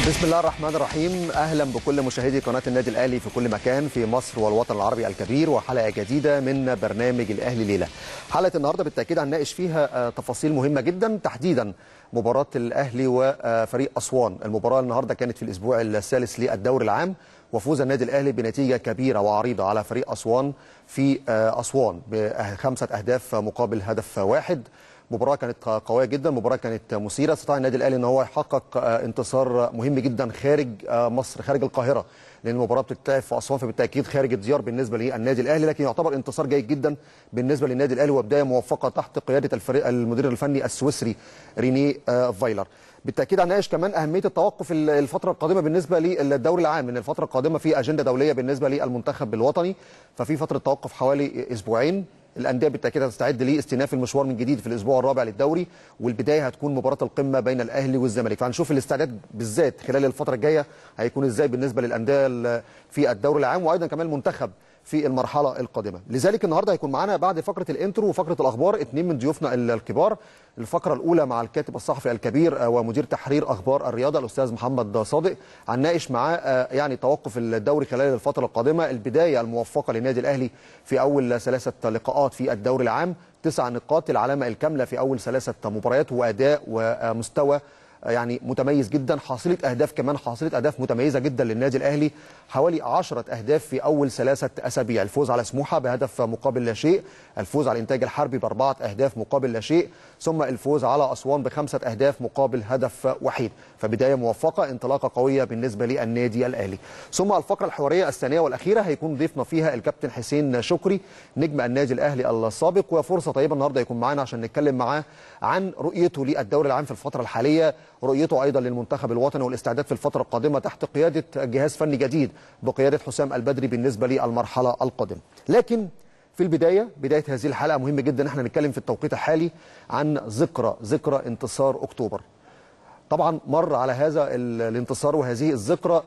بسم الله الرحمن الرحيم اهلا بكل مشاهدي قناه النادي الاهلي في كل مكان في مصر والوطن العربي الكبير وحلقه جديده من برنامج الاهلي ليله. حلقه النهارده بالتاكيد هنناقش فيها تفاصيل مهمه جدا تحديدا مباراه الاهلي وفريق اسوان، المباراه النهارده كانت في الاسبوع الثالث للدوري العام وفوز النادي الاهلي بنتيجه كبيره وعريضه على فريق اسوان في اسوان بخمسه اهداف مقابل هدف واحد. مباراه كانت قويه جدا مباراه كانت مثيره استطاع النادي الاهلي ان هو يحقق انتصار مهم جدا خارج مصر خارج القاهره لان المباراه بتتلعب في اسوان فبالتاكيد خارج الديار بالنسبه للنادي الاهلي لكن يعتبر انتصار جيد جدا بالنسبه للنادي الاهلي وبدايه موفقه تحت قياده الفريق المدير الفني السويسري ريني فايلر بالتاكيد هنناقش كمان اهميه التوقف الفتره القادمه بالنسبه للدوري العام من الفتره القادمه في اجنده دوليه بالنسبه للمنتخب الوطني ففي فتره توقف حوالي اسبوعين الانديه بالتاكيد هتستعد لاستئناف المشوار من جديد في الاسبوع الرابع للدوري والبدايه هتكون مباراه القمه بين الاهلي والزمالك فهنشوف الاستعداد بالذات خلال الفتره الجايه هيكون ازاي بالنسبه للانديه في الدوري العام وايضا كمان المنتخب في المرحله القادمه لذلك النهارده هيكون معانا بعد فقره الانترو وفقره الاخبار اثنين من ضيوفنا الكبار الفقره الاولى مع الكاتب الصحفي الكبير ومدير تحرير اخبار الرياضه الاستاذ محمد صادق هنناقش معاه يعني توقف الدوري خلال الفتره القادمه البدايه الموفقه للنادي الاهلي في اول ثلاثه لقاءات في الدوري العام تسع نقاط العلامه الكامله في اول ثلاثه مباريات واداء ومستوى يعني متميز جدا حاصله اهداف كمان حاصله اهداف متميزه جدا للنادي الاهلي حوالي 10 اهداف في اول ثلاثه اسابيع الفوز على سموحه بهدف مقابل لا شيء الفوز على الانتاج الحربي باربعه اهداف مقابل لا شيء ثم الفوز على اسوان بخمسه اهداف مقابل هدف وحيد فبدايه موفقه انطلاقه قويه بالنسبه للنادي الاهلي ثم الفقره الحواريه الثانيه والاخيره هيكون ضيفنا فيها الكابتن حسين شكري نجم النادي الاهلي السابق وفرصه طيبه النهارده يكون معانا عشان نتكلم معاه عن رؤيته للدوري العام في الفتره الحاليه رؤيته ايضا للمنتخب الوطني والاستعداد في الفتره القادمه تحت قياده جهاز فني جديد بقياده حسام البدري بالنسبه للمرحله القادمه لكن في البدايه بدايه هذه الحلقه مهم جدا ان احنا نتكلم في التوقيت الحالي عن ذكرى ذكرى انتصار اكتوبر طبعا مر على هذا الانتصار وهذه الذكرى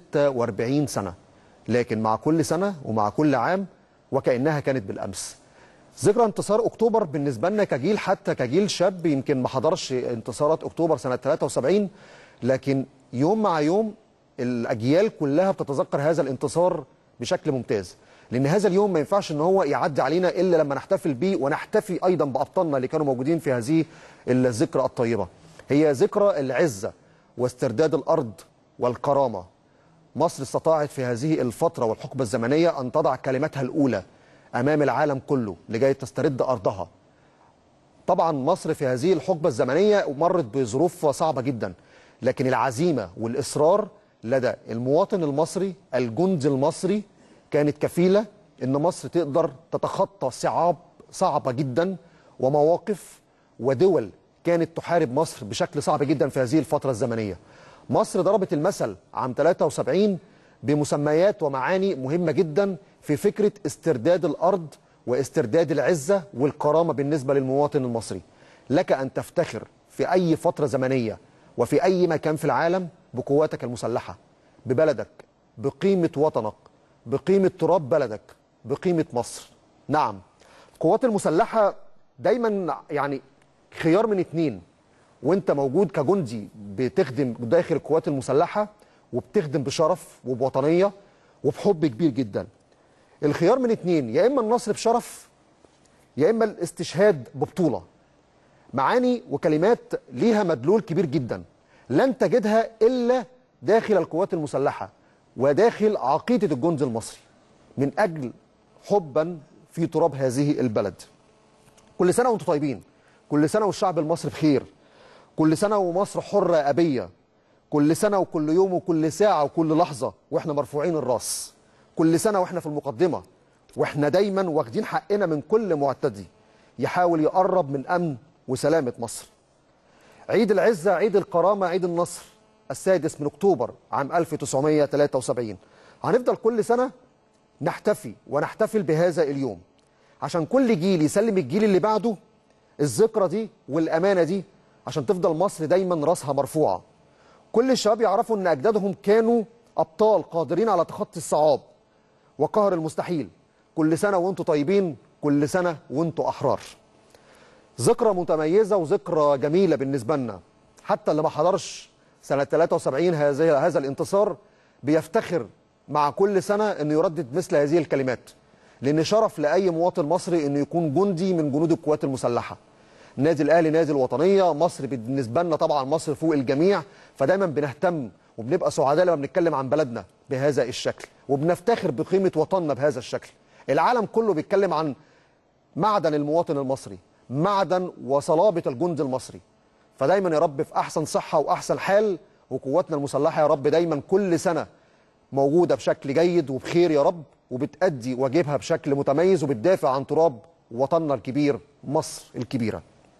46 سنه لكن مع كل سنه ومع كل عام وكانها كانت بالامس ذكرى انتصار اكتوبر بالنسبه لنا كجيل حتى كجيل شاب يمكن ما حضرش انتصارات اكتوبر سنه 73 لكن يوم مع يوم الاجيال كلها بتتذكر هذا الانتصار بشكل ممتاز لان هذا اليوم ما ينفعش ان هو يعدي علينا الا لما نحتفل بيه ونحتفي ايضا بابطالنا اللي كانوا موجودين في هذه الذكرى الطيبه هي ذكرى العزه واسترداد الارض والكرامه مصر استطاعت في هذه الفتره والحقبه الزمنيه ان تضع كلمتها الاولى امام العالم كله لجاي تسترد ارضها طبعا مصر في هذه الحقبه الزمنيه مرت بظروف صعبه جدا لكن العزيمه والاصرار لدى المواطن المصري الجندي المصري كانت كفيله ان مصر تقدر تتخطى صعاب صعبه جدا ومواقف ودول كانت تحارب مصر بشكل صعب جدا في هذه الفتره الزمنيه مصر ضربت المثل عام 73 بمسميات ومعاني مهمه جدا في فكره استرداد الارض واسترداد العزه والكرامه بالنسبه للمواطن المصري لك ان تفتخر في اي فتره زمنيه وفي اي مكان في العالم بقواتك المسلحه ببلدك بقيمه وطنك بقيمه تراب بلدك بقيمه مصر نعم القوات المسلحه دايما يعني خيار من اتنين وانت موجود كجندي بتخدم داخل القوات المسلحه وبتخدم بشرف وبوطنيه وبحب كبير جدا الخيار من اتنين يا اما النصر بشرف يا اما الاستشهاد ببطوله معاني وكلمات ليها مدلول كبير جدا لن تجدها الا داخل القوات المسلحه وداخل عقيده الجندي المصري من اجل حبا في تراب هذه البلد كل سنه وانتم طيبين كل سنه والشعب المصري بخير كل سنه ومصر حره ابيه كل سنه وكل يوم وكل ساعه وكل لحظه واحنا مرفوعين الراس كل سنه واحنا في المقدمه واحنا دايما واخدين حقنا من كل معتدي يحاول يقرب من امن وسلامه مصر عيد العزه عيد الكرامه عيد النصر السادس من اكتوبر عام 1973 هنفضل كل سنه نحتفي ونحتفل بهذا اليوم عشان كل جيل يسلم الجيل اللي بعده الذكرى دي والامانه دي عشان تفضل مصر دايما راسها مرفوعه كل الشباب يعرفوا ان اجدادهم كانوا ابطال قادرين على تخطي الصعاب وقهر المستحيل كل سنه وانتم طيبين كل سنه وانتم احرار ذكرى متميزه وذكرى جميله بالنسبه لنا حتى اللي ما حضرش سنه 73 هذا هذا الانتصار بيفتخر مع كل سنه انه يردد مثل هذه الكلمات لان شرف لاي مواطن مصري انه يكون جندي من جنود القوات المسلحه النادي الاهلي نادي الوطنيه مصر بالنسبه لنا طبعا مصر فوق الجميع فدايما بنهتم وبنبقى سعداء لما بنتكلم عن بلدنا بهذا الشكل وبنفتخر بقيمه وطننا بهذا الشكل العالم كله بيتكلم عن معدن المواطن المصري معدن وصلابه الجند المصري فدايما يا رب في احسن صحه واحسن حال وقواتنا المسلحه يا رب دايما كل سنه موجوده بشكل جيد وبخير يا رب وبتأدي واجبها بشكل متميز وبتدافع عن تراب وطننا الكبير مصر الكبيره.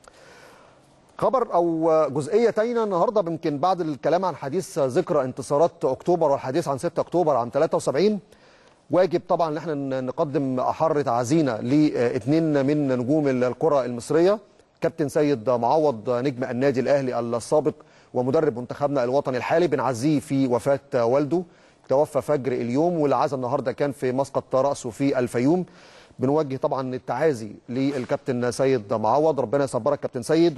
خبر او جزئيه تانية النهارده يمكن بعد الكلام عن حديث ذكرى انتصارات اكتوبر والحديث عن 6 اكتوبر عام 73 واجب طبعا ان احنا نقدم احر تعزينا لاثنين من نجوم الكره المصريه كابتن سيد معوض نجم النادي الاهلي السابق ومدرب منتخبنا الوطني الحالي بنعزيه في وفاه والده توفى فجر اليوم والعزاء النهارده كان في مسقط راسه في الفيوم بنوجه طبعا التعازي للكابتن سيد معوض ربنا يصبرك كابتن سيد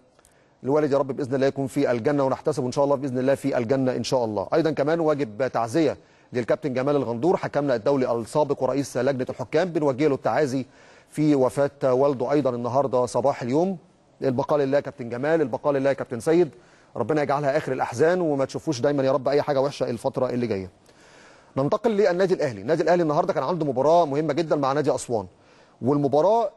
والوالد يا رب باذن الله يكون في الجنه ونحتسب ان شاء الله باذن الله في الجنه ان شاء الله ايضا كمان واجب تعزيه للكابتن جمال الغندور حكمنا الدولي السابق ورئيس لجنه الحكام بنوجه له التعازي في وفاه والده ايضا النهارده صباح اليوم البقاء لله كابتن جمال البقاء لله كابتن سيد ربنا يجعلها اخر الاحزان وما تشوفوش دايما يا رب اي حاجه وحشه الفتره اللي جايه ننتقل للنادي الاهلي النادي الاهلي النهارده كان عنده مباراه مهمه جدا مع نادي اسوان والمباراه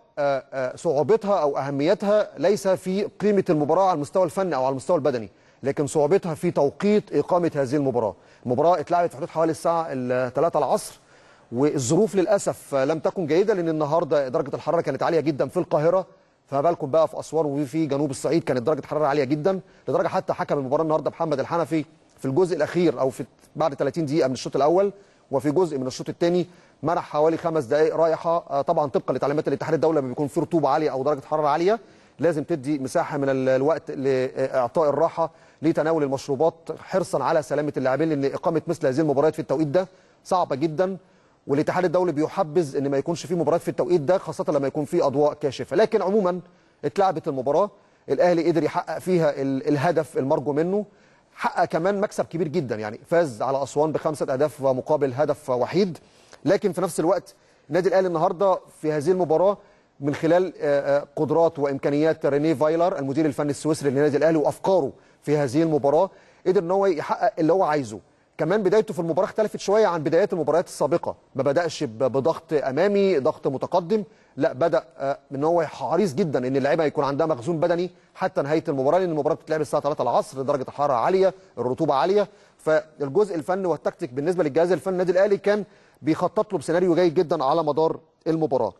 صعوبتها او اهميتها ليس في قيمه المباراه على المستوى الفني او على المستوى البدني لكن صعوبتها في توقيت اقامه هذه المباراه المباراه اتلعبت في حدود حوالي الساعه 3 العصر والظروف للاسف لم تكن جيده لان النهارده درجه الحراره كانت عاليه جدا في القاهره فما بالكم بقى في اسوان وفي جنوب الصعيد كانت درجه الحراره عاليه جدا لدرجه حتى حكم المباراه النهارده محمد الحنفي في الجزء الاخير او في بعد 30 دقيقه من الشوط الاول وفي جزء من الشوط الثاني منح حوالي خمس دقائق رايحه طبعا طبقا لتعليمات الاتحاد الدولي لما بيكون في رطوبه عاليه او درجه حراره عاليه لازم تدي مساحه من الوقت لاعطاء الراحه لتناول المشروبات حرصا على سلامه اللاعبين لان اقامه مثل هذه المباريات في التوقيت ده صعبه جدا والاتحاد الدولي بيحبذ ان ما يكونش في مباريات في التوقيت ده خاصه لما يكون في اضواء كاشفه لكن عموما اتلعبت المباراه الاهلي قدر يحقق فيها الهدف المرجو منه حقق كمان مكسب كبير جدا يعني فاز على اسوان بخمسه اهداف مقابل هدف وحيد لكن في نفس الوقت النادي الاهلي النهارده في هذه المباراه من خلال قدرات وامكانيات ريني فايلر المدير الفني السويسري للنادي الاهلي وافكاره في هذه المباراه قدر ان هو يحقق اللي هو عايزه كمان بدايته في المباراه اختلفت شويه عن بدايات المباريات السابقه ما بداش بضغط امامي ضغط متقدم لا بدا ان هو حريص جدا ان اللعيبه يكون عندها مخزون بدني حتى نهايه المباراه لان المباراه بتتلعب الساعه 3 العصر درجه الحراره عاليه الرطوبه عاليه فالجزء الفني والتكتيك بالنسبه للجهاز الفني النادي الاهلي كان بيخطط له بسيناريو جيد جدا على مدار المباراه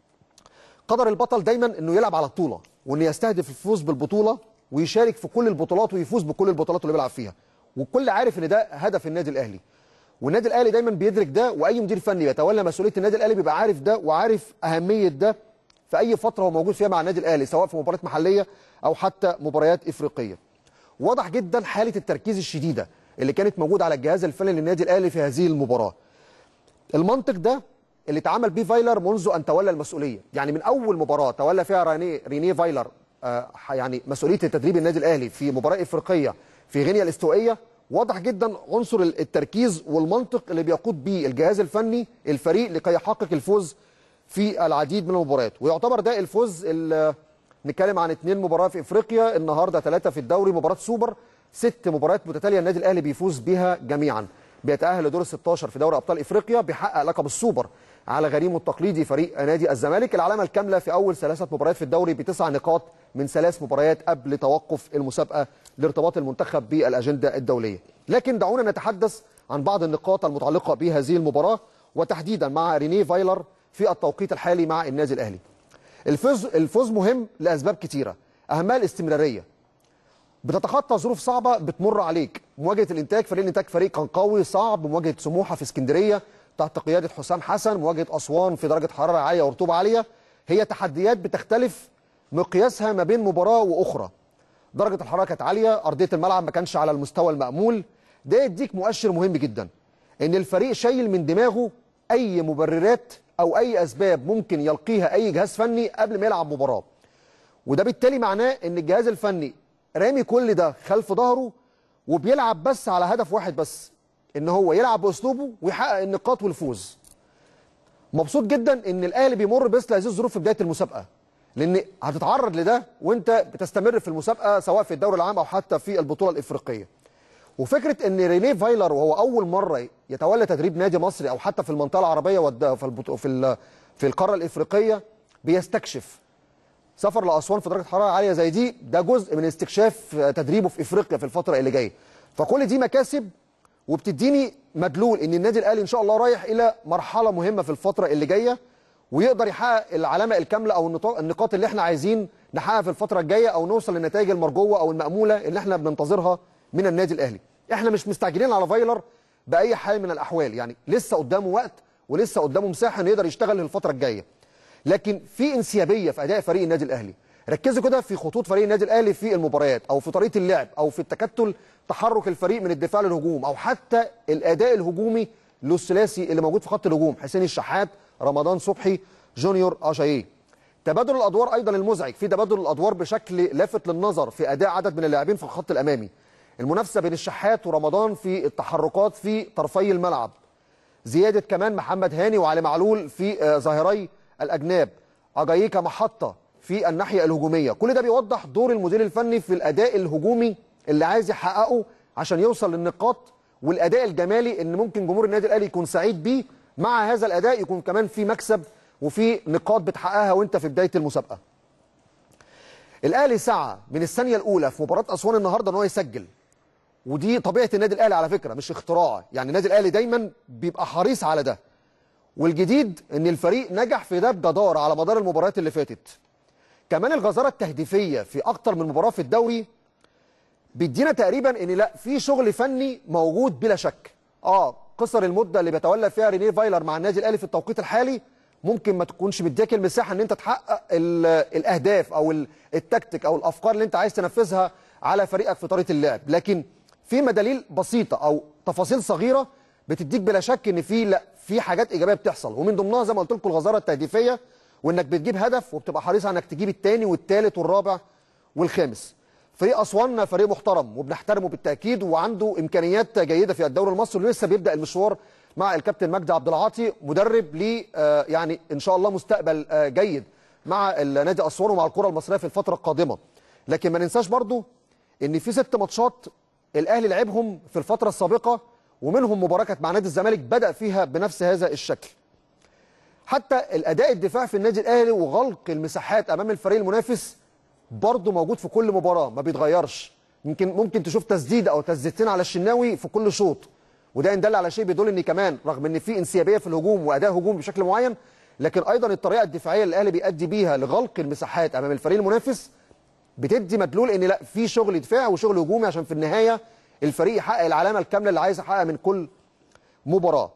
قدر البطل دايما انه يلعب على البطوله وانه يستهدف الفوز بالبطوله ويشارك في كل البطولات ويفوز بكل البطولات اللي بيلعب فيها والكل عارف ان ده هدف النادي الاهلي والنادي الاهلي دايما بيدرك ده واي مدير فني يتولى مسؤوليه النادي الاهلي بيبقى عارف ده وعارف اهميه ده في اي فتره هو موجود فيها مع النادي الاهلي سواء في مباريات محليه او حتى مباريات افريقيه واضح جدا حاله التركيز الشديده اللي كانت موجوده على الجهاز الفني للنادي الاهلي في هذه المباراه المنطق ده اللي اتعمل بيه فايلر منذ ان تولى المسؤوليه يعني من اول مباراه تولى فيها ريني ريني فايلر آه يعني مسؤوليه تدريب النادي الاهلي في مباراه افريقيه في غينيا الاستوائيه واضح جدا عنصر التركيز والمنطق اللي بيقود بيه الجهاز الفني الفريق لكي يحقق الفوز في العديد من المباريات ويعتبر ده الفوز نتكلم عن اثنين مباراه في افريقيا النهارده ثلاثه في الدوري مباراه سوبر ست مباريات متتاليه النادي الاهلي بيفوز بها جميعا بيتاهل لدور ال 16 في دوري ابطال افريقيا بيحقق لقب السوبر على غريمه التقليدي فريق نادي الزمالك العلامه الكامله في اول ثلاثه مباريات في الدوري بتسع نقاط من ثلاث مباريات قبل توقف المسابقه لارتباط المنتخب بالاجنده الدوليه لكن دعونا نتحدث عن بعض النقاط المتعلقه بهذه المباراه وتحديدا مع ريني فايلر في التوقيت الحالي مع النادي الاهلي الفوز الفوز مهم لاسباب كثيره اهمها الاستمراريه بتتخطى ظروف صعبه بتمر عليك مواجهه الانتاج فريق الانتاج فريق كان قوي صعب مواجهه سموحه في اسكندريه تحت قياده حسام حسن مواجهه اسوان في درجه حراره عاليه ورطوبه عاليه هي تحديات بتختلف مقياسها ما بين مباراه واخرى درجه الحراره كانت عاليه ارضيه الملعب ما كانش على المستوى المامول ده يديك مؤشر مهم جدا ان الفريق شايل من دماغه اي مبررات او اي اسباب ممكن يلقيها اي جهاز فني قبل ما يلعب مباراه وده بالتالي معناه ان الجهاز الفني رامي كل ده خلف ظهره وبيلعب بس على هدف واحد بس ان هو يلعب باسلوبه ويحقق النقاط والفوز مبسوط جدا ان الاهلي بيمر بمثل هذه الظروف في بدايه المسابقه لان هتتعرض لده وانت بتستمر في المسابقه سواء في الدوري العام او حتى في البطوله الافريقيه وفكره ان رينيه فايلر وهو اول مره يتولى تدريب نادي مصري او حتى في المنطقه العربيه والد- في البطو- في ال- في القاره الافريقيه بيستكشف سفر لاسوان في درجه حراره عاليه زي دي ده جزء من استكشاف تدريبه في افريقيا في الفتره اللي جايه فكل دي مكاسب وبتديني مدلول ان النادي الاهلي ان شاء الله رايح الى مرحله مهمه في الفتره اللي جايه ويقدر يحقق العلامه الكامله او النطاق- النقاط اللي احنا عايزين نحققها في الفتره الجايه او نوصل للنتائج المرجوه او الماموله اللي احنا بننتظرها من النادي الاهلي احنا مش مستعجلين على فايلر باي حال من الاحوال يعني لسه قدامه وقت ولسه قدامه مساحه انه يقدر يشتغل للفتره الجايه لكن في انسيابيه في اداء فريق النادي الاهلي ركزوا كده في خطوط فريق النادي الاهلي في المباريات او في طريقه اللعب او في التكتل تحرك الفريق من الدفاع للهجوم او حتى الاداء الهجومي للثلاثي اللي موجود في خط الهجوم حسين الشحات رمضان صبحي جونيور اشاييه تبادل الادوار ايضا المزعج في تبادل الادوار بشكل لافت للنظر في اداء عدد من اللاعبين في الخط الامامي المنافسه بين الشحات ورمضان في التحركات في طرفي الملعب زياده كمان محمد هاني وعلي معلول في آه، ظاهري الاجناب اجاييكا محطه في الناحيه الهجوميه كل ده بيوضح دور المدير الفني في الاداء الهجومي اللي عايز يحققه عشان يوصل للنقاط والاداء الجمالي ان ممكن جمهور النادي الاهلي يكون سعيد بيه مع هذا الاداء يكون كمان في مكسب وفي نقاط بتحققها وانت في بدايه المسابقه الاهلي سعى من الثانيه الاولى في مباراه اسوان النهارده ان هو يسجل ودي طبيعه النادي الاهلي على فكره مش اختراع يعني النادي الاهلي دايما بيبقى حريص على ده والجديد ان الفريق نجح في ده بجداره على مدار المباريات اللي فاتت كمان الغزاره التهديفيه في اكتر من مباراه في الدوري بيدينا تقريبا ان لا في شغل فني موجود بلا شك اه قصر المده اللي بيتولى فيها رينيه فايلر مع النادي الاهلي في التوقيت الحالي ممكن ما تكونش مديك المساحه ان انت تحقق ال- الاهداف او ال- التكتيك او الافكار اللي انت عايز تنفذها على فريقك في طريقه اللعب لكن في مداليل بسيطه او تفاصيل صغيره بتديك بلا شك ان في لا في حاجات ايجابيه بتحصل ومن ضمنها زي ما قلت لكم الغزاره التهديفيه وانك بتجيب هدف وبتبقى حريص على انك تجيب الثاني والثالث والرابع والخامس فريق اسوان فريق محترم وبنحترمه بالتاكيد وعنده امكانيات جيده في الدوري المصري ولسه بيبدا المشوار مع الكابتن مجدي عبد العاطي مدرب ليه آه، يعني ان شاء الله مستقبل آه، جيد مع النادي اسوان ومع الكره المصريه في الفتره القادمه لكن ما ننساش برضو ان في ست ماتشات الاهلي لعبهم في الفتره السابقه ومنهم مباراه كانت مع نادي الزمالك بدا فيها بنفس هذا الشكل حتى الاداء الدفاعي في النادي الاهلي وغلق المساحات امام الفريق المنافس برضه موجود في كل مباراه ما بيتغيرش يمكن ممكن تشوف تسديده او تسديدتين على الشناوي في كل شوط وده ان دل على شيء بيدل ان كمان رغم ان في انسيابيه في الهجوم واداء هجومي بشكل معين لكن ايضا الطريقه الدفاعيه اللي الاهلي بيأدي بيها لغلق المساحات امام الفريق المنافس بتدي مدلول ان لا في شغل دفاع وشغل هجومي عشان في النهايه الفريق يحقق العلامه الكامله اللي عايز يحققها من كل مباراه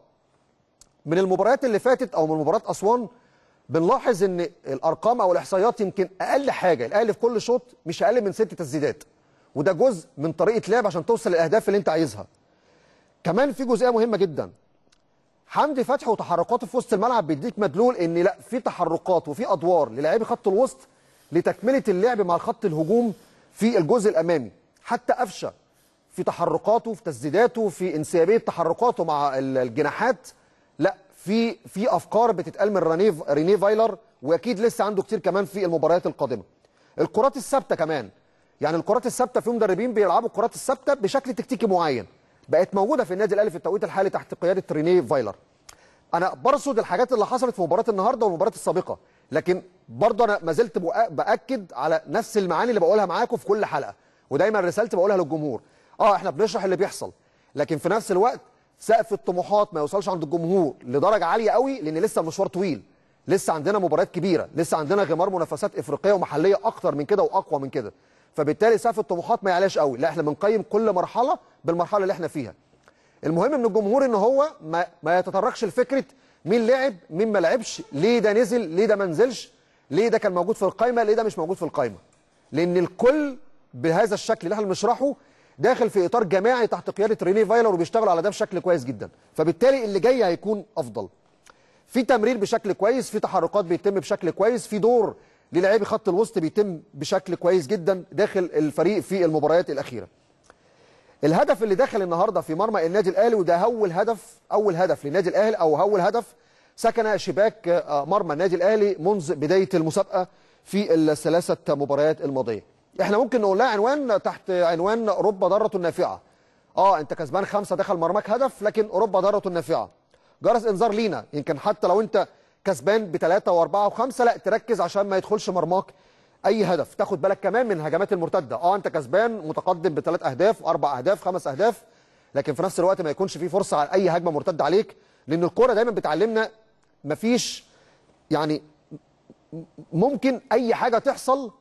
من المباريات اللي فاتت او من مباراه اسوان بنلاحظ ان الارقام او الاحصائيات يمكن اقل حاجه الاهلي في كل شوط مش اقل من ست تسديدات وده جزء من طريقه لعب عشان توصل للاهداف اللي انت عايزها كمان في جزئيه مهمه جدا حمدي فتحي وتحركاته في وسط الملعب بيديك مدلول ان لا في تحركات وفي ادوار للاعبي خط الوسط لتكمله اللعب مع الخط الهجوم في الجزء الامامي حتى قفشه في تحركاته في تسديداته في انسيابيه تحركاته مع ال- الجناحات لا في في افكار بتتقال من رينيه رينيه فايلر واكيد لسه عنده كتير كمان في المباريات القادمه الكرات الثابته كمان يعني الكرات الثابته في مدربين بيلعبوا الكرات الثابته بشكل تكتيكي معين بقت موجوده في النادي الاهلي في التوقيت الحالي تحت قياده رينيه فايلر انا برصد الحاجات اللي حصلت في مباراه النهارده والمباراه السابقه لكن برضه انا ما زلت بؤ- باكد على نفس المعاني اللي بقولها معاكم في كل حلقه ودايما رسالتي بقولها للجمهور اه احنا بنشرح اللي بيحصل لكن في نفس الوقت سقف الطموحات ما يوصلش عند الجمهور لدرجه عاليه قوي لان لسه المشوار طويل لسه عندنا مباريات كبيره لسه عندنا غمار منافسات افريقيه ومحليه اكتر من كده واقوى من كده فبالتالي سقف الطموحات ما يعلاش قوي لا احنا بنقيم كل مرحله بالمرحله اللي احنا فيها المهم من الجمهور ان هو ما, ما يتطرقش لفكره مين لعب مين ما لعبش ليه ده نزل ليه ده ما نزلش ليه ده كان موجود في القايمه ليه ده مش موجود في القايمه لان الكل بهذا الشكل اللي احنا بنشرحه داخل في اطار جماعي تحت قياده ريني فايلر وبيشتغلوا على ده بشكل كويس جدا فبالتالي اللي جاي هيكون افضل في تمرير بشكل كويس في تحركات بيتم بشكل كويس في دور للاعبي خط الوسط بيتم بشكل كويس جدا داخل الفريق في المباريات الاخيره الهدف اللي دخل النهارده في مرمى النادي الاهلي وده اول هدف اول هدف للنادي الاهلي او اول هدف سكن شباك مرمى النادي الاهلي منذ بدايه المسابقه في الثلاثه مباريات الماضيه. احنا ممكن نقول لها عنوان تحت عنوان رب ضاره نافعه. اه انت كسبان خمسه دخل مرماك هدف لكن رب ضاره نافعه. جرس انذار لينا يمكن حتى لو انت كسبان بثلاثه واربعه وخمسه لا تركز عشان ما يدخلش مرماك اي هدف تاخد بالك كمان من الهجمات المرتده اه انت كسبان متقدم بثلاث اهداف اربع اهداف خمس اهداف لكن في نفس الوقت ما يكونش في فرصه على اي هجمه مرتده عليك لان الكوره دايما بتعلمنا مفيش يعني ممكن اي حاجه تحصل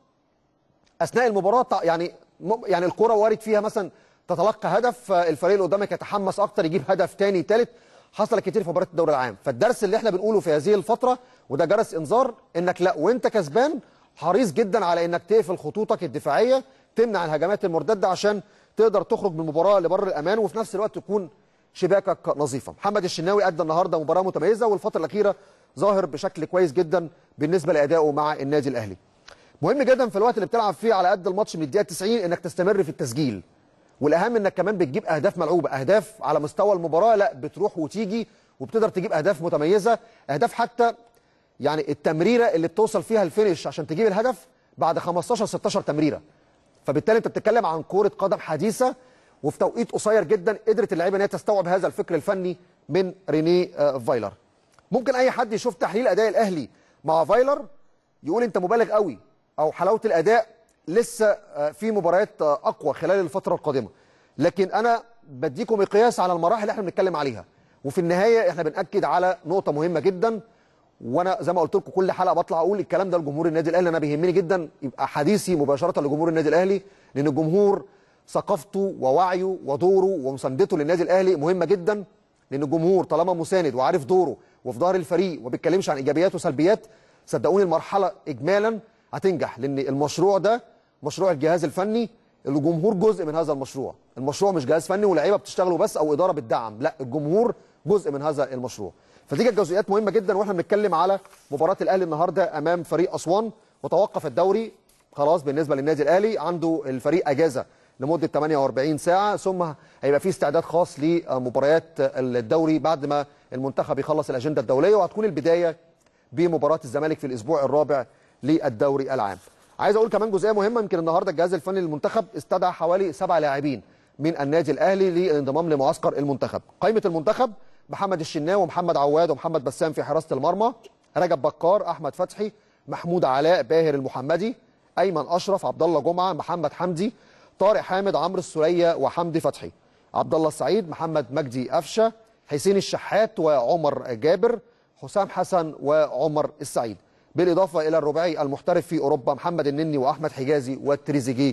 اثناء المباراه يعني يعني الكوره وارد فيها مثلا تتلقى هدف الفريق اللي قدامك يتحمس اكتر يجيب هدف ثاني ثالث حصل كتير في مباريات الدوري العام فالدرس اللي احنا بنقوله في هذه الفتره وده جرس انذار انك لا وانت كسبان حريص جدا على انك تقفل خطوطك الدفاعيه تمنع الهجمات المرتده عشان تقدر تخرج من المباراه لبر الامان وفي نفس الوقت تكون شباكك نظيفه محمد الشناوي ادى النهارده مباراه متميزه والفتره الاخيره ظاهر بشكل كويس جدا بالنسبه لادائه مع النادي الاهلي مهم جدا في الوقت اللي بتلعب فيه على قد الماتش من الدقيقه 90 انك تستمر في التسجيل والاهم انك كمان بتجيب اهداف ملعوبه اهداف على مستوى المباراه لا بتروح وتيجي وبتقدر تجيب اهداف متميزه اهداف حتى يعني التمريره اللي بتوصل فيها الفينش عشان تجيب الهدف بعد 15 16 تمريره فبالتالي انت بتتكلم عن كوره قدم حديثه وفي توقيت قصير جدا قدرت اللعيبه ان هي تستوعب هذا الفكر الفني من ريني فايلر ممكن اي حد يشوف تحليل اداء الاهلي مع فايلر يقول انت مبالغ قوي او حلاوه الاداء لسه في مباريات اقوى خلال الفتره القادمه لكن انا بديكم مقياس على المراحل اللي احنا بنتكلم عليها وفي النهايه احنا بناكد على نقطه مهمه جدا وانا زي ما قلت لكم كل حلقه بطلع اقول الكلام ده لجمهور النادي الاهلي انا بيهمني جدا يبقى حديثي مباشره لجمهور النادي الاهلي لان الجمهور ثقافته ووعيه ودوره ومساندته للنادي الاهلي مهمه جدا لان الجمهور طالما مساند وعارف دوره وفي ظهر الفريق وما بيتكلمش عن ايجابيات وسلبيات صدقوني المرحله اجمالا هتنجح لان المشروع ده مشروع الجهاز الفني الجمهور جزء من هذا المشروع المشروع مش جهاز فني ولاعيبه بتشتغلوا بس او اداره بتدعم لا الجمهور جزء من هذا المشروع فدي كانت جزئيات مهمه جدا واحنا بنتكلم على مباراه الاهلي النهارده امام فريق اسوان وتوقف الدوري خلاص بالنسبه للنادي الاهلي عنده الفريق اجازه لمده 48 ساعه ثم هيبقى في استعداد خاص لمباريات الدوري بعد ما المنتخب يخلص الاجنده الدوليه وهتكون البدايه بمباراه الزمالك في الاسبوع الرابع للدوري العام. عايز اقول كمان جزئيه مهمه يمكن النهارده الجهاز الفني للمنتخب استدعى حوالي سبع لاعبين من النادي الاهلي للانضمام لمعسكر المنتخب. قائمه المنتخب محمد الشناوي ومحمد عواد ومحمد بسام في حراسه المرمى، رجب بكار، احمد فتحي، محمود علاء، باهر المحمدي، ايمن اشرف، عبد الله جمعه، محمد حمدي، طارق حامد، عمرو السوليه وحمدي فتحي. عبد الله السعيد، محمد مجدي قفشه، حسين الشحات وعمر جابر، حسام حسن وعمر السعيد. بالاضافه الى الرباعي المحترف في اوروبا محمد النني واحمد حجازي والتريزيجيه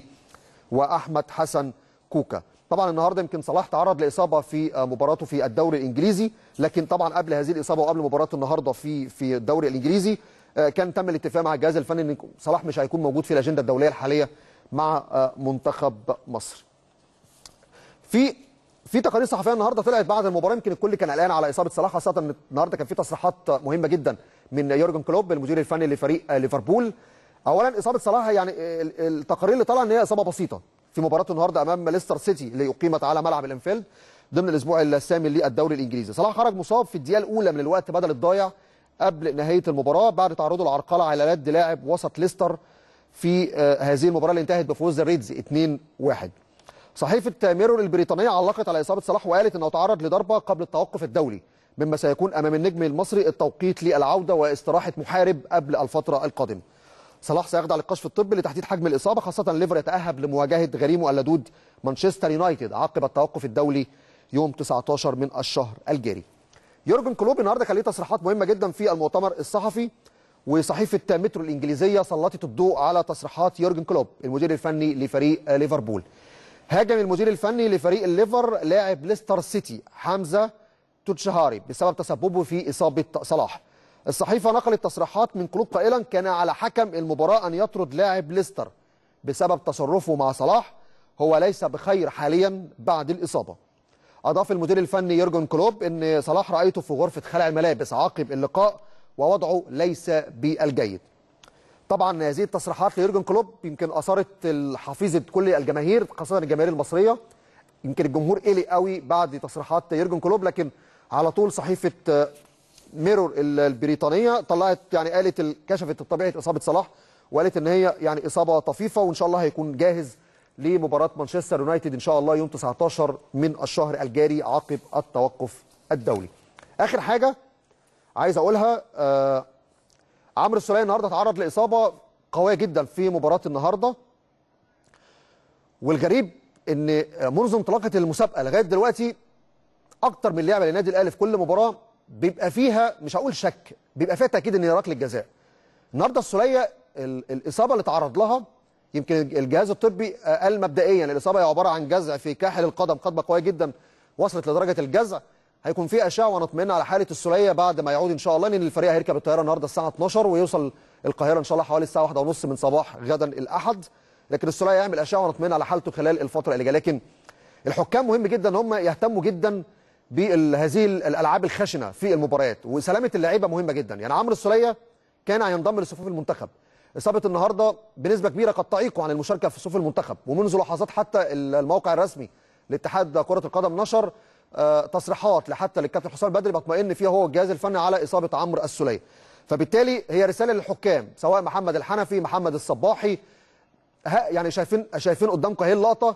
واحمد حسن كوكا. طبعا النهارده يمكن صلاح تعرض لاصابه في مباراته في الدوري الانجليزي لكن طبعا قبل هذه الاصابه وقبل مباراه النهارده في في الدوري الانجليزي كان تم الاتفاق مع الجهاز الفني ان صلاح مش هيكون موجود في الاجنده الدوليه الحاليه مع منتخب مصر. في في تقارير صحفيه النهارده طلعت بعد المباراه يمكن الكل كان قلقان على اصابه صلاح خاصه ان النهارده كان في تصريحات مهمه جدا من يورجن كلوب المدير الفني لفريق ليفربول. اولا اصابه صلاح يعني التقارير اللي طالعه ان هي اصابه بسيطه في مباراه النهارده امام ليستر سيتي اللي اقيمت على ملعب الانفيلد ضمن الاسبوع الثامن للدوري الانجليزي. صلاح خرج مصاب في الدقيقه الاولى من الوقت بدل الضايع قبل نهايه المباراه بعد تعرضه لعرقله على يد لاعب وسط ليستر في هذه المباراه اللي انتهت بفوز الريدز 2-1. صحيفه ميرور البريطانيه علقت على اصابه صلاح وقالت انه تعرض لضربه قبل التوقف الدولي مما سيكون امام النجم المصري التوقيت للعوده واستراحه محارب قبل الفتره القادمه. صلاح سيخضع للكشف الطبي لتحديد حجم الاصابه خاصه ليفر يتاهب لمواجهه غريمه اللدود مانشستر يونايتد عقب التوقف الدولي يوم 19 من الشهر الجاري. يورجن كلوب النهارده كان ليه تصريحات مهمه جدا في المؤتمر الصحفي وصحيفه مترو الانجليزيه سلطت الضوء على تصريحات يورجن كلوب المدير الفني لفريق ليفربول. هاجم المدير الفني لفريق الليفر لاعب ليستر سيتي حمزه توتشهاري بسبب تسببه في اصابه صلاح. الصحيفه نقلت تصريحات من كلوب قائلا كان على حكم المباراه ان يطرد لاعب ليستر بسبب تصرفه مع صلاح هو ليس بخير حاليا بعد الاصابه. اضاف المدير الفني يورجن كلوب ان صلاح رايته في غرفه خلع الملابس عقب اللقاء ووضعه ليس بالجيد. طبعا هذه التصريحات ليورجن كلوب يمكن اثارت حفيظه كل الجماهير خاصه الجماهير المصريه يمكن الجمهور قلق قوي بعد تصريحات يورجن كلوب لكن على طول صحيفه آه، ميرور ال- البريطانيه طلعت يعني قالت ال- كشفت طبيعه اصابه صلاح وقالت ان هي يعني اصابه طفيفه وان شاء الله هيكون جاهز لمباراه مانشستر يونايتد ان شاء الله يوم 19 من الشهر الجاري عقب التوقف الدولي. اخر حاجه عايز اقولها آه عمرو السوليه النهارده تعرض لاصابه قويه جدا في مباراه النهارده والغريب ان منذ انطلاقه المسابقه لغايه دلوقتي اكتر من لعبه للنادي الاهلي في كل مباراه بيبقى فيها مش هقول شك بيبقى فيها تاكيد ان هي ركله جزاء النهارده السوليه ال- الاصابه اللي تعرض لها يمكن الجهاز الطبي آه، قال مبدئيا الاصابه هي عباره عن جزع في كاحل القدم قدمه قويه جدا وصلت لدرجه الجزع هيكون في اشعه ونطمئن على حاله السوليه بعد ما يعود ان شاء الله لان الفريق هيركب الطياره النهارده الساعه 12 ويوصل القاهره ان شاء الله حوالي الساعه 1:30 من صباح غدا الاحد لكن السوليه يعمل اشعه ونطمئن على حالته خلال الفتره اللي جايه لكن الحكام مهم جدا ان هم يهتموا جدا بهذه الالعاب الخشنه في المباريات وسلامه اللعيبه مهمه جدا يعني عمرو السوليه كان هينضم لصفوف المنتخب اصابه النهارده بنسبه كبيره قد تعيقه عن المشاركه في صفوف المنتخب ومنذ لحظات حتى الموقع الرسمي لاتحاد كره القدم نشر آه، تصريحات حتى للكابتن حسام البدري بيطمئن فيها هو الجهاز الفني على اصابه عمرو السوليه فبالتالي هي رساله للحكام سواء محمد الحنفي محمد الصباحي ها يعني شايفين شايفين قدامكم اهي اللقطه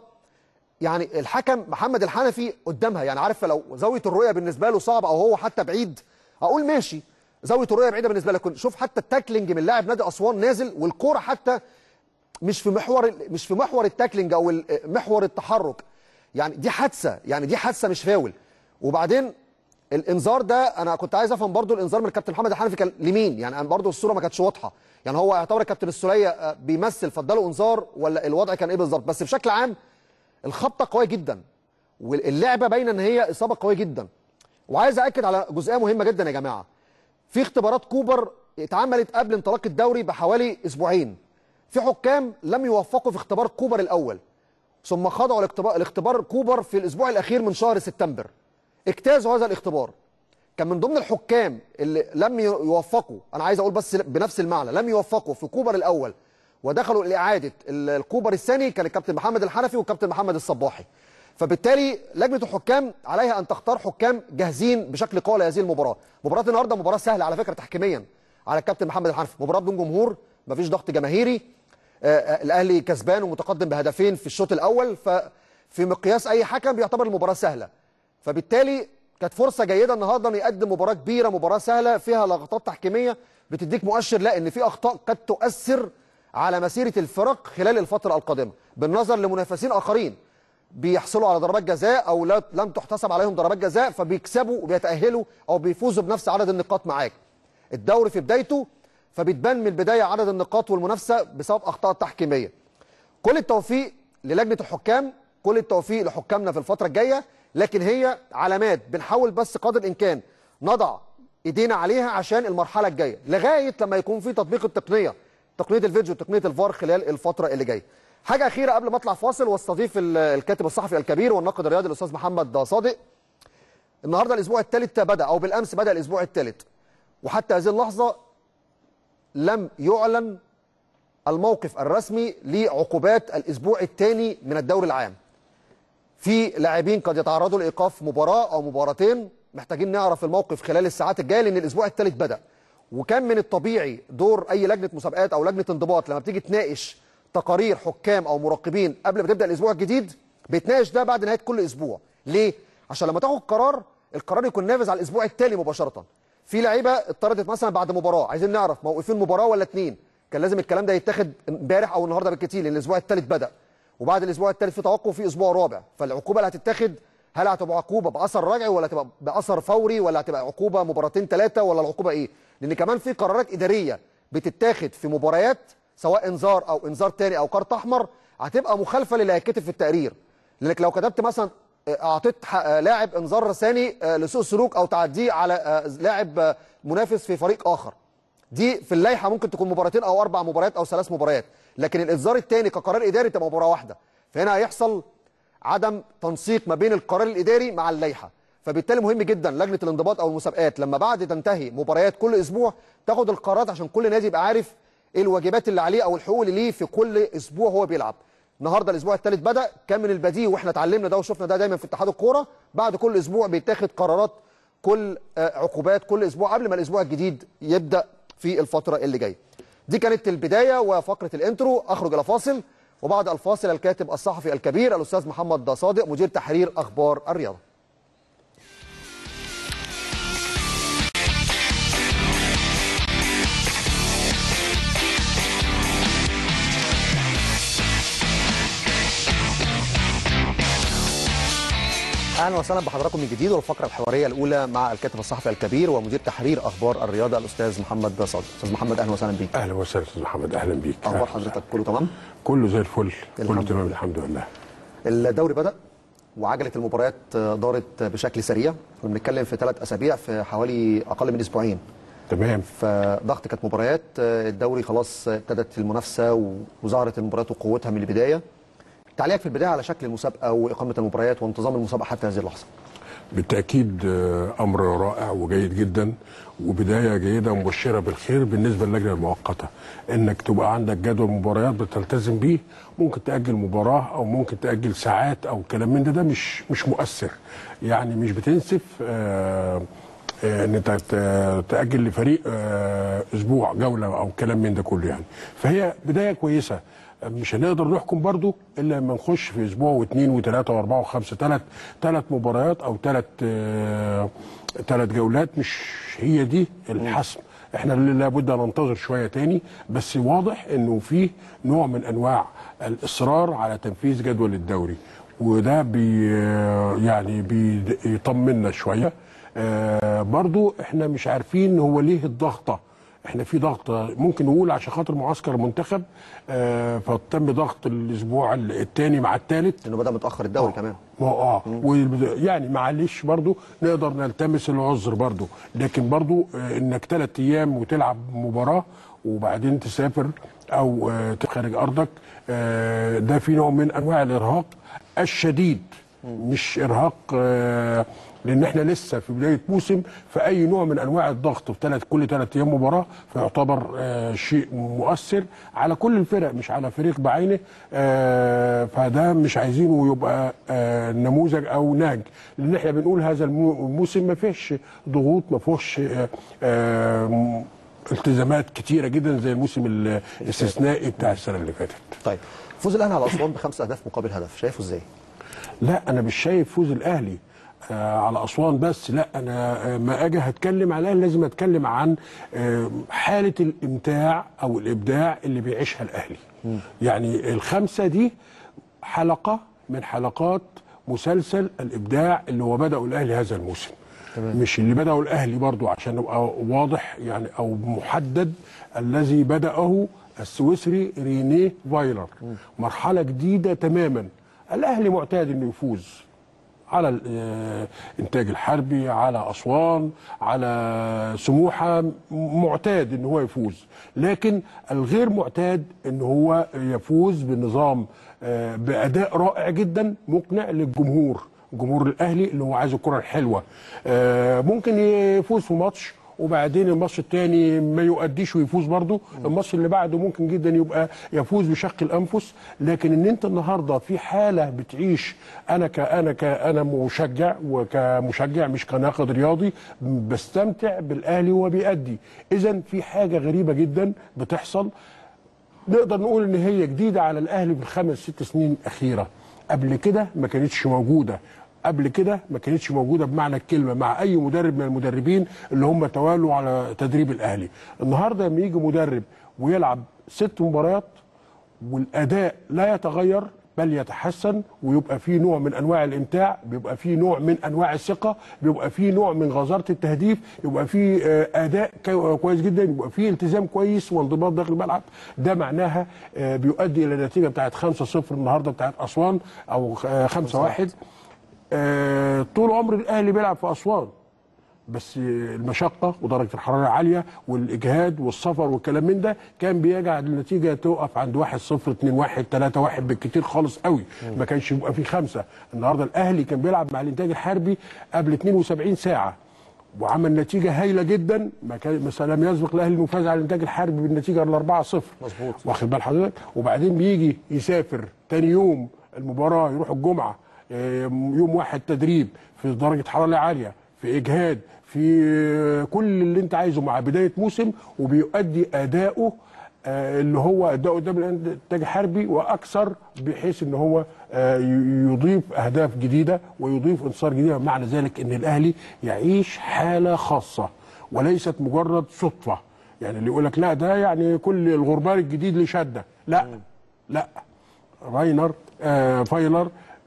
يعني الحكم محمد الحنفي قدامها يعني عارف لو زاويه الرؤيه بالنسبه له صعبه او هو حتى بعيد اقول ماشي زاويه الرؤيه بعيده بالنسبه لك شوف حتى التاكلينج من لاعب نادي اسوان نازل والكوره حتى مش في محور مش في محور التاكلينج او ال- محور التحرك يعني دي حادثه يعني دي حادثه مش فاول وبعدين الانذار ده انا كنت عايز افهم برضو الانذار من الكابتن محمد الحنفي كان لمين يعني أنا برضو الصوره ما كانتش واضحه يعني هو يعتبر الكابتن السوليه آه، بيمثل فاداله انذار ولا الوضع كان ايه بالظبط بس بشكل عام الخبطه قويه جدا واللعبه باينه ان هي اصابه قويه جدا وعايز اكد على جزئيه مهمه جدا يا جماعه في اختبارات كوبر اتعملت قبل انطلاق الدوري بحوالي اسبوعين في حكام لم يوفقوا في اختبار كوبر الاول ثم خضعوا الاختبار الاختبار كوبر في الاسبوع الاخير من شهر سبتمبر اجتازوا هذا الاختبار كان من ضمن الحكام اللي لم يوفقوا انا عايز اقول بس بنفس المعنى لم يوفقوا في كوبر الاول ودخلوا لاعاده ال- الكوبر الثاني كان الكابتن محمد الحنفي والكابتن محمد الصباحي فبالتالي لجنه الحكام عليها ان تختار حكام جاهزين بشكل قوي لهذه المباراه مباراه النهارده مباراه سهله على فكره تحكيميا على الكابتن محمد الحنفي مباراه بدون جمهور مفيش ضغط جماهيري آه، آه، الاهلي كسبان ومتقدم بهدفين في الشوط الاول ففي مقياس اي حكم بيعتبر المباراه سهله فبالتالي كانت فرصه جيده النهارده انه يقدم مباراه كبيره مباراه سهله فيها لقطات تحكيميه بتديك مؤشر لا ان في اخطاء قد تؤثر على مسيره الفرق خلال الفتره القادمه بالنظر لمنافسين اخرين بيحصلوا على ضربات جزاء او لا لم تحتسب عليهم ضربات جزاء فبيكسبوا وبيتاهلوا او بيفوزوا بنفس عدد النقاط معاك الدوري في بدايته فبتبان من البدايه عدد النقاط والمنافسه بسبب اخطاء تحكيميه كل التوفيق للجنه الحكام كل التوفيق لحكامنا في الفتره الجايه لكن هي علامات بنحاول بس قدر الامكان نضع ايدينا عليها عشان المرحله الجايه لغايه لما يكون في تطبيق التقنيه تقنيه الفيديو وتقنيه الفار خلال الفتره اللي جايه حاجه اخيره قبل ما اطلع فاصل واستضيف ال- الكاتب الصحفي الكبير والناقد الرياضي الاستاذ محمد صادق النهارده الاسبوع الثالث بدا او بالامس بدا الاسبوع الثالث وحتى هذه اللحظه لم يعلن الموقف الرسمي لعقوبات الاسبوع الثاني من الدوري العام في لاعبين قد يتعرضوا لايقاف مباراه او مباراتين محتاجين نعرف الموقف خلال الساعات الجايه لان الاسبوع الثالث بدا وكان من الطبيعي دور اي لجنه مسابقات او لجنه انضباط لما بتيجي تناقش تقارير حكام او مراقبين قبل ما تبدا الاسبوع الجديد بيتناقش ده بعد نهايه كل اسبوع ليه عشان لما تاخد قرار القرار يكون نافذ على الاسبوع التالي مباشره في لعيبه اتطردت مثلا بعد مباراه عايزين نعرف موقفين مباراه ولا اتنين كان لازم الكلام ده يتاخد امبارح او النهارده بالكتير لان الاسبوع الثالث بدا وبعد الاسبوع الثالث في توقف في اسبوع رابع فالعقوبه اللي هتتاخد هل هتبقى عقوبه باثر رجعي ولا هتبقى باثر فوري ولا هتبقى عقوبه مباراتين ثلاثه ولا العقوبه ايه لان كمان في قرارات اداريه بتتاخد في مباريات سواء انذار او انذار تاني او كارت احمر هتبقى مخالفه للي هيتكتب في التقرير لانك لو كتبت مثلا آه، اعطيت ح- آه، لاعب انذار ثاني آه، لسوء سلوك او تعديه على آه، لاعب آه، منافس في فريق اخر دي في اللائحه ممكن تكون مباراتين او اربع مباريات او ثلاث مباريات لكن الانذار الثاني كقرار اداري تبقى مباراه واحده فهنا هيحصل عدم تنسيق ما بين القرار الاداري مع اللائحه فبالتالي مهم جدا لجنه الانضباط او المسابقات لما بعد تنتهي مباريات كل اسبوع تاخد القرارات عشان كل نادي يبقى عارف ايه الواجبات اللي عليه او الحقوق اللي ليه في كل اسبوع هو بيلعب النهارده الاسبوع الثالث بدا كان من البديهي واحنا اتعلمنا ده وشفنا ده دايما في اتحاد الكوره بعد كل اسبوع بيتاخد قرارات كل آه، عقوبات كل اسبوع قبل ما الاسبوع الجديد يبدا في الفتره اللي جايه دي كانت البدايه وفقره الانترو اخرج الى فاصل وبعد الفاصل الكاتب الصحفي الكبير الاستاذ محمد صادق مدير تحرير اخبار الرياضه اهلا وسهلا بحضراتكم من جديد والفقره الحواريه الاولى مع الكاتب الصحفي الكبير ومدير تحرير اخبار الرياضه الاستاذ محمد صادق استاذ محمد اهلا وسهلا بيك اهلا وسهلا استاذ محمد اهلا بيك اخبار أهلا. حضرتك كله تمام كله زي الفل كله الحمد تمام لله. الحمد لله الدوري بدا وعجله المباريات دارت بشكل سريع كنا بنتكلم في ثلاث اسابيع في حوالي اقل من اسبوعين تمام فضغط كانت مباريات الدوري خلاص ابتدت المنافسه وظهرت المباريات وقوتها من البدايه تعليقك في البدايه على شكل المسابقه واقامه المباريات وانتظام المسابقه حتى هذه اللحظه بالتاكيد آه، امر رائع وجيد جدا وبدايه جيده ومبشره بالخير بالنسبه للجنه المؤقته انك تبقى عندك جدول مباريات بتلتزم بيه ممكن تاجل مباراه او ممكن تاجل ساعات او كلام من ده ده مش مش مؤثر يعني مش بتنسف آه آه، ان انت ت- تاجل لفريق آه، اسبوع جوله او كلام من ده كله يعني فهي بدايه كويسه مش هنقدر نحكم برضو الا لما نخش في اسبوع واثنين وثلاثه واربعه وخمسه ثلاث ثلاث مباريات او ثلاث ثلاث جولات مش هي دي الحسم احنا اللي لابد ان ننتظر شويه تاني بس واضح انه في نوع من انواع الاصرار على تنفيذ جدول الدوري وده بي يعني بيطمنا شويه آه برضو احنا مش عارفين هو ليه الضغطه احنا في ضغط ممكن نقول عشان خاطر معسكر المنتخب آه فتم ضغط الاسبوع الثاني مع الثالث لانه بدا متاخر الدوري كمان ما هو اه وبد- يعني معلش برضو نقدر نلتمس العذر برضو لكن برضو آه، انك ثلاث ايام وتلعب مباراه وبعدين تسافر او آه، خارج ارضك آه، ده في نوع من انواع الارهاق الشديد مش ارهاق آه، لان احنا لسه في بدايه موسم فاي نوع من انواع الضغط في ثلاث كل ثلاث ايام مباراه فيعتبر آه، شيء مؤثر على كل الفرق مش على فريق بعينه آه، فده مش عايزينه يبقى آه، نموذج او نهج لان احنا بنقول هذا المو- الموسم ما فيهش ضغوط ما فيهوش آه، آه، التزامات كتيره جدا زي الموسم الاستثنائي بتاع السنه اللي فاتت طيب فوز الاهلي على اسوان بخمس اهداف مقابل هدف شايفه ازاي؟ لا انا مش شايف فوز الاهلي آه على اسوان بس لا انا آه ما اجي هتكلم على الاهلي لازم اتكلم عن آه حاله الامتاع او الابداع اللي بيعيشها الاهلي يعني الخمسه دي حلقه من حلقات مسلسل الابداع اللي هو بداه الاهلي هذا الموسم تمام. مش اللي بداه الاهلي برضو عشان نبقى واضح يعني او محدد الذي بداه السويسري رينيه فايلر مرحله جديده تماما الاهلي معتاد انه يفوز على الانتاج الحربي على اسوان على سموحه معتاد ان هو يفوز لكن الغير معتاد ان هو يفوز بنظام آه، باداء رائع جدا مقنع للجمهور جمهور الاهلي اللي هو عايز الكره الحلوه آه، ممكن يفوز في ماتش وبعدين الماتش الثاني ما يؤديش ويفوز برضه الماتش اللي بعده ممكن جدا يبقى يفوز بشق الانفس لكن ان انت النهارده في حاله بتعيش انا كانا كانا مشجع وكمشجع مش كناقد رياضي بستمتع بالاهلي وهو بيأدي اذا في حاجه غريبه جدا بتحصل نقدر نقول ان هي جديده على الاهلي في الخمس ست سنين الاخيره قبل كده ما كانتش موجوده قبل كده ما كانتش موجوده بمعنى الكلمه مع اي مدرب من المدربين اللي هم توالوا على تدريب الاهلي النهارده لما يجي مدرب ويلعب ست مباريات والاداء لا يتغير بل يتحسن ويبقى فيه نوع من انواع الامتاع بيبقى فيه نوع من انواع الثقه بيبقى فيه نوع من غزاره التهديف يبقى فيه آه، اداء كو- كويس جدا يبقى فيه التزام كويس وانضباط داخل الملعب ده معناها آه، بيؤدي الى النتيجه بتاعت 5-0 النهارده بتاعت اسوان او 5-1 آه، طول عمر الاهلي بيلعب في اسوان بس المشقه ودرجه الحراره عاليه والاجهاد والسفر والكلام من ده كان بيجعل النتيجه تقف عند 1 0 2 1 3 1 بالكتير خالص قوي ما كانش يبقى فيه خمسه النهارده الاهلي كان بيلعب مع الانتاج الحربي قبل 72 ساعه وعمل نتيجه هايله جدا ما كان مثلا لم يسبق الاهلي انه فاز على الانتاج الحربي بالنتيجه ال 4-0 مظبوط. واخد بال حضرتك وبعدين بيجي يسافر تاني يوم المباراه يروح الجمعه آه، يوم واحد تدريب في درجه حراره عاليه في اجهاد في آه، كل اللي انت عايزه مع بدايه موسم وبيؤدي اداؤه آه، اللي هو اداؤه قدام الانتاج الحربي واكثر بحيث ان هو آه، ي- يضيف اهداف جديده ويضيف انتصار جديده معنى ذلك ان الاهلي يعيش حاله خاصه وليست مجرد صدفه يعني اللي يقول لك لا ده يعني كل الغربال الجديد لشده لا لا راينر آه فايلر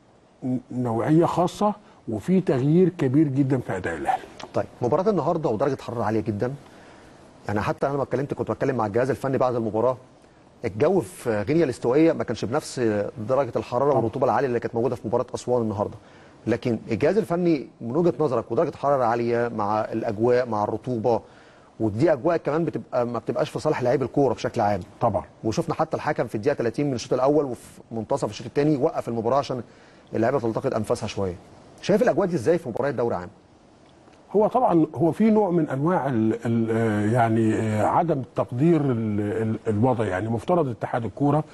ن- نوعيه خاصه وفي تغيير كبير جدا في اداء الاهلي طيب مباراه النهارده ودرجه حراره عاليه جدا يعني حتى انا لما اتكلمت كنت بتكلم مع الجهاز الفني بعد المباراه الجو في غينيا الاستوائيه ما كانش بنفس درجه الحراره والرطوبه العاليه اللي كانت موجوده في مباراه اسوان النهارده لكن الجهاز الفني من وجهه نظرك ودرجه حراره عاليه مع الاجواء مع الرطوبه ودي اجواء كمان بتبقى ما بتبقاش في صالح لعيب الكوره بشكل عام طبعا وشفنا حتى الحكم في الدقيقه 30 من الشوط الاول وفي منتصف الشوط الثاني وقف المباراه عشان اللعيبه تلتقط انفاسها شويه شايف الاجواء دي ازاي في مباريات دوري عام هو طبعا هو في نوع من انواع ال ال آه يعني آه عدم تقدير ال ال الوضع يعني مفترض اتحاد الكوره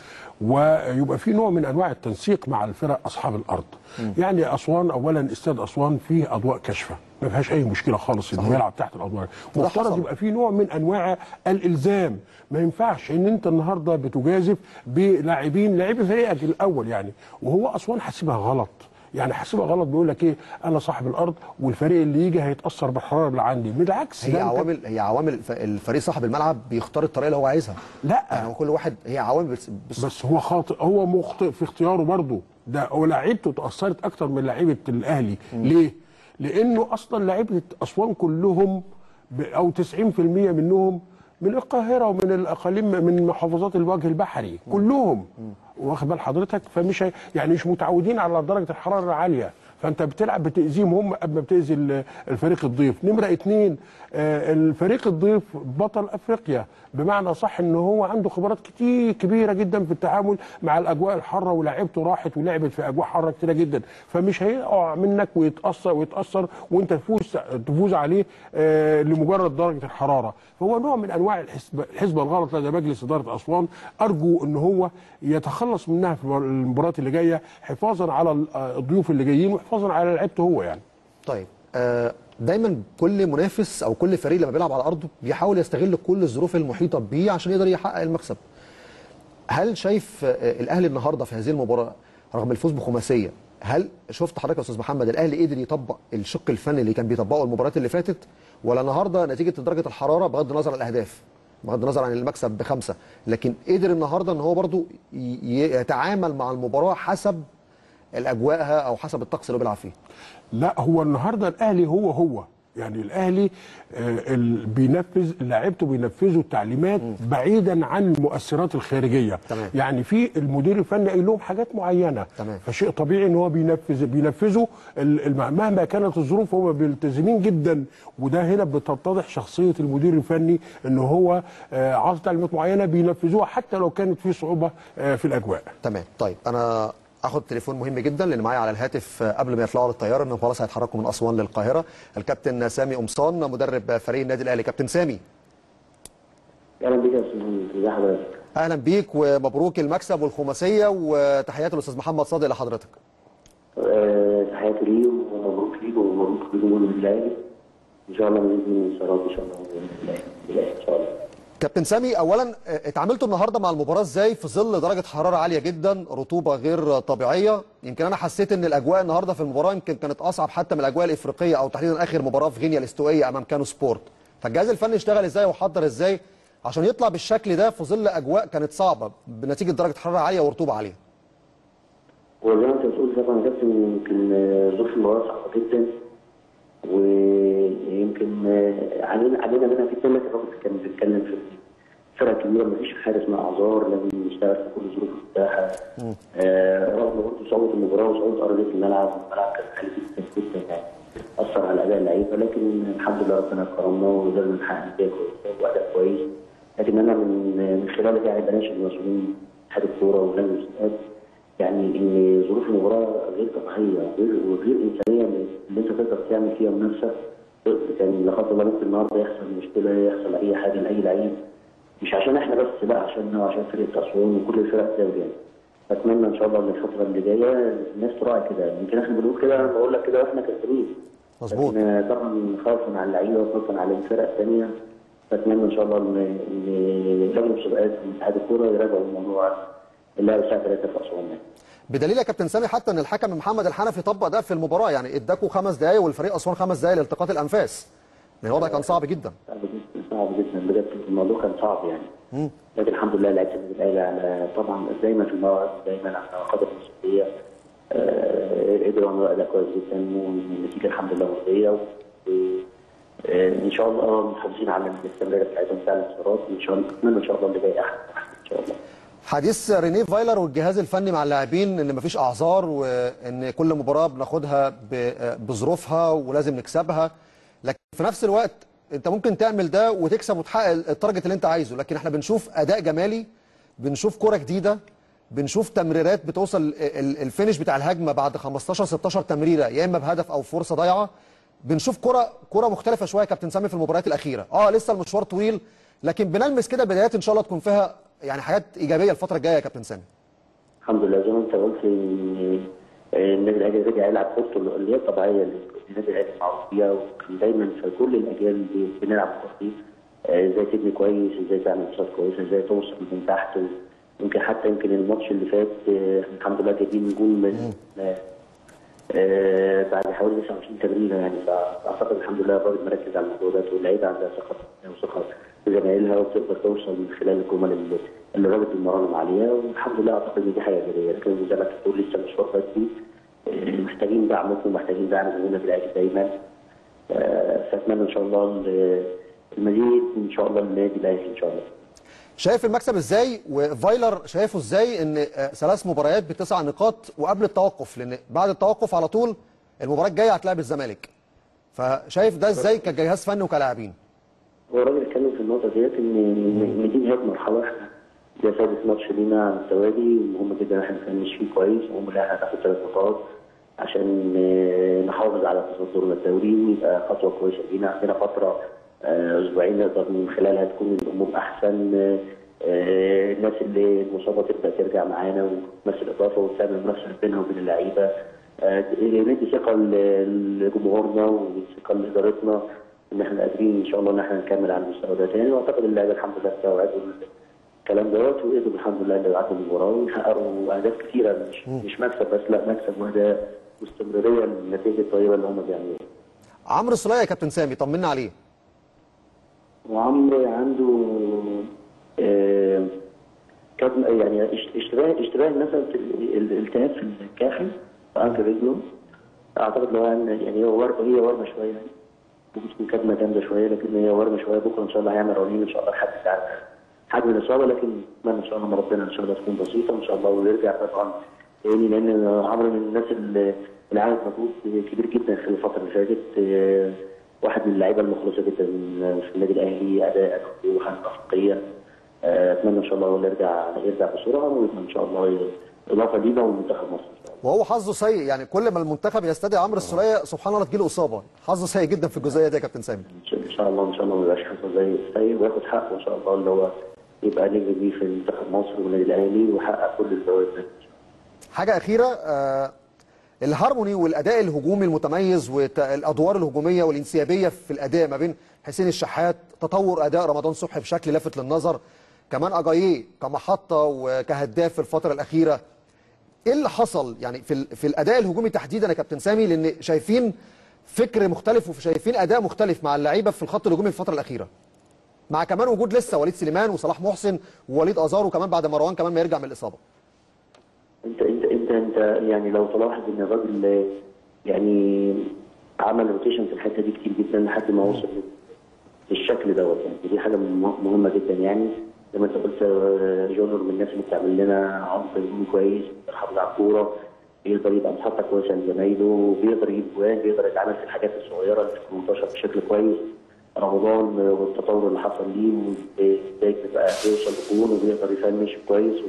ويبقى في نوع من انواع التنسيق مع الفرق اصحاب الارض يعني اسوان اولا استاد اسوان فيه اضواء كاشفه ما فيهاش اي مشكله خالص انه يلعب تحت الاضواء وده مفترض حصل. يبقى في نوع من انواع الالزام ما ينفعش ان انت النهارده بتجازف بلاعبين لاعبي فريقك الاول يعني وهو اسوان حاسبها غلط يعني حاسبها غلط بيقول لك ايه انا صاحب الارض والفريق اللي يجي هيتاثر بالحراره اللي عندي بالعكس هي ده أنت- عوامل هي عوامل الف- الفريق صاحب الملعب بيختار الطريقه اللي هو عايزها لا. يعني هو كل واحد هي عوامل بس, بس بس هو خاطئ هو مخطئ في اختياره برضه ده هو لعيبته اتاثرت اكتر من لعيبه الاهلي ليه؟ لانه اصلا لعيبه اسوان كلهم ب- او 90% منهم من القاهره ومن الاقاليم من محافظات الوجه البحري كلهم واخد بال حضرتك فمش هي- يعني مش متعودين على درجه الحراره العاليه فانت بتلعب بتاذيهم هم قبل ما بتاذي ال- الفريق الضيف نمره اتنين آه، الفريق الضيف بطل افريقيا بمعنى صح ان هو عنده خبرات كتير كبيره جدا في التعامل مع الاجواء الحاره ولاعيبته راحت ولعبت في اجواء حاره كتيره جدا فمش هيقع منك ويتاثر ويتاثر وانت تفوز تفوز عليه آه، لمجرد درجه الحراره فهو نوع من انواع الحسبه الحسبه الغلط لدى مجلس اداره اسوان ارجو ان هو يتخلص منها في المباريات اللي جايه حفاظا على ال- آه، الضيوف اللي جايين وحفاظا على لعيبته هو يعني طيب آه دايما كل منافس او كل فريق لما بيلعب على ارضه بيحاول يستغل كل الظروف المحيطه بيه عشان يقدر يحقق المكسب هل شايف آه الاهلي النهارده في هذه المباراه رغم الفوز بخماسيه هل شفت حضرتك يا استاذ محمد الاهلي قدر يطبق الشق الفني اللي كان بيطبقه المباريات اللي فاتت ولا النهارده نتيجه درجه الحراره بغض النظر عن الاهداف بغض النظر عن المكسب بخمسه لكن قدر النهارده ان هو برضو ي- ي- يتعامل مع المباراه حسب الاجواءها او حسب الطقس اللي هو بيلعب فيه لا هو النهارده الاهلي هو هو يعني الاهلي آه، ال- بينفذ لعيبته بينفذوا التعليمات بعيدا عن المؤثرات الخارجيه تمام. يعني في المدير الفني قايل لهم حاجات معينه تمام. فشيء طبيعي ان هو بينفذ بينفذوا ال- الم- مهما كانت الظروف هم ملتزمين جدا وده هنا بتتضح شخصيه المدير الفني ان هو آه، عاطي تعليمات معينه بينفذوها حتى لو كانت في صعوبه آه، في الاجواء تمام طيب انا اخد تليفون مهم جدا لان معايا على الهاتف آه، قبل ما يطلعوا للطياره انهم خلاص هيتحركوا من اسوان للقاهره الكابتن سامي قمصان مدرب فريق النادي الاهلي كابتن سامي اهلا بك يا استاذ محمد ازي حضرتك اهلا بيك ومبروك المكسب والخماسيه وتحيات الاستاذ محمد صادق لحضرتك آه، تحياتي ليه ومبروك ليك ومبروك لجمهور النادي الاهلي ان شاء الله باذن الله انتصارات ان شاء الله باذن الله بالله ان شاء الله كابتن سامي اولا آه، اتعاملتوا النهارده مع المباراه ازاي في ظل درجه حراره عاليه جدا رطوبه غير طبيعيه يمكن انا حسيت ان الاجواء النهارده في المباراه يمكن كانت اصعب حتى من الاجواء الافريقيه او تحديدا اخر مباراه في غينيا الاستوائيه امام كانو سبورت فالجهاز الفني اشتغل ازاي وحضر ازاي عشان يطلع بالشكل ده في ظل اجواء كانت صعبه بنتيجه درجه حراره عاليه ورطوبه عاليه وزي ما انت بتقول طبعا يا كابتن يمكن آه، ظروف المباراه صعبه جدا ويمكن آه، علينا علينا منها في ثلاث الراجل كان بيتكلم في فرق كبيره ما فيش حاجه اسمها اعذار لازم نشتغل في كل الظروف المتاحه آه، رغم برضه صعوبه المباراه وصعوبه ارضيه الملعب الملعب كان عالي جدا جدا يعني اثر على اداء اللعيبه لكن الحمد لله ربنا كرمنا وقدرنا نحقق نتائج كويسه واداء كويس لكن انا من من خلال يعني بناشد المسؤولين اتحاد الكوره ولجنه الاستاد يعني ان ظروف المباراه غير طبيعيه وغير وغير انسانيه اللي انت تقدر تعمل فيها منافسه كان لا قدر الله ممكن النهارده يحصل مشكله يحصل اي حاجه لاي لعيب مش عشان احنا بس لا عشان عشان فرقه اسوان وكل الفرق زي يعني اتمنى ان شاء الله ان الفتره اللي جايه الناس تراعي كده يمكن احنا بنقول كده انا بقول لك كده واحنا كسبانين مظبوط. لكن طبعا خوفا على اللعيبه وخوفا على الفرق الثانيه فاتمنى ان شاء الله ان ان لجنه المسابقات واتحاد الكوره يراجعوا الموضوع اللعب الساعه 3 في اسوان يعني. بدليل يا كابتن سامي حتى ان الحكم محمد الحنفي طبق ده في المباراه يعني اداكوا خمس دقائق والفريق اسوان خمس دقائق لالتقاط الانفاس الوضع كان صعب جدا صعب جدا صعب جدا بجد الموضوع كان صعب يعني لكن الحمد لله لعبت النادي الاهلي على طبعا دايما في الموعد دايما على قدر المسؤوليه آه، قدروا يعملوا اداء كويس جدا والنتيجه الحمد لله مرضيه و- آه، ان شاء الله محافظين على الاستمراريه بتاعتهم بتاع الانتصارات وان شاء الله اتمنى ان شاء الله اللي جاي احسن واحسن ان شاء الله حديث رينيه فايلر والجهاز الفني مع اللاعبين ان مفيش اعذار وان كل مباراه بناخدها ب- بظروفها ولازم نكسبها لكن في نفس الوقت انت ممكن تعمل ده وتكسب وتحقق التارجت اللي انت عايزه لكن احنا بنشوف اداء جمالي بنشوف كرة جديده بنشوف تمريرات بتوصل ال- ال- الفينش بتاع الهجمه بعد 15 16 تمريره يا اما بهدف او فرصه ضايعه بنشوف كرة كرة مختلفه شويه يا كابتن سامي في المباريات الاخيره اه لسه المشوار طويل لكن بنلمس كده بدايات ان شاء الله تكون فيها يعني حاجات ايجابيه الفتره الجايه يا كابتن سامي الحمد لله زي ما انت قلت ان النادي الاهلي رجع يلعب كورته اللي هي الطبيعيه اللي النادي الاهلي معروف بيها وكان دايما في كل الاجيال دي بنلعب كوره دي آه، ازاي تبني كويس ازاي تعمل ماتشات كويسه ازاي توصل من تحت يمكن حتى يمكن الماتش اللي فات آه، الحمد لله جايبين نجوم من آه، آه، بعد حوالي 29 تمرينه يعني فاعتقد الحمد لله الراجل مركز على الموضوع ده واللعيبه عندها ثقه وثقه في زمايلها وبتقدر توصل من خلال الجمل اللي اللي الراجل بيمرنهم عليها والحمد لله اعتقد ان دي حاجه ايجابيه لكن زي ما انت بتقول لسه مشوار بدري آه، محتاجين دعمكم ومحتاجين دعم زميلنا في الاهلي دايما آه، فاتمنى ان شاء الله ال- المزيد ان شاء الله للنادي الاهلي ان شاء الله شايف المكسب ازاي وفايلر شايفه ازاي ان آه، ثلاث مباريات بتسع نقاط وقبل التوقف لان بعد التوقف على طول المباراه الجايه هتلاعب الزمالك فشايف ده ازاي كجهاز فني وكلاعبين هو الراجل اتكلم في النقطه ديت ان ان دي نهايه مرحله احنا ده سادس ماتش لينا على التوالي ومهم جدا احنا نفنش فيه كويس ومهم ان احنا ناخد ثلاث نقاط عشان آه، نحافظ على تصدرنا الدوري ويبقى خطوه كويسه لينا عندنا فتره آه، اسبوعين نقدر من خلالها تكون الامور احسن آه، آه، الناس اللي المصابه تبدا ترجع معانا وتمثل اضافه وتعمل منافسه بينها وبين اللعيبه آه، ندي ثقه ل- لجمهورنا وثقه لادارتنا ان احنا قادرين ان شاء الله ان احنا نكمل على المستوى ده تاني واعتقد اللعيبه الحمد لله استوعبوا الكلام دوت وقدروا الحمد لله اللي يعدوا المباراه ويحققوا اهداف كثيره مش مش مكسب بس لا مكسب واداء واستمراريه للنتيجه الطيبه اللي هم بيعملوها. عمرو السوليه يا كابتن سامي طمنا عليه وعمرو عنده آه، كان يعني اش- اشتباه اشتباه مثلا في ال- الالتهاب في الكاحل في انكل رجله اعتقد لو يعني يعني هو ور- هي ورمه شويه يعني ممكن تكون كدمه جامده شويه لكن هي ورمه شويه بكره ان شاء الله هيعمل رنين ان شاء الله لحد ساعه حجم الاصابه لكن اتمنى ان شاء الله من ربنا ان شاء الله تكون بسيطه وان شاء الله ويرجع طبعا تاني لان عمرو من الناس اللي اللي عملت مجهود كبير جدا خلال الفتره اللي فاتت آه، واحد من اللعيبه المخلصه جدا في النادي الاهلي اداء وروحا اخلاقيه آه، اتمنى ان شاء الله هو يرجع يرجع بسرعه ويبقى ان شاء الله اضافه لينا ومنتخب مصر ان شاء الله وهو حظه سيء يعني كل ما المنتخب يستدعي عمرو السوليه سبحان الله تجيله اصابه حظه سيء جدا في الجزئيه دي يا كابتن سامي ان شاء- إن شاء الله ان شاء الله ما يبقاش حصل زي السيء وياخد حقه ان شاء الله اللي هو يبقى نجم بيه في منتخب مصر والنادي الاهلي ويحقق كل الفوائد ده حاجه اخيره آه الهارموني والاداء الهجومي المتميز والادوار الهجوميه والانسيابيه في الاداء ما بين حسين الشحات تطور اداء رمضان صبحي بشكل لافت للنظر كمان اجاييه كمحطه وكهداف في الفتره الاخيره ايه اللي حصل يعني في ال- في الاداء الهجومي تحديدا يا كابتن سامي لان شايفين فكر مختلف وشايفين اداء مختلف مع اللعيبه في الخط الهجومي في الفتره الاخيره مع كمان وجود لسه وليد سليمان وصلاح محسن ووليد ازار وكمان بعد مروان كمان ما يرجع من الاصابه انت انت انت انت يعني لو تلاحظ ان الراجل يعني عمل روتيشن في الحته دي كتير جدا لحد ما وصل للشكل دوت يعني دي حاجه مه- مهمه جدا يعني زي ما انت قلت آه، جونر من الناس اللي بتعمل لنا عمق هجومي كويس بيحافظ على الكوره بيقدر يبقى محطه كويسه لزمايله بيقدر يجيب جوان بيقدر يتعامل في الحاجات الصغيره اللي في ال 18 بشكل كويس رمضان آه، والتطور اللي حصل ليه وازاي بيبقى بيوصل لجون وبيقدر يفنش كويس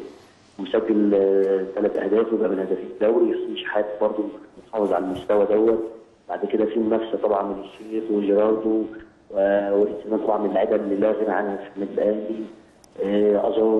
ومسجل ثلاث اهداف ويبقى من هدافين الدوري حسين شحات برضه محافظ على المستوى دوت بعد كده في منافسه طبعا من الشيخ وجيراردو و- والاستثناء طبعا من اللعيبه اللي لا غنى عنها في النادي الاهلي آه، ازارو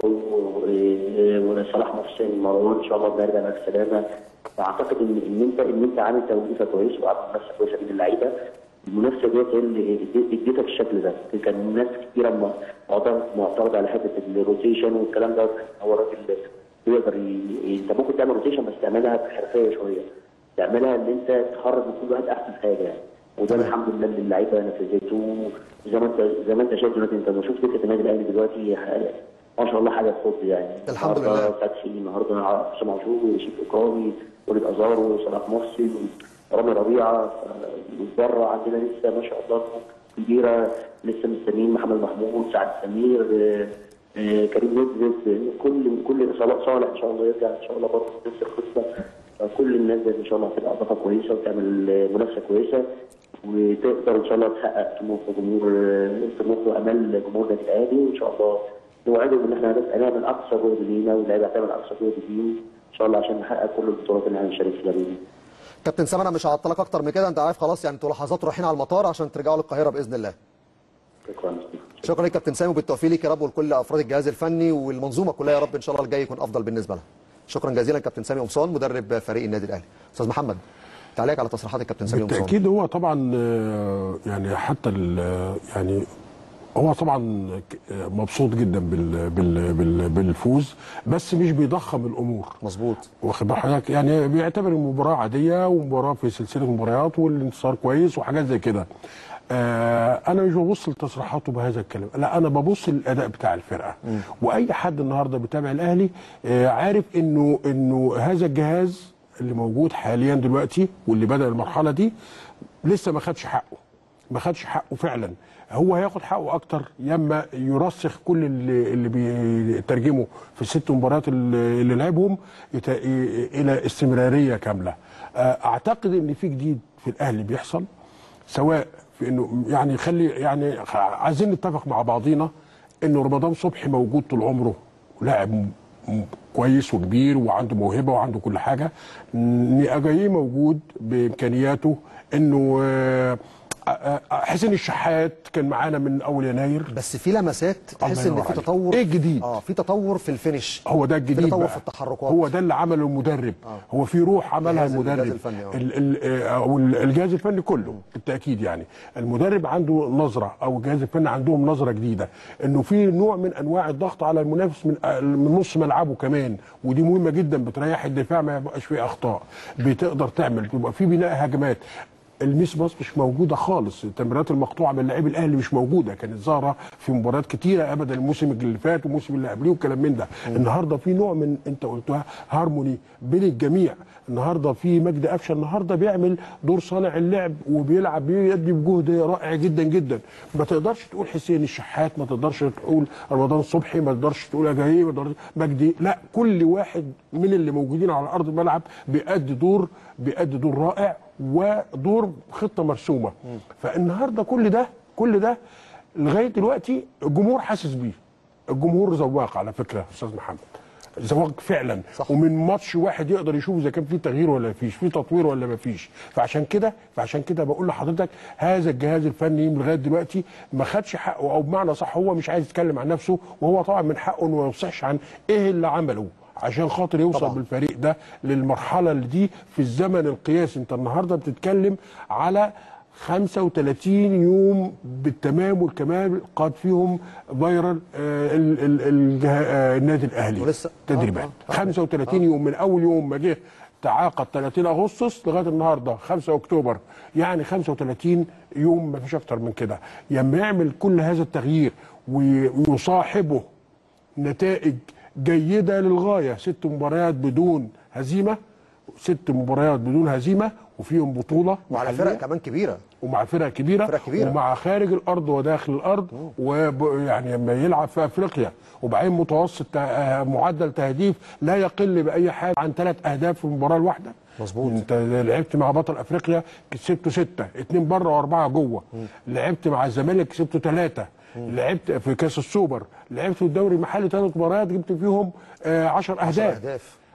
آه، وصلاح محسن مروان ان شاء الله بنرجع لك سلامه فاعتقد ان ان انت ان انت عامل توليفه كويس وعامل منافسه كويسه بين اللعيبه المنافسه ديت هي اللي اديتك الشكل ده كان ناس كتيره م- معترض معترض على حته الروتيشن والكلام ده هو الراجل يقدر ي- انت ممكن تعمل روتيشن بس تعملها بحرفيه شويه تعملها ان انت تخرج من كل واحد احسن حاجه يعني وده الحمد لله اللي اللعيبه نفذته زي ما انت زي ما انت شايف دلوقتي انت لما شفت دكه النادي الاهلي دلوقتي ح- ما شاء الله حاجه تخض يعني الحمد النهارده لله. فتحي النهارده حسام عاشور وشيف اكرامي وليد ازارو وصلاح محسن رامي ربيعه بره عندنا لسه ما شاء الله كبيره لسه مستنيين محمد محمود سعد سمير آه، آه، كريم نزلت كل كل اصابات صالح ان شاء الله يرجع ان شاء الله برضه نفس القصه فكل الناس دي ان شاء الله هتبقى اضافه كويسه وتعمل آه، منافسه كويسه وتقدر ان شاء الله تحقق طموح جمهور آه، طموح وامال جمهور النادي الاهلي وان شاء الله نوعدهم ان احنا هنبقى نعمل اقصى جهد لينا واللعيبه هتعمل اقصى جهد ليهم ان شاء الله عشان نحقق كل البطولات اللي هنشارك فيها بإذن الله. كابتن سامي انا مش هعطلك اكتر من كده انت عارف خلاص يعني انتوا لحظات رايحين على المطار عشان ترجعوا للقاهره باذن الله شكرا شكرا لك كابتن سامي وبالتوفيق ليك يا رب ولكل افراد الجهاز الفني والمنظومه كلها يا رب ان شاء الله الجاي يكون افضل بالنسبه لها شكرا جزيلا كابتن سامي قمصان مدرب فريق النادي الاهلي استاذ محمد تعليق على تصريحات الكابتن سامي قمصان بالتاكيد هو طبعا آه، يعني حتى ال- يعني هو طبعا ك- آه، مبسوط جدا بال بال بال بالفوز بس مش بيضخم الامور مظبوط واخد بال حضرتك يعني بيعتبر المباراه عاديه ومباراه في سلسله مباريات والانتصار كويس وحاجات زي كده آه انا مش ببص لتصريحاته بهذا الكلام لا انا ببص للاداء بتاع الفرقه واي حد النهارده بيتابع الاهلي آه عارف انه انه هذا الجهاز اللي موجود حاليا دلوقتي واللي بدا المرحله دي لسه ما خدش حقه ما خدش حقه فعلا هو هياخد حقه اكتر ياما يرسخ كل اللي, اللي بيترجمه في الست مباريات اللي اللي لعبهم يت- الى استمراريه كامله آه، اعتقد ان في جديد في الاهلي بيحصل سواء في انه يعني خلي يعني عايزين نتفق مع بعضينا انه رمضان صبحي موجود طول عمره لاعب م- م- كويس وكبير وعنده موهبه وعنده كل حاجه ن- اجاييه موجود بامكانياته انه آه، آه، آه، حسين الشحات كان معانا من اول يناير بس في لمسات تحس الله ان ينور في عليك. تطور إيه الجديد؟ اه في تطور في الفينش هو ده الجديد في تطور بقى. في التحركات هو ده اللي عمله المدرب آه. هو في روح عملها الجهاز- المدرب الجهاز الفني، آه. ال- ال- آه، او ال- الجهاز الفني كله بالتاكيد يعني المدرب عنده نظره او الجهاز الفني عندهم نظره جديده انه في نوع من انواع الضغط على المنافس من آه، من نص ملعبه كمان ودي مهمه جدا بتريح الدفاع ما يبقاش فيه اخطاء بتقدر تعمل بيبقى في بناء هجمات الميس باص مش موجوده خالص التمريرات المقطوعه من لاعبي الاهلي مش موجوده كانت ظاهره في مباريات كتيره ابدا الموسم اللي فات والموسم اللي قبليه والكلام من ده النهارده في نوع من انت قلتها هارموني بين الجميع النهارده في مجدي قفشه النهارده بيعمل دور صانع اللعب وبيلعب بيدي بجهد رائع جدا جدا ما تقدرش تقول حسين الشحات ما تقدرش تقول رمضان صبحي ما تقدرش تقول اجاييه ما تقدرش مجدي لا كل واحد من اللي موجودين على ارض الملعب بيأدي دور بيأدي دور رائع ودور خطه مرسومه فالنهارده كل ده كل ده لغايه دلوقتي الجمهور حاسس بيه الجمهور ذواق على فكره استاذ محمد ذواق فعلا صح. ومن ماتش واحد يقدر يشوف اذا كان في تغيير ولا ما فيش في تطوير ولا ما فيش فعشان كده فعشان كده بقول لحضرتك هذا الجهاز الفني لغايه دلوقتي ما خدش حقه او بمعنى صح هو مش عايز يتكلم عن نفسه وهو طبعا من حقه انه ما يفصحش عن ايه اللي عمله عشان خاطر يوصل طبعاً. طبعا. بالفريق ده للمرحله اللي دي في الزمن القياسي انت النهارده بتتكلم على 35 يوم بالتمام والكمال قاد فيهم فيرال آه ال- ال- الجه- آه النادي الاهلي ولسه- تدريبات آه، آه. 35 يوم من اول يوم ما جه تعاقد 30 اغسطس لغايه النهارده 5 اكتوبر يعني 35 يوم ما فيش اكتر من كده لما يعمل كل هذا التغيير وي- ويصاحبه نتائج جيده للغايه ست مباريات بدون هزيمه ست مباريات بدون هزيمه وفيهم بطوله وعلى محلية. فرق كمان كبيره ومع فرق كبيره فرق كبيرة. ومع خارج الارض وداخل الارض ويعني لما يلعب في افريقيا وبعدين متوسط ت- آه، معدل تهديف لا يقل باي حال عن ثلاث اهداف في المباراه الواحده مظبوط. انت لعبت مع بطل افريقيا كسبته سته اثنين بره واربعه جوه لعبت مع الزمالك كسبته ثلاثه لعبت في كاس السوبر لعبت في الدوري المحلي ثلاث مباريات جبت فيهم 10 10 اهداف اهداف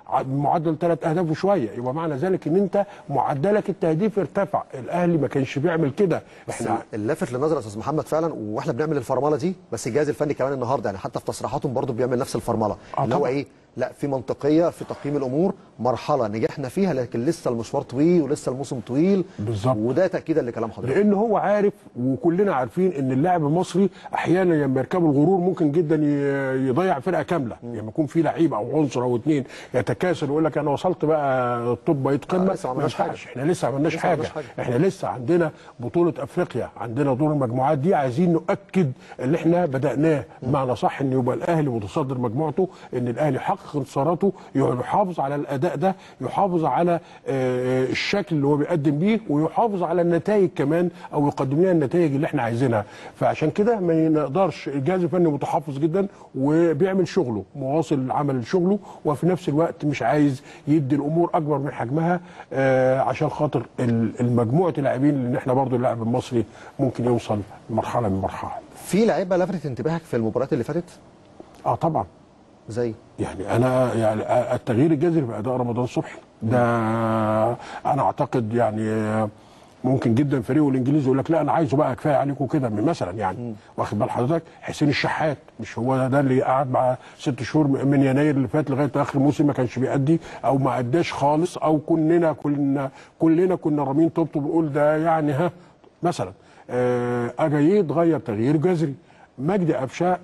ع- بمعدل ثلاث اهداف وشويه يبقى معنى ذلك ان انت معدلك التهديف ارتفع الاهلي ما كانش بيعمل كده بس احنا اللافت للنظر يا استاذ محمد فعلا واحنا بنعمل الفرمله دي بس الجهاز الفني كمان النهارده يعني حتى في تصريحاتهم برضو بيعمل نفس الفرمله آه اللي هو طبعا. ايه لا في منطقيه في تقييم الامور مرحله نجحنا فيها لكن لسه المشوار طويل ولسه الموسم طويل بالظبط. وده تاكيدا لكلام حضرتك لان هو عارف وكلنا عارفين ان اللاعب المصري احيانا لما يركبه الغرور ممكن جدا ي- يضيع فرقه كامله لما يكون في لعيب او عنصر او اثنين يتكاسل ويقول لك انا وصلت بقى الطب بقيت قمه آه، لسه ما ما عملناش حاجة. ينفعش احنا لسه ما عملناش لسه ما حاجه عملناش حاجة. احنا لسه عندنا بطوله افريقيا عندنا دور المجموعات دي عايزين نؤكد اللي احنا بداناه بمعنى صح ان يبقى الاهلي متصدر مجموعته ان الاهلي يحقق انتصاراته يحافظ على الاداء ده يحافظ على آه، الشكل اللي هو بيقدم بيه ويحافظ على النتائج كمان او يقدم لنا النتائج اللي احنا عايزينها فعشان كده ما نقدرش الجهاز الفني متحفظ جدا وبيعمل شغله مواصل عمل شغله وفي نفس الوقت مش عايز يدي الامور اكبر من حجمها آه، عشان خاطر ال- المجموعه اللاعبين لان احنا برضو اللاعب المصري ممكن يوصل مرحله من مرحله في لعيبه لفتت انتباهك في المباريات اللي فاتت اه طبعا زي يعني انا يعني التغيير الجذري في اداء رمضان صبحي ده انا اعتقد يعني ممكن جدا فريقه الانجليزي يقول لك لا انا عايزه بقى كفايه عليكم كده من مثلا يعني واخد بال حضرتك حسين الشحات مش هو ده اللي قعد مع ست شهور من يناير اللي فات لغايه اخر الموسم ما كانش بيأدي او ما اداش خالص او كلنا كلنا كلنا كنا رامين طوبته بنقول ده يعني ها مثلا آه، اجاييه اتغير تغيير جذري مجدي قفشه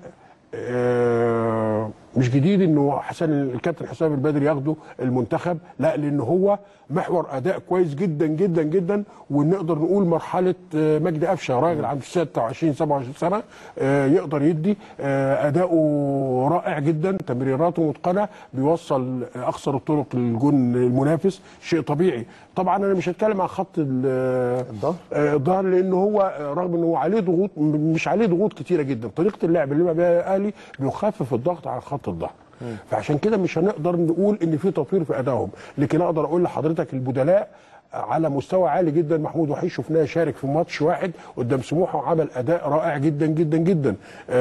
آه، مش جديد انه حسن الكابتن حسام البدري ياخده المنتخب لا لان هو محور اداء كويس جدا جدا جدا ونقدر نقول مرحله آه، مجدي قفشه راجل عنده 26 27 سنه آه، يقدر يدي آه، اداؤه رائع جدا تمريراته متقنه بيوصل اقصر الطرق للجون المنافس شيء طبيعي طبعا انا مش هتكلم عن خط ال- الظهر؟ آه، الظهر لان هو آه، رغم ان هو عليه ضغوط م- مش عليه ضغوط كتيره جدا طريقه اللعب اللي بقى بيها الاهلي بيخفف الضغط على خط الظهر فعشان كده مش هنقدر نقول ان في تطوير في ادائهم لكن اقدر اقول لحضرتك البدلاء على مستوى عالي جدا محمود وحيد شفناه شارك في ماتش واحد قدام سموحه وعمل اداء رائع جدا جدا جدا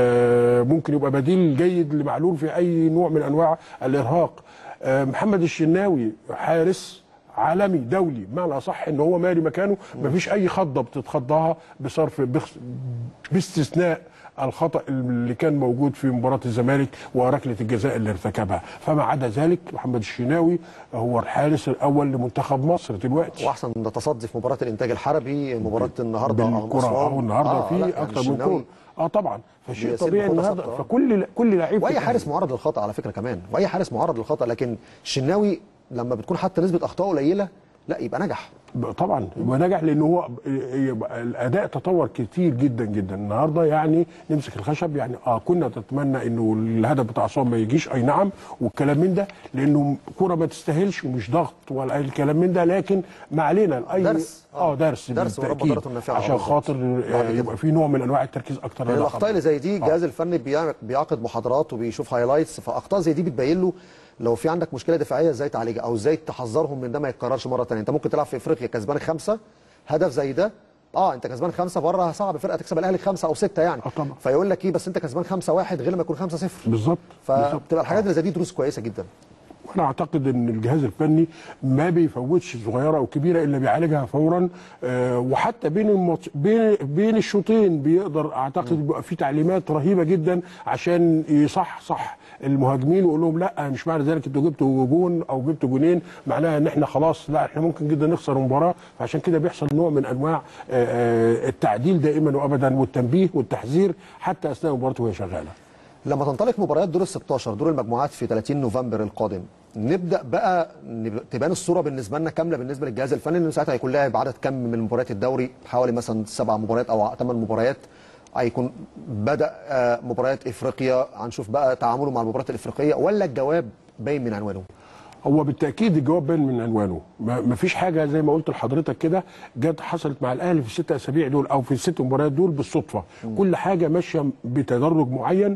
آه، ممكن يبقى بديل جيد لمعلول في اي نوع من انواع الارهاق آه، محمد الشناوي حارس عالمي دولي بمعنى اصح ان هو مالي مكانه مفيش اي خضه بتتخضاها بصرف بخ- باستثناء الخطا اللي كان موجود في مباراه الزمالك وركله الجزاء اللي ارتكبها فما عدا ذلك محمد الشناوي هو الحارس الاول لمنتخب مصر دلوقتي واحسن ده تصدي في مباراه الانتاج الحربي مباراه النهارده أمام بالكره أسوان. اهو النهارده آه، لا، في يعني اكتر من الشناوي كوره اه طبعا فشيء بيسيب طبيعي خطة النهارده ثابتة. فكل كل لعيب في واي الأهلي. حارس معرض للخطا على فكره كمان واي حارس معرض للخطا لكن الشناوي لما بتكون حتى نسبه اخطائه قليله لا يبقى نجح طبعا يبقى نجح لان هو يبقى الاداء تطور كتير جدا جدا النهارده يعني نمسك الخشب يعني اه كنا نتمنى انه الهدف بتاع عصام ما يجيش اي نعم والكلام من ده لانه كوره ما تستاهلش ومش ضغط ولا اي الكلام من ده لكن ما علينا اي درس. اه درس درس ورب بالتأكيد. ضرته النافعة. عشان آه، بالظبط. خاطر بعد آه كده. يبقى في نوع من انواع التركيز اكتر يعني على الاخطاء اللي زي دي الجهاز الفني بيعمل- بيعقد محاضرات وبيشوف هايلايتس فاخطاء زي دي بتبين له لو في عندك مشكله دفاعيه ازاي تعالجها او ازاي تحذرهم من ده ما يتكررش مره ثانيه انت ممكن تلعب في افريقيا كسبان خمسه هدف زي ده اه انت كسبان خمسه بره صعب فرقه تكسب الاهلي خمسه او سته يعني آه طبعا. فيقول لك ايه بس انت كسبان خمسه واحد غير لما يكون خمسه صفر بالظبط بالظبط. فبتبقى الحاجات اللي زي دي دروس كويسه جدا وانا اعتقد ان الجهاز الفني ما بيفوتش صغيره او كبيره الا بيعالجها فورا آه، وحتى بين الماتش بين بين الشوطين بيقدر اعتقد يبقى في تعليمات رهيبه جدا عشان يصح صح المهاجمين ويقول لهم لا مش معنى ذلك انتوا جبتوا جون او جبتوا جونين معناها ان احنا خلاص لا احنا ممكن جدا نخسر المباراه فعشان كده بيحصل نوع من انواع آه، آه، التعديل دائما وابدا والتنبيه والتحذير حتى اثناء المباراه وهي شغاله لما تنطلق مباريات دور ال 16 دور المجموعات في 30 نوفمبر القادم نبدا بقى نب- تبان الصوره بالنسبه لنا كامله بالنسبه للجهاز الفني لانه ساعتها هيكون لاعب عدد كم من مباريات الدوري حوالي مثلا سبع مباريات او ثمان مباريات هيكون بدا آه، مباريات افريقيا هنشوف بقى تعامله مع المباريات الافريقيه ولا الجواب باين من عنوانه هو بالتاكيد الجواب باين من عنوانه ما ما فيش حاجه زي ما قلت لحضرتك كده جت حصلت مع الاهلي في الست اسابيع دول او في الست مباريات دول بالصدفه كل حاجه ماشيه بتدرج معين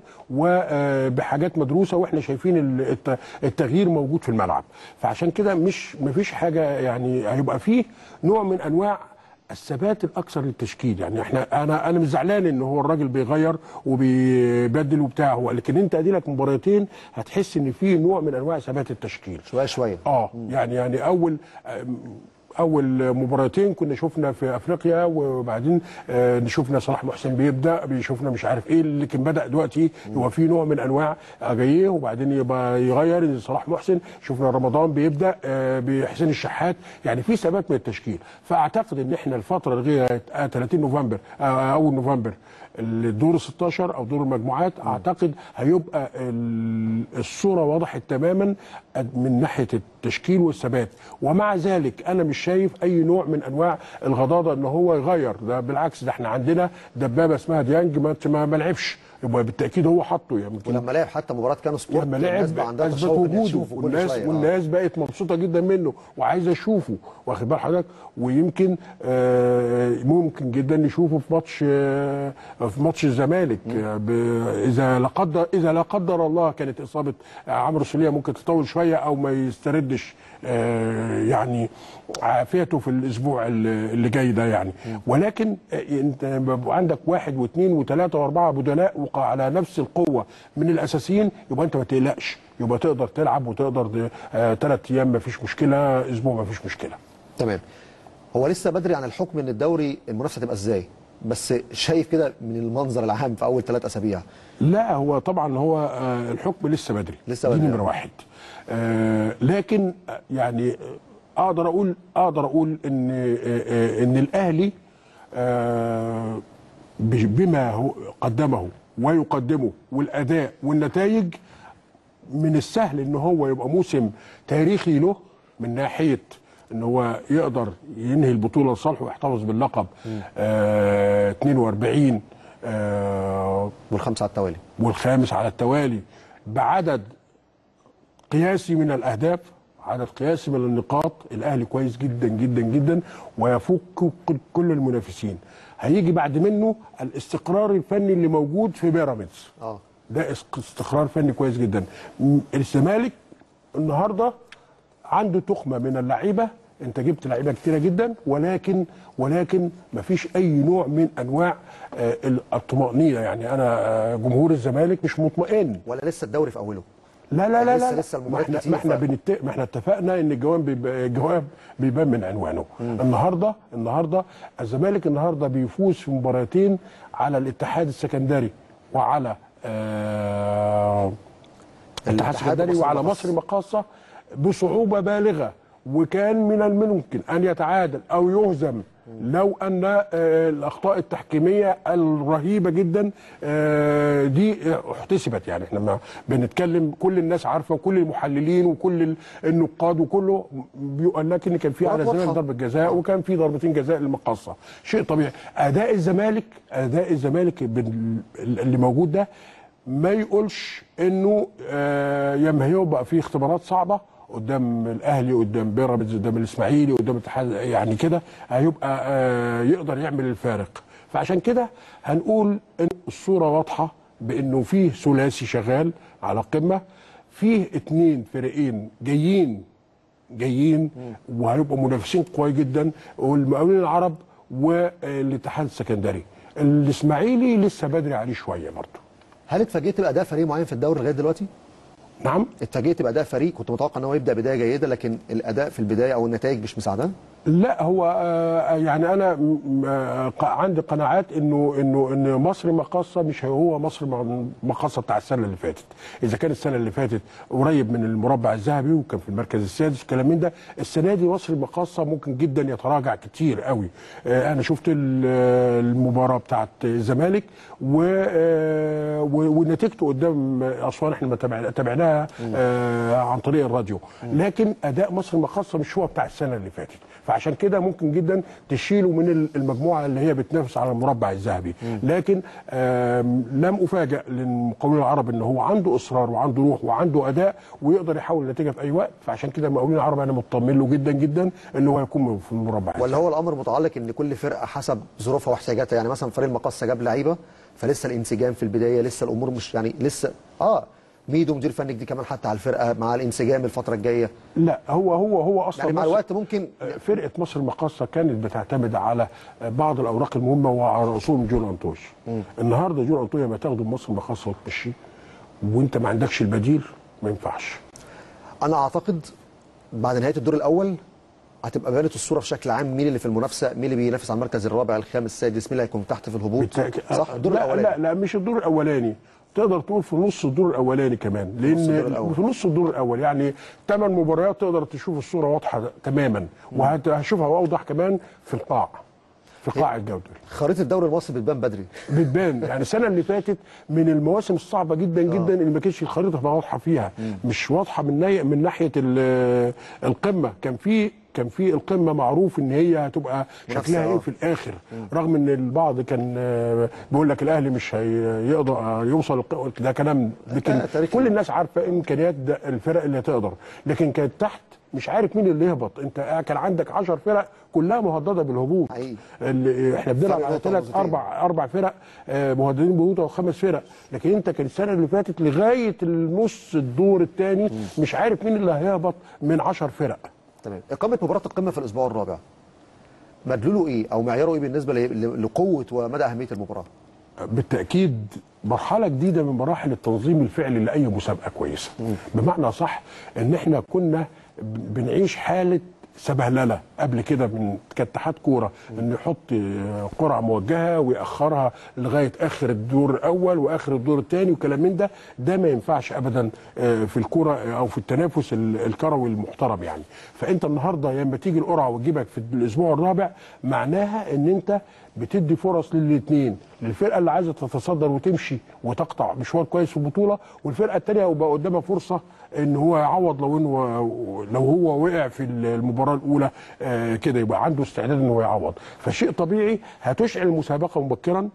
وبحاجات مدروسه واحنا شايفين ال- الت- التغيير موجود في الملعب فعشان كده مش ما فيش حاجه يعني هيبقى فيه نوع من انواع الثبات الاكثر للتشكيل يعني احنا انا انا مش زعلان ان هو الراجل بيغير وبيبدل وبتاع هو لكن انت ادي لك مباراتين هتحس ان في نوع من انواع ثبات التشكيل شويه شويه اه يعني يعني اول آم، اول مباراتين كنا شفنا في افريقيا وبعدين آه، شفنا صلاح محسن بيبدا بيشوفنا مش عارف ايه لكن بدا دلوقتي يبقى في نوع من انواع جايه وبعدين يبقى يغير صلاح محسن شفنا رمضان بيبدا آه، بحسين الشحات يعني في ثبات من التشكيل فاعتقد ان احنا الفتره لغايه آه، 30 نوفمبر آه، اول نوفمبر الدور 16 او دور المجموعات اعتقد هيبقى ال- الصوره وضحت تماما من ناحيه التشكيل والثبات ومع ذلك انا مش شايف اي نوع من انواع الغضاضه ان هو يغير ده بالعكس ده احنا عندنا دبابه اسمها ديانج ما ما ما لعبش يبقى بالتاكيد هو حطه يمكن ولما لعب حتى مباراه كانوا سبورت لما الناس لعب بقى عندها اثبت تشوق إنها وجوده تشوفه كل والناس شوية. آه. والناس بقت مبسوطه جدا منه وعايزه اشوفه واخد بال حضرتك ويمكن آه، ممكن جدا نشوفه في ماتش آه، في ماتش الزمالك آه، ب- اذا لا قدر اذا لا قدر الله كانت اصابه عمرو سوليه ممكن تطول شويه او ما يستردش آه، يعني عافيته في الاسبوع اللي اللي جاي ده يعني ولكن آه، انت بيبقى عندك واحد واثنين وثلاثه واربعه بدلاء وقع على نفس القوه من الاساسيين يبقى انت ما تقلقش يبقى تقدر تلعب وتقدر ثلاث ايام ما فيش مشكله اسبوع ما فيش مشكله تمام هو لسه بدري عن الحكم ان الدوري المنافسه تبقى ازاي بس شايف كده من المنظر العام في اول ثلاث اسابيع لا هو طبعا هو آه، الحكم لسه بدري لسه دي بدري. نمره واحد آه، لكن آه، يعني آه، اقدر اقول اقدر اقول ان آه، آه، ان الاهلي آه، ب- بما هو قدمه ويقدمه والاداء والنتائج من السهل ان هو يبقى موسم تاريخي له من ناحيه ان هو يقدر ينهي البطوله لصالحه ويحتفظ باللقب آه 42 آه والخمسه على التوالي والخامس على التوالي بعدد قياسي من الاهداف عدد قياسي من النقاط الاهلي كويس جدا جدا جدا ويفوق كل- كل المنافسين هيجي بعد منه الاستقرار الفني اللي موجود في بيراميدز اه ده اس- استقرار فني كويس جدا م- الزمالك النهارده عنده تخمه من اللعيبه انت جبت لعيبه كتيره جدا ولكن ولكن ما فيش اي نوع من انواع آه، الطمانينه يعني انا آه، جمهور الزمالك مش مطمئن ولا لسه الدوري في اوله لا لا لا لسه- لا لسه ما المباريات احنا كتير ما احنا ف- بنت... ما احنا اتفقنا ان الجواب بيبقى الجواب بيبان من عنوانه النهارده النهارده الزمالك النهارده بيفوز في مباراتين على الاتحاد السكندري وعلى آه الاتحاد الاتحاد السكندري ومصر وعلى مقاصة. مصر مقاصه بصعوبه بالغه وكان من الممكن ان يتعادل او يهزم لو ان آه، الاخطاء التحكيميه الرهيبه جدا آه، دي احتسبت يعني احنا ما بنتكلم كل الناس عارفه وكل المحللين وكل ال- النقاد وكله بيقول لك ان كان في على واضحة. الزمالك ضربه جزاء وكان في ضربتين جزاء للمقاصه شيء طبيعي اداء الزمالك اداء الزمالك بال- اللي موجود ده ما يقولش انه آه، ياما هيبقى في اختبارات صعبه قدام الاهلي قدام بيراميدز قدام الاسماعيلي قدام الاتحاد يعني كده هيبقى آه، يقدر يعمل الفارق فعشان كده هنقول ان الصوره واضحه بانه فيه ثلاثي شغال على قمه فيه اتنين فريقين جايين جايين وهيبقوا منافسين قوي جدا والمقاولين العرب والاتحاد السكندري الاسماعيلي لسه بدري عليه شويه برضه هل اتفاجئت باداء فريق معين في الدوري لغايه دلوقتي؟ نعم اتفاجئت باداء فريق كنت متوقع ان هو يبدا بدايه جيده لكن الاداء في البدايه او النتائج مش مساعداه؟ لا هو آه، يعني انا م- آه، ق- عندي قناعات انه انه ان مصر مقاصه مش هو مصر م- مقاصه بتاع السنه اللي فاتت اذا كان السنه اللي فاتت قريب من المربع الذهبي وكان في المركز السادس والكلام من ده السنه دي مصر مقاصه ممكن جدا يتراجع كتير قوي آه، انا شفت ال- المباراه بتاعت الزمالك و- آه، و- ونتيجته قدام اسوان احنا ما تابعنا- تابعناها آه، عن طريق الراديو لكن اداء مصر المقاصه مش هو بتاع السنه اللي فاتت فعشان كده ممكن جدا تشيله من المجموعه اللي هي بتنافس على المربع الذهبي لكن آم، لم افاجئ للمقاولين العرب ان هو عنده اصرار وعنده روح وعنده اداء ويقدر يحول النتيجه في اي وقت فعشان كده المقاولين العرب انا مطمن له جدا جدا ان هو يكون في المربع ولا هو الامر متعلق ان كل فرقه حسب ظروفها واحتياجاتها يعني مثلا فريق المقاصه جاب لعيبه فلسه الانسجام في البدايه لسه الامور مش يعني لسه اه ميدو مدير فني جديد كمان حتى على الفرقه مع الانسجام الفتره الجايه لا هو هو هو اصلا يعني مع مصر- الوقت ممكن فرقه مصر المقاصه كانت بتعتمد على بعض الاوراق المهمه وعلى رسوم جون انطوش النهارده جون انطوش لما تاخده من مصر المقاصه وتمشيه وانت ما عندكش البديل ما ينفعش انا اعتقد بعد نهايه الدور الاول هتبقى بانت الصوره بشكل عام مين اللي في المنافسه مين اللي بينافس على المركز الرابع الخامس السادس مين اللي هيكون تحت في الهبوط بالتأكيد. صح الدور لا الاولاني لا لا مش الدور الاولاني تقدر تقول في نص الدور الاولاني كمان نص الدور لان الأول. في نص الدور الاول يعني ثمان مباريات تقدر تشوف الصوره واضحه تماما وهتشوفها اوضح كمان في القاع في قاع الجوده خريطه الدوري المصري بتبان بدري بتبان يعني السنه اللي فاتت من المواسم الصعبه جدا جدا اللي ما كانتش الخريطه واضحه فيها مش واضحه من ناحيه من ناحيه ال- القمه كان في كان في القمه معروف ان هي هتبقى منافسة، شكلها آه. ايه في الاخر رغم ان البعض كان آه، بيقول لك الاهلي مش هيقدر آه، يوصل الق- ده كلام لكن تاريخي. كل الناس عارفه امكانيات ده الفرق اللي هتقدر لكن كانت تحت مش عارف مين اللي يهبط انت كان عندك 10 فرق كلها مهدده بالهبوط حقيقي. اللي احنا بنلعب فرق على نقطة ثلاث نقطتين. اربع اربع فرق آه، مهددين بهبوط او خمس فرق لكن انت كان السنه اللي فاتت لغايه النص الدور الثاني مش عارف مين اللي هيهبط من 10 فرق تمام اقامه مباراه القمه في الاسبوع الرابع مدلوله ايه او معياره ايه بالنسبه ل- ل- لقوه ومدى اهميه المباراه بالتاكيد مرحله جديده من مراحل التنظيم الفعلي لاي مسابقه كويسه بمعنى صح ان احنا كنا ب- بنعيش حاله سبهلله قبل كده من كاتحاد كوره انه يحط آه، قرعه موجهه ويأخرها لغايه اخر الدور الاول واخر الدور الثاني وكلام من ده ده ما ينفعش ابدا آه، في الكوره او في التنافس ال- الكروي المحترم يعني فانت النهارده لما تيجي القرعه وتجيبك في الاسبوع الرابع معناها ان انت بتدي فرص للاثنين للفرقه اللي عايزه تتصدر وتمشي وتقطع مشوار كويس في البطوله والفرقه الثانيه يبقى قدامها فرصه ان هو يعوض لو انه لو هو وقع في المباراه الاولى آه، كده يبقى عنده استعداد انه يعوض فشيء طبيعي هتشعل المسابقه مبكرا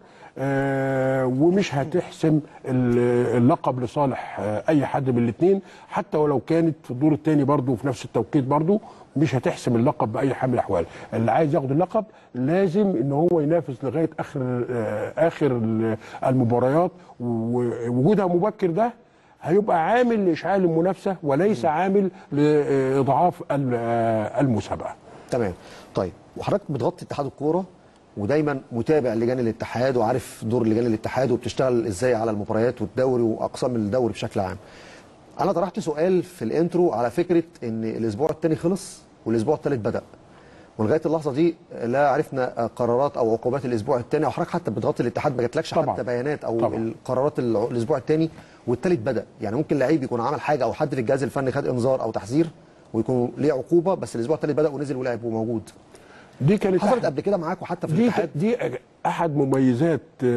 آه، ومش هتحسم ال- اللقب لصالح آه، اي حد من الاثنين حتى ولو كانت في الدور الثاني برضه في نفس التوقيت برضه مش هتحسم اللقب باي حال من الاحوال اللي عايز ياخد اللقب لازم ان هو ينافس لغايه اخر آه، اخر ال- المباريات ووجودها مبكر ده هيبقى عامل لاشعال المنافسه وليس عامل لاضعاف ال- آه، المسابقه تمام طيب وحضرتك بتغطي اتحاد الكوره ودايما متابع لجان الاتحاد وعارف دور لجان الاتحاد وبتشتغل ازاي على المباريات والدوري واقسام الدوري بشكل عام انا طرحت سؤال في الانترو على فكره ان الاسبوع الثاني خلص والاسبوع الثالث بدا ولغايه اللحظه دي لا عرفنا قرارات او عقوبات الاسبوع الثاني او حضرتك حتى بتغطي الاتحاد ما جاتلكش طبعاً. حتى بيانات او طبعاً. القرارات الع- الاسبوع الثاني والثالث بدا يعني ممكن لعيب يكون عمل حاجه او حد في الجهاز الفني خد انذار او تحذير ويكون ليه عقوبه بس الاسبوع الثالث بدا ونزل ولعب وموجود دي كانت حصلت أحد- قبل كده معاك وحتى في دي الاتحاد دي احد مميزات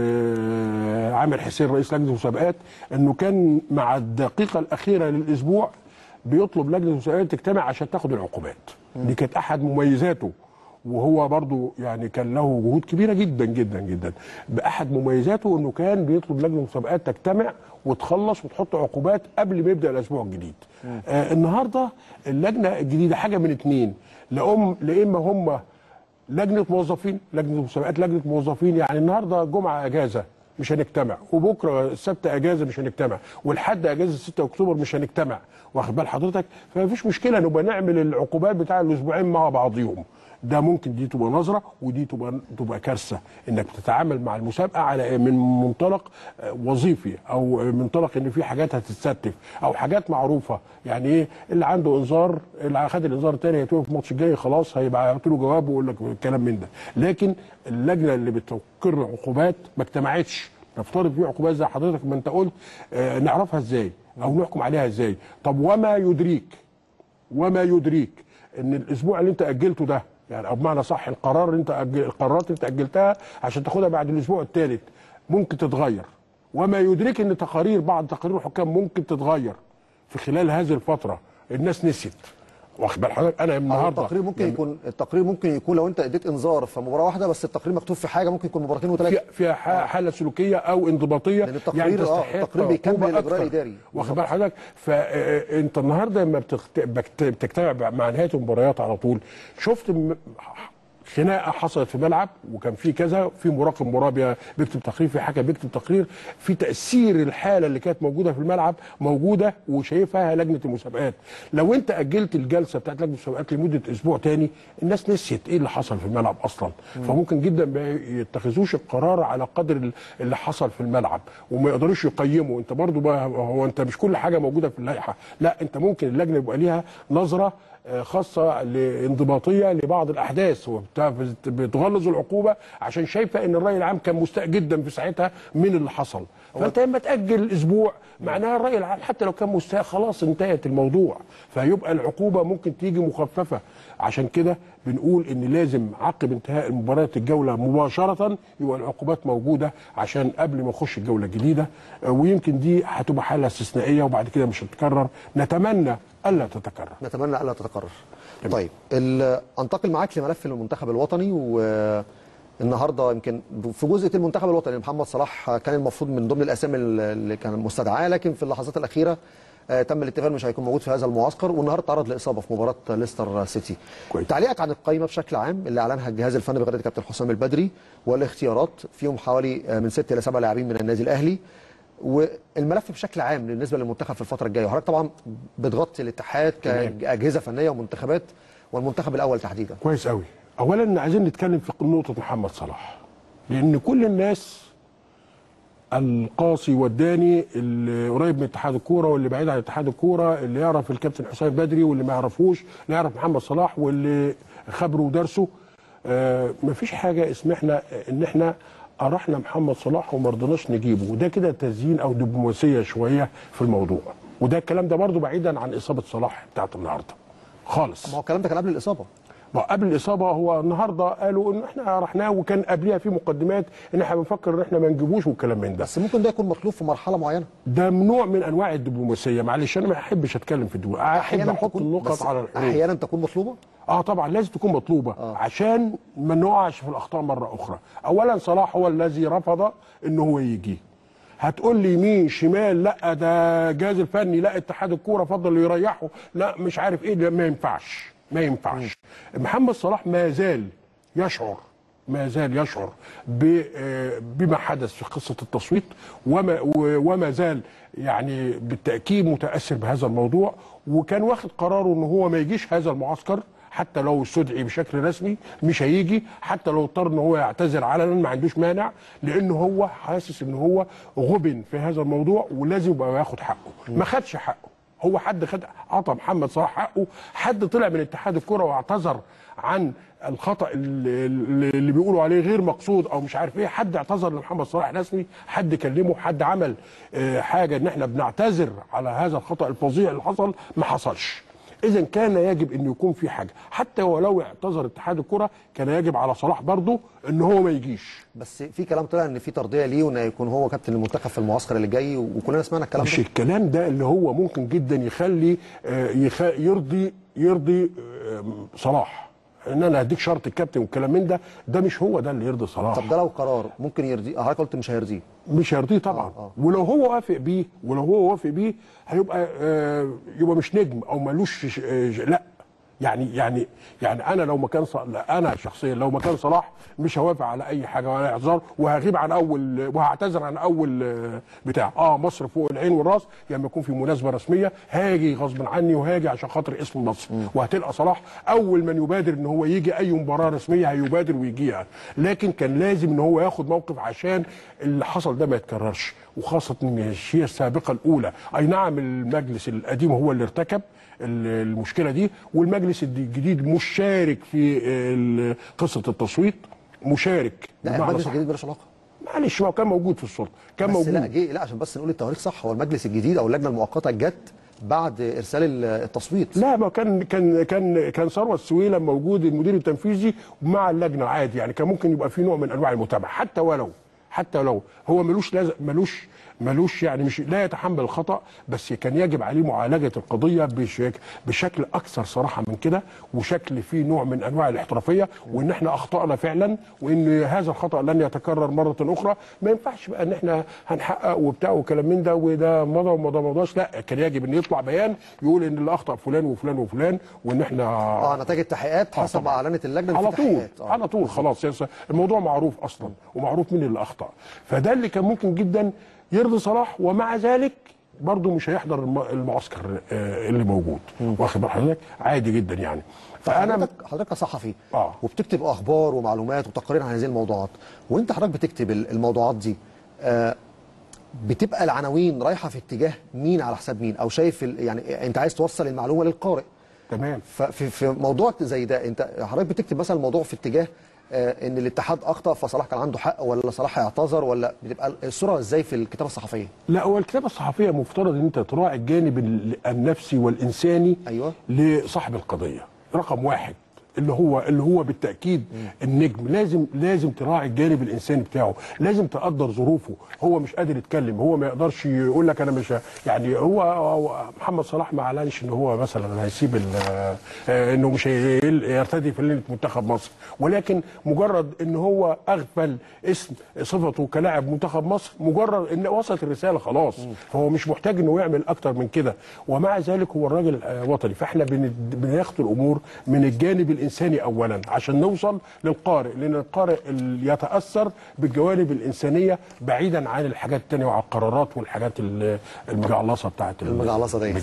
آه، عامر حسين رئيس لجنه المسابقات انه كان مع الدقيقه الاخيره للاسبوع بيطلب لجنه المسابقات تجتمع عشان تاخد العقوبات دي كانت احد مميزاته وهو برضو يعني كان له جهود كبيره جدا جدا جدا باحد مميزاته انه كان بيطلب لجنه المسابقات تجتمع وتخلص وتحط عقوبات قبل ما يبدا الاسبوع الجديد آه النهارده اللجنه الجديده حاجه من اتنين لا ام لا اما هم لجنه موظفين لجنه مسابقات لجنه موظفين يعني النهارده جمعه اجازه مش هنجتمع وبكره السبت اجازه مش هنجتمع والحد اجازه 6 اكتوبر مش هنجتمع واخد بال حضرتك فمفيش مشكله نبقى نعمل العقوبات بتاع الاسبوعين مع بعضيهم ده ممكن دي تبقى نظره ودي تبقى تبقى كارثه انك بتتعامل مع المسابقه على من منطلق آه، وظيفي او منطلق ان في حاجات هتتستف او حاجات معروفه يعني ايه اللي عنده انذار اللي خد الانذار الثاني هيتوقف الماتش الجاي خلاص هيبقى يعطي له جواب ويقول لك الكلام من ده لكن اللجنه اللي بتقر عقوبات ما اجتمعتش نفترض في عقوبات زي حضرتك ما انت قلت آه نعرفها ازاي او نحكم عليها ازاي طب وما يدريك وما يدريك ان الاسبوع اللي انت اجلته ده يعني او بمعنى صح القرار اللي انت أجل القرارات اللي انت اجلتها عشان تاخدها بعد الاسبوع الثالث ممكن تتغير وما يدريك ان تقارير بعض تقارير الحكام ممكن تتغير في خلال هذه الفتره الناس نسيت واخد بال حضرتك انا أو النهارده التقرير ممكن يكون التقرير ممكن يكون لو انت اديت انذار في مباراه واحده بس التقرير مكتوب في حاجه ممكن يكون مباراتين وثلاثه فيها فيها ح- حاله سلوكيه او انضباطيه لأن التقرير- آه، تستحق التقرير بيكمل عقوبة الإجراء أكتر. الإداري. واخد بال حضرتك فانت النهارده لما بتخت... بكت- بتجتمع مع نهايه المباريات على طول شفت م... خناقه حصلت في ملعب وكان في كذا في مراقب مراقب بيكتب تقرير في حكم بيكتب تقرير في تاثير الحاله اللي كانت موجوده في الملعب موجوده وشايفها لجنه المسابقات لو انت اجلت الجلسه بتاعت لجنه المسابقات لمده اسبوع تاني الناس نسيت ايه اللي حصل في الملعب اصلا فممكن جدا ما يتخذوش القرار على قدر ال- اللي حصل في الملعب وما يقدروش يقيموا انت برضو بقى هو انت مش كل حاجه موجوده في اللائحه لا انت ممكن اللجنه يبقى ليها نظره آه، خاصه لانضباطيه لبعض الاحداث وبتاع- بت- بتغلظ العقوبه عشان شايفه ان الراي العام كان مستاء جدا في ساعتها من اللي حصل فانت لما تاجل اسبوع معناها الراي العام حتى لو كان مستاء خلاص انتهت الموضوع فيبقى العقوبه ممكن تيجي مخففه عشان كده بنقول ان لازم عقب انتهاء مباراه الجوله مباشره يبقى العقوبات موجوده عشان قبل ما نخش الجوله الجديده آه، ويمكن دي هتبقى حاله استثنائيه وبعد كده مش هتتكرر نتمنى الا تتكرر نتمنى الا تتكرر طيب ال- انتقل معاك لملف المنتخب الوطني والنهارده يمكن في جزء المنتخب الوطني محمد صلاح كان المفروض من ضمن الاسامي اللي كان مستدعاه لكن في اللحظات الاخيره آه، تم الاتفاق مش هيكون موجود في هذا المعسكر والنهارده تعرض لاصابه في مباراه ليستر سيتي كويس. تعليقك عن القائمه بشكل عام اللي اعلنها الجهاز الفني بقياده كابتن حسام البدري والاختيارات فيهم حوالي آه، من ست الى سبع لاعبين من النادي الاهلي والملف بشكل عام بالنسبه للمنتخب في الفتره الجايه وحضرتك طبعا بتغطي الاتحاد تمام. كاجهزه فنيه ومنتخبات والمنتخب الاول تحديدا كويس قوي اولا عايزين نتكلم في نقطه محمد صلاح لان كل الناس القاصي والداني اللي قريب من اتحاد الكوره واللي بعيد عن اتحاد الكوره اللي يعرف الكابتن حسام بدري واللي ما يعرفوش اللي يعرف محمد صلاح واللي خبره ودرسه آه مفيش حاجه اسمحنا ان احنا أرحنا محمد صلاح وما رضيناش نجيبه وده كده تزيين او دبلوماسيه شويه في الموضوع وده الكلام ده برضو بعيدا عن اصابه صلاح بتاعت النهارده خالص ما هو الكلام ده كان قبل الاصابه ما قبل الاصابه هو النهارده قالوا ان احنا رحناه وكان قبلها في مقدمات ان احنا بنفكر ان احنا ما نجيبوش والكلام من ده بس ممكن ده يكون مطلوب في مرحله معينه ده نوع من انواع الدبلوماسيه معلش انا ما احبش اتكلم في الدبلوماسيه احب احط تكون النقط بس على الحروف احيانا تكون مطلوبه اه طبعا لازم تكون مطلوبه آه. عشان ما نقعش في الاخطاء مره اخرى اولا صلاح هو الذي رفض ان هو يجي هتقول لي يمين شمال لا ده جهاز الفني لا اتحاد الكوره فضل يريحه لا مش عارف ايه ده ما ينفعش ما ينفعش محمد صلاح ما زال يشعر ما زال يشعر ب- آه، بما حدث في قصه التصويت وما و- وما زال يعني بالتاكيد متاثر بهذا الموضوع وكان واخد قراره ان هو ما يجيش هذا المعسكر حتى لو استدعي بشكل رسمي مش هيجي حتى لو اضطر ان هو يعتذر علنا ما عندوش مانع لان هو حاسس ان هو غبن في هذا الموضوع ولازم يبقى ياخد حقه ما خدش حقه هو حد خد عطى محمد صلاح حقه حد طلع من اتحاد الكره واعتذر عن الخطا اللي, اللي بيقولوا عليه غير مقصود او مش عارف ايه حد اعتذر لمحمد صلاح رسمي حد كلمه حد عمل آه، حاجه ان احنا بنعتذر على هذا الخطا الفظيع اللي حصل ما حصلش اذا كان يجب ان يكون في حاجه حتى ولو اعتذر اتحاد الكره كان يجب على صلاح برضه ان هو ما يجيش بس في كلام طلع ان في ترضيه ليه وان يكون هو كابتن المنتخب في المعسكر اللي جاي وكلنا سمعنا الكلام مش ده الكلام ده اللي هو ممكن جدا يخلي آه، يخ... يرضي يرضي آه، صلاح ان انا هديك شرط الكابتن والكلام من ده ده مش هو ده اللي يرضي صلاح طب ده لو قرار ممكن يرضيه حضرتك قلت مش هيرضيه مش هيرضيه طبعا آه. ولو هو وافق بيه ولو هو وافق بيه هيبقى آه يبقى مش نجم او ملوش ش- آه ج- لا يعني يعني يعني انا لو مكان ص... لا انا شخصيا لو مكان صلاح مش هوافق على اي حاجه ولا اعتذار وهغيب عن اول وهعتذر عن اول آه، بتاع اه مصر فوق العين والراس لما يكون في مناسبه رسميه هاجي غصب عني وهاجي عشان خاطر اسم مصر وهتلقى صلاح اول من يبادر ان هو يجي اي مباراه رسميه هيبادر ويجيها لكن كان لازم ان هو ياخد موقف عشان اللي حصل ده ما يتكررش وخاصه ان هي السابقه الاولى اي نعم المجلس القديم هو اللي ارتكب ال- المشكله دي والمجلس الجديد مشارك في ال- قصه التصويت مشارك لا بمعنى المجلس صح. الجديد ملوش علاقه معلش ما هو كان موجود في السلطه كان بس موجود لا جه لا عشان بس نقول التواريخ صح هو المجلس الجديد او اللجنه المؤقته جت بعد ارسال ال- التصويت لا ما كان كان كان كان ثروت سويلم موجود المدير التنفيذي مع اللجنه عادي يعني كان ممكن يبقى في نوع من انواع المتابعه حتى ولو حتى ولو هو ملوش لازم ملوش ملوش يعني مش لا يتحمل الخطا بس كان يجب عليه معالجه القضيه بشكل بشكل اكثر صراحه من كده وشكل فيه نوع من انواع الاحترافيه وان احنا اخطانا فعلا وان هذا الخطا لن يتكرر مره اخرى ما ينفعش بقى ان احنا هنحقق وبتاع وكلام من ده وده مضى ومضى مضاش لا كان يجب ان يطلع بيان يقول ان اللي اخطا فلان وفلان وفلان وان احنا اه نتائج التحقيقات آه حسب ما طبعاً. اعلنت اللجنه على في طول تحقيقات. آه. على طول خلاص يعني الموضوع معروف اصلا ومعروف مين اللي اخطا فده اللي كان ممكن جدا يرضي صلاح ومع ذلك برضه مش هيحضر الم- المعسكر آه، اللي موجود واخد بال حضرتك عادي جدا يعني فانا حضرتك حضرتك صحفي آه. وبتكتب اخبار ومعلومات وتقارير عن هذه الموضوعات وانت حضرتك بتكتب ال- الموضوعات دي آه بتبقى العناوين رايحه في اتجاه مين على حساب مين او شايف ال- يعني انت عايز توصل المعلومه للقارئ تمام ففي في موضوع زي ده انت حضرتك بتكتب مثلا الموضوع في اتجاه آه ان الاتحاد اخطا فصلاح كان عنده حق ولا صلاح اعتذر ولا بتبقى الصوره ازاي في الكتابه الصحفيه لا هو الكتابه الصحفيه مفترض ان انت تراعي الجانب ال- النفسي والانساني أيوة. لصاحب القضيه رقم واحد اللي هو اللي هو بالتاكيد النجم لازم لازم تراعي الجانب الانساني بتاعه لازم تقدر ظروفه هو مش قادر يتكلم هو ما يقدرش يقول لك انا مش ه- يعني هو, هو محمد صلاح ما اعلنش ان هو مثلا هيسيب ال- آه، انه مش هي- يرتدي فانلة منتخب مصر ولكن مجرد ان هو اغفل اسم صفته كلاعب منتخب مصر مجرد ان وصلت الرساله خلاص فهو مش محتاج انه يعمل اكتر من كده ومع ذلك هو الراجل آه، وطني فاحنا بن- بناخد الامور من الجانب الانساني اولا عشان نوصل للقارئ لان القارئ ال- يتاثر بالجوانب الانسانيه بعيدا عن الحاجات التانية وعن القرارات والحاجات ال- المجعلصه بتاعت ال- المجعلصه دي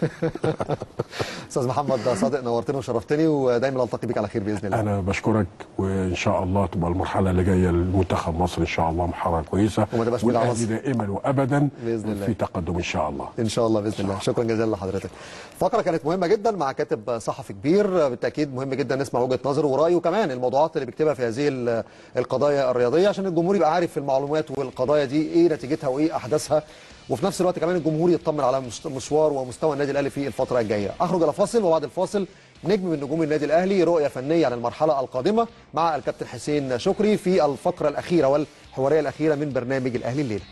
استاذ محمد صادق نورتني وشرفتني ودايما التقي بك على خير باذن الله انا بشكرك وان شاء الله تبقى المرحله اللي جايه لمنتخب مصر ان شاء الله مرحله كويسه وما تبقاش والاهلي مجعلص. دائما وابدا بإذن الله. في تقدم ان شاء الله ان شاء الله باذن الله شكرا جزيلا لحضرتك فقره كانت مهمه جدا مع كاتب صحفي كبير بالتاكيد مهم جدا نسمع وجهه نظره ورايه كمان الموضوعات اللي بيكتبها في هذه ال- القضايا الرياضيه عشان الجمهور يبقى عارف المعلومات والقضايا دي ايه نتيجتها وايه احداثها وفي نفس الوقت كمان الجمهور يطمن على مست- مشوار ومستوى النادي الاهلي في الفتره الجايه اخرج الى فاصل وبعد الفاصل نجم من نجوم النادي الاهلي رؤيه فنيه عن المرحله القادمه مع الكابتن حسين شكري في الفقره الاخيره والحواريه الاخيره من برنامج الاهلي الليله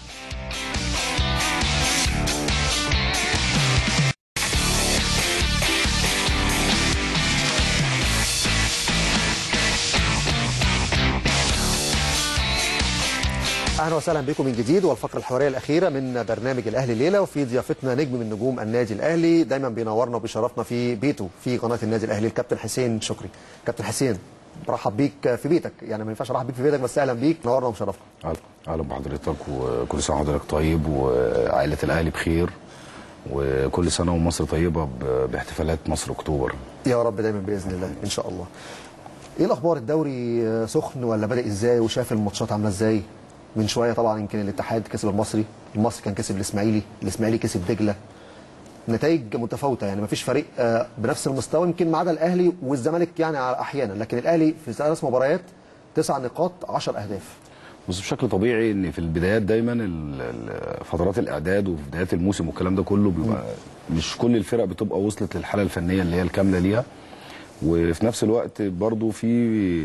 اهلا وسهلا بكم من جديد والفقره الحواريه الاخيره من برنامج الاهلي الليله وفي ضيافتنا نجم من نجوم النادي الاهلي دايما بينورنا وبيشرفنا في بيته في قناه النادي الاهلي الكابتن حسين شكري كابتن حسين برحب بيك في بيتك يعني ما ينفعش ارحب بيك في بيتك بس اهلا بيك نورنا ومشرفنا اهلا اهلا بحضرتك وكل سنه وحضرتك طيب وعائله الاهلي بخير وكل سنه ومصر طيبه ب- باحتفالات مصر اكتوبر يا رب دايما باذن الله ان شاء الله ايه الاخبار الدوري آه، سخن ولا بدا ازاي وشاف الماتشات عامله ازاي من شويه طبعا يمكن الاتحاد كسب المصري المصري كان كسب الاسماعيلي الاسماعيلي كسب دجله نتائج متفاوته يعني ما فيش فريق آه، بنفس المستوى يمكن ما عدا الاهلي والزمالك يعني على احيانا لكن الاهلي في ثلاث مباريات تسع نقاط 10 اهداف بص بشكل طبيعي ان في البدايات دايما ال- ال- فترات الاعداد وفي بدايات الموسم والكلام ده كله بيبقى مش كل الفرق بتبقى وصلت للحاله الفنيه اللي هي الكامله ليها وفي نفس الوقت برضو في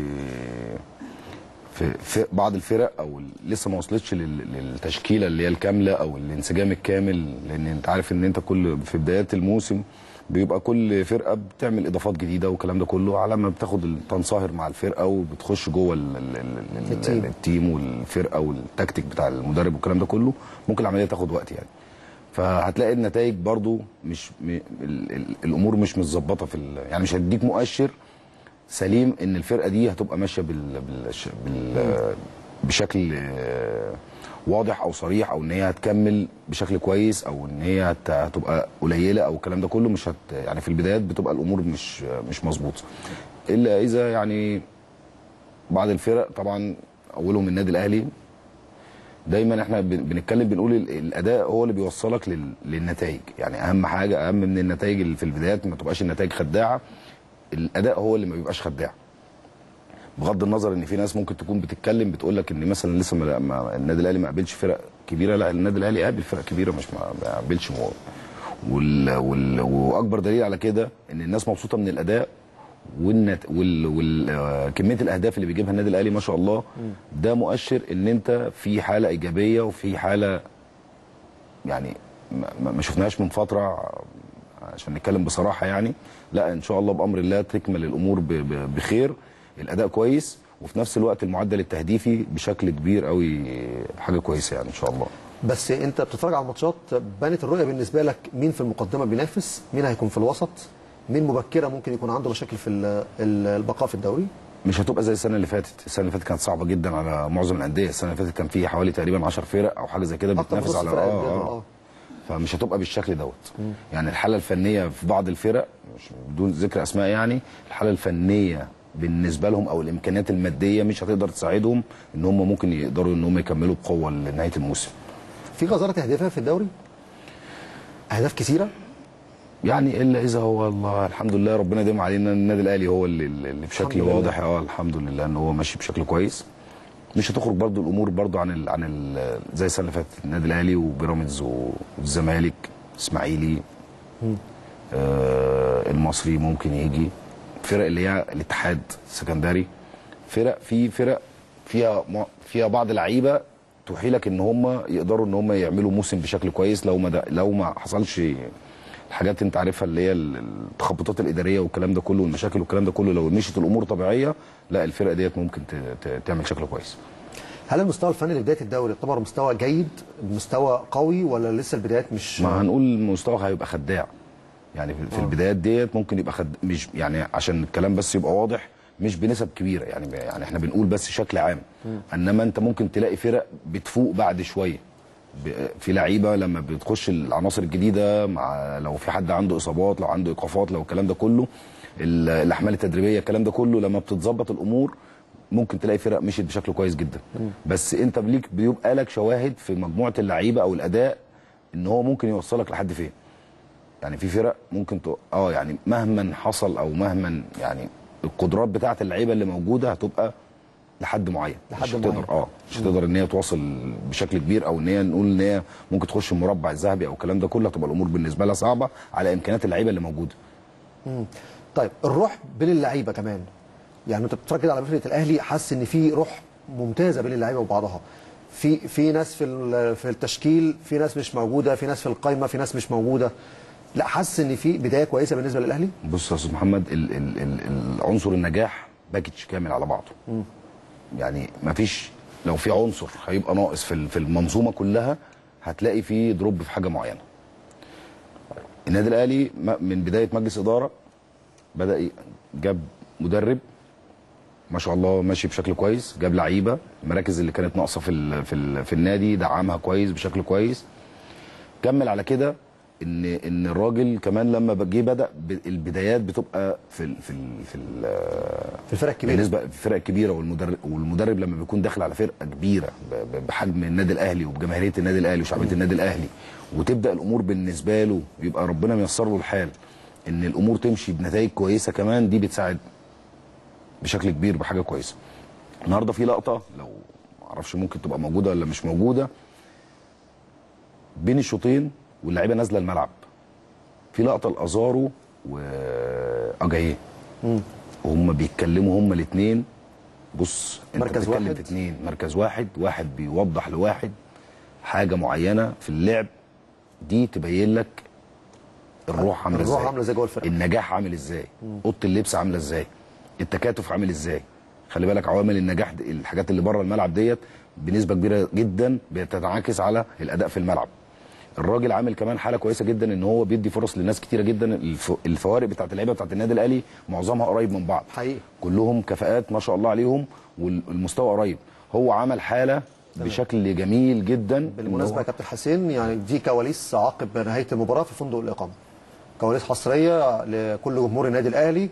في, في بعض الفرق او لسه ما وصلتش لل- للتشكيله اللي هي الكامله او الانسجام الكامل لان انت عارف ان انت كل في بدايات الموسم بيبقى كل فرقه بتعمل اضافات جديده والكلام ده كله على ما بتاخد ال- تنصهر مع الفرقه وبتخش جوه ال- ال- ال- ال- التيم. التيم والفرقه والتكتيك بتاع المدرب والكلام ده كله ممكن العمليه تاخد وقت يعني فهتلاقي النتائج برضو مش م... ال... ال... الامور مش متظبطه في ال... يعني مش هتديك مؤشر سليم ان الفرقه دي هتبقى ماشيه بال... بال... بال... بشكل آه، واضح او صريح او ان هي هتكمل بشكل كويس او ان هي هت... هتبقى قليله او الكلام ده كله مش هت... يعني في البدايات بتبقى الامور مش مش مظبوطه الا اذا يعني بعض الفرق طبعا اولهم النادي الاهلي دايما احنا بن- بنتكلم بنقول ال- الاداء هو اللي بيوصلك لل- للنتائج يعني اهم حاجه اهم من النتائج اللي في البدايات ما تبقاش النتائج خداعه الاداء هو اللي ما بيبقاش خداع بغض النظر ان في ناس ممكن تكون بتتكلم بتقول لك ان مثلا لسه ما ما- النادي الاهلي ما قابلش فرق كبيره لا النادي الاهلي قابل فرق كبيره مش ما ما قابلش مو- وال وال واكبر دليل على كده ان الناس مبسوطه من الاداء والنت وال وال آه، كميه الاهداف اللي بيجيبها النادي الاهلي ما شاء الله ده مؤشر ان انت في حاله ايجابيه وفي حاله يعني ما- ما ما شفناهاش من فتره عشان نتكلم بصراحه يعني لا ان شاء الله بامر الله تكمل الامور ب- ب- بخير الاداء كويس وفي نفس الوقت المعدل التهديفي بشكل كبير قوي حاجه كويسه يعني ان شاء الله بس انت بتتفرج على الماتشات بانت الرؤيه بالنسبه لك مين في المقدمه بينافس مين هيكون في الوسط مين مبكره ممكن يكون عنده مشاكل في ال- ال- البقاء في الدوري مش هتبقى زي السنه اللي فاتت السنه اللي فاتت كانت صعبه جدا على معظم الانديه السنه اللي فاتت كان في حوالي تقريبا 10 فرق او حاجه زي كده أكتر من بتنافس نص على فرق اه, الدوري، آه. آه. فمش هتبقى بالشكل دوت يعني الحاله الفنيه في بعض الفرق مش بدون ذكر اسماء يعني الحاله الفنيه بالنسبه لهم او الامكانيات الماديه مش هتقدر تساعدهم ان هم ممكن يقدروا ان هم يكملوا بقوه لنهايه الموسم في غزاره اهدافها في الدوري اهداف كثيره يعني الا اذا هو الله الحمد لله ربنا يديم علينا النادي الاهلي هو اللي, اللي بشكل الحمد لله. واضح اه الحمد لله ان هو ماشي بشكل كويس مش هتخرج برضو الامور برضو عن ال عن ال زي السنه اللي فاتت النادي الاهلي وبيراميدز والزمالك اسماعيلي آه المصري ممكن يجي فرق اللي هي الاتحاد السكندري فرق في فرق فيها م- فيها بعض لعيبه تحيلك ان هم يقدروا ان هم يعملوا موسم بشكل كويس لو ما ده لو ما حصلش الحاجات انت عارفها اللي هي ال- التخبطات الاداريه والكلام ده كله والمشاكل والكلام ده كله لو مشيت الامور طبيعيه لا الفرقه ديت ممكن ت- ت- تعمل شكل كويس هل المستوى الفني لبدايه الدوري يعتبر مستوى جيد مستوى قوي ولا لسه البدايات مش ما هنقول مستوى هيبقى خداع يعني في- في البدايات ديت ممكن يبقى خد مش يعني عشان الكلام بس يبقى واضح مش بنسب كبيره يعني يعني احنا بنقول بس شكل عام انما انت ممكن تلاقي فرق بتفوق بعد شويه ب- في لعيبه لما بتخش العناصر الجديده مع لو في حد عنده اصابات لو عنده ايقافات لو الكلام ده كله ال- الاحمال التدريبيه الكلام ده كله لما بتتظبط الامور ممكن تلاقي فرق مشيت بشكل كويس جدا بس انت ليك بيبقى لك شواهد في مجموعه اللعيبه او الاداء ان هو ممكن يوصلك لحد فين يعني في فرق ممكن ت... اه يعني مهما حصل او مهما يعني القدرات بتاعه اللعيبه اللي موجوده هتبقى لحد معين لحد مش هتقدر معين. اه مش هتقدر ان هي توصل بشكل كبير او ان هي نقول ان هي ممكن تخش المربع الذهبي او الكلام ده كله هتبقى الامور بالنسبه لها صعبه على امكانيات اللعيبه اللي موجوده طيب الروح بين اللعيبه كمان يعني انت بتتفرج كده على فرقه الاهلي حاسس ان في روح ممتازه بين اللعيبه وبعضها في في ناس في ال- في التشكيل في ناس مش موجوده في ناس في القايمه في ناس مش موجوده لا حاسس ان في بدايه كويسه بالنسبه للاهلي بص يا استاذ محمد ال ال ال العنصر النجاح باكج كامل على بعضه يعني مفيش لو في عنصر هيبقى ناقص في ال- في المنظومه كلها هتلاقي في دروب في حاجه معينه النادي الاهلي م- من بدايه مجلس اداره بدا ي- جاب مدرب ما شاء الله ماشي بشكل كويس جاب لعيبه المراكز اللي كانت ناقصه في ال في ال في النادي دعمها كويس بشكل كويس كمل على كده ان ان الراجل كمان لما جه بدا ب- البدايات بتبقى في ال في ال في ال في الفرق الكبيره بالنسبه في الفرق الكبيره والمدرب والمدرب لما بيكون داخل على فرقه كبيره ب- ب- بحجم النادي الاهلي وبجماهيريه النادي الاهلي وشعبيه النادي الاهلي وتبدا الامور بالنسبه له يبقى ربنا ميسر له الحال ان الامور تمشي بنتائج كويسه كمان دي بتساعد بشكل كبير بحاجه كويسه النهارده في لقطه لو معرفش ممكن تبقى موجوده ولا مش موجوده بين الشوطين واللعيبه نازله الملعب في لقطه لازارو واجاييه وهم بيتكلموا هم الاثنين بص انت مركز بتتكلم واحد. في اثنين مركز واحد واحد بيوضح لواحد حاجه معينه في اللعب دي تبين لك الروح عامله ازاي الروح عاملة ازاي جوه الفرقة. النجاح عامل ازاي اوضه اللبس عامله ازاي التكاتف عامل ازاي خلي بالك عوامل النجاح دي الحاجات اللي بره الملعب ديت بنسبه كبيره جدا بتتنعكس على الاداء في الملعب الراجل عامل كمان حاله كويسه جدا ان هو بيدي فرص لناس كتيره جدا الف... الفوارق بتاعت اللعيبه بتاعت النادي الاهلي معظمها قريب من بعض حقيقي. كلهم كفاءات ما شاء الله عليهم والمستوى قريب هو عمل حاله بشكل جميل جدا إن بالمناسبه هو- يا كابتن حسين يعني دي كواليس عقب نهايه المباراه في فندق الاقامه كواليس حصريه لكل جمهور النادي الاهلي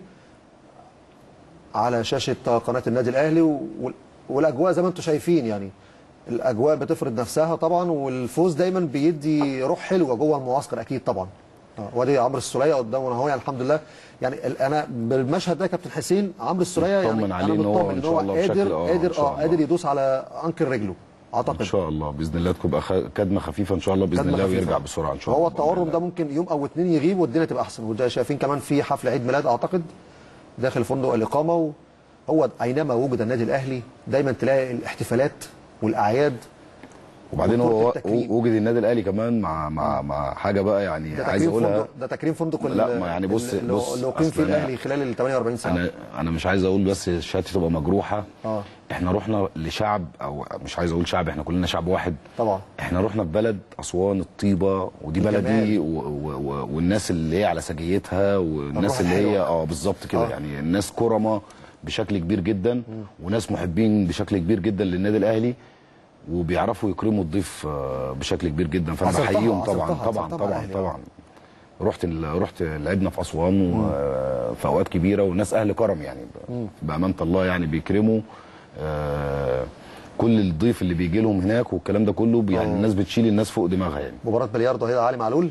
على شاشه قناه النادي الاهلي وال- والاجواء زي ما انتم شايفين يعني الاجواء بتفرض نفسها طبعا والفوز دايما بيدي روح حلوه جوه المعسكر اكيد طبعا آه، وادي عمرو السوليه قدامنا اهو يعني الحمد لله يعني ال- انا بالمشهد ده يا كابتن حسين عمرو السوليه يعني مطمن انا عليه إن هو مطمن إن ان شاء هو الله بشكل- قادر آه، إن قادر شاء اه الله. قادر يدوس على انكل رجله اعتقد ان شاء الله باذن الله تبقى خ... كدمه خفيفه ان شاء الله باذن كدمة الله خفيفة. ويرجع بسرعه ان شاء هو الله التورم ده ممكن يوم او اتنين يغيب والدنيا تبقى احسن وده شايفين كمان في حفل عيد ميلاد اعتقد داخل فندق الاقامه وهو اينما وجد النادي الاهلي دايما تلاقي الاحتفالات والاعياد وبعدين وبطولة هو التكريم. وجد النادي الاهلي كمان مع مع مع حاجه بقى يعني ده عايز تكريم اقولها فندق ده تكريم فندق ال- لا، ما يعني بص- اللي- بص، اللي اقيم أصل فيه أنا- الاهلي خلال ال 48 ساعه انا انا مش عايز اقول بس شهادتي تبقى مجروحه اه احنا رحنا لشعب او مش عايز اقول شعب احنا كلنا شعب واحد طبعا احنا رحنا في بلد اسوان الطيبه ودي الجمال. بلدي و و و والناس اللي هي على سجيتها الروح والناس اللي هي الحلوة. اه بالظبط كده آه. يعني الناس كرمه بشكل كبير جدا وناس محبين بشكل كبير جدا للنادي الاهلي وبيعرفوا يكرموا الضيف آه، بشكل كبير جدا فانا عصرتها- بحييهم طبعا عصرتها- طبعا عصرتها طبعا الأهلي، آه. طبعا رحت ال- رحت لعبنا في اسوان و- في اوقات كبيره والناس اهل كرم يعني ب- بامانه الله يعني بيكرموا آه، كل الضيف اللي بيجي لهم هناك والكلام ده كله يعني آه. الناس بتشيل الناس فوق دماغها يعني مباراه بلياردو هي علي معلول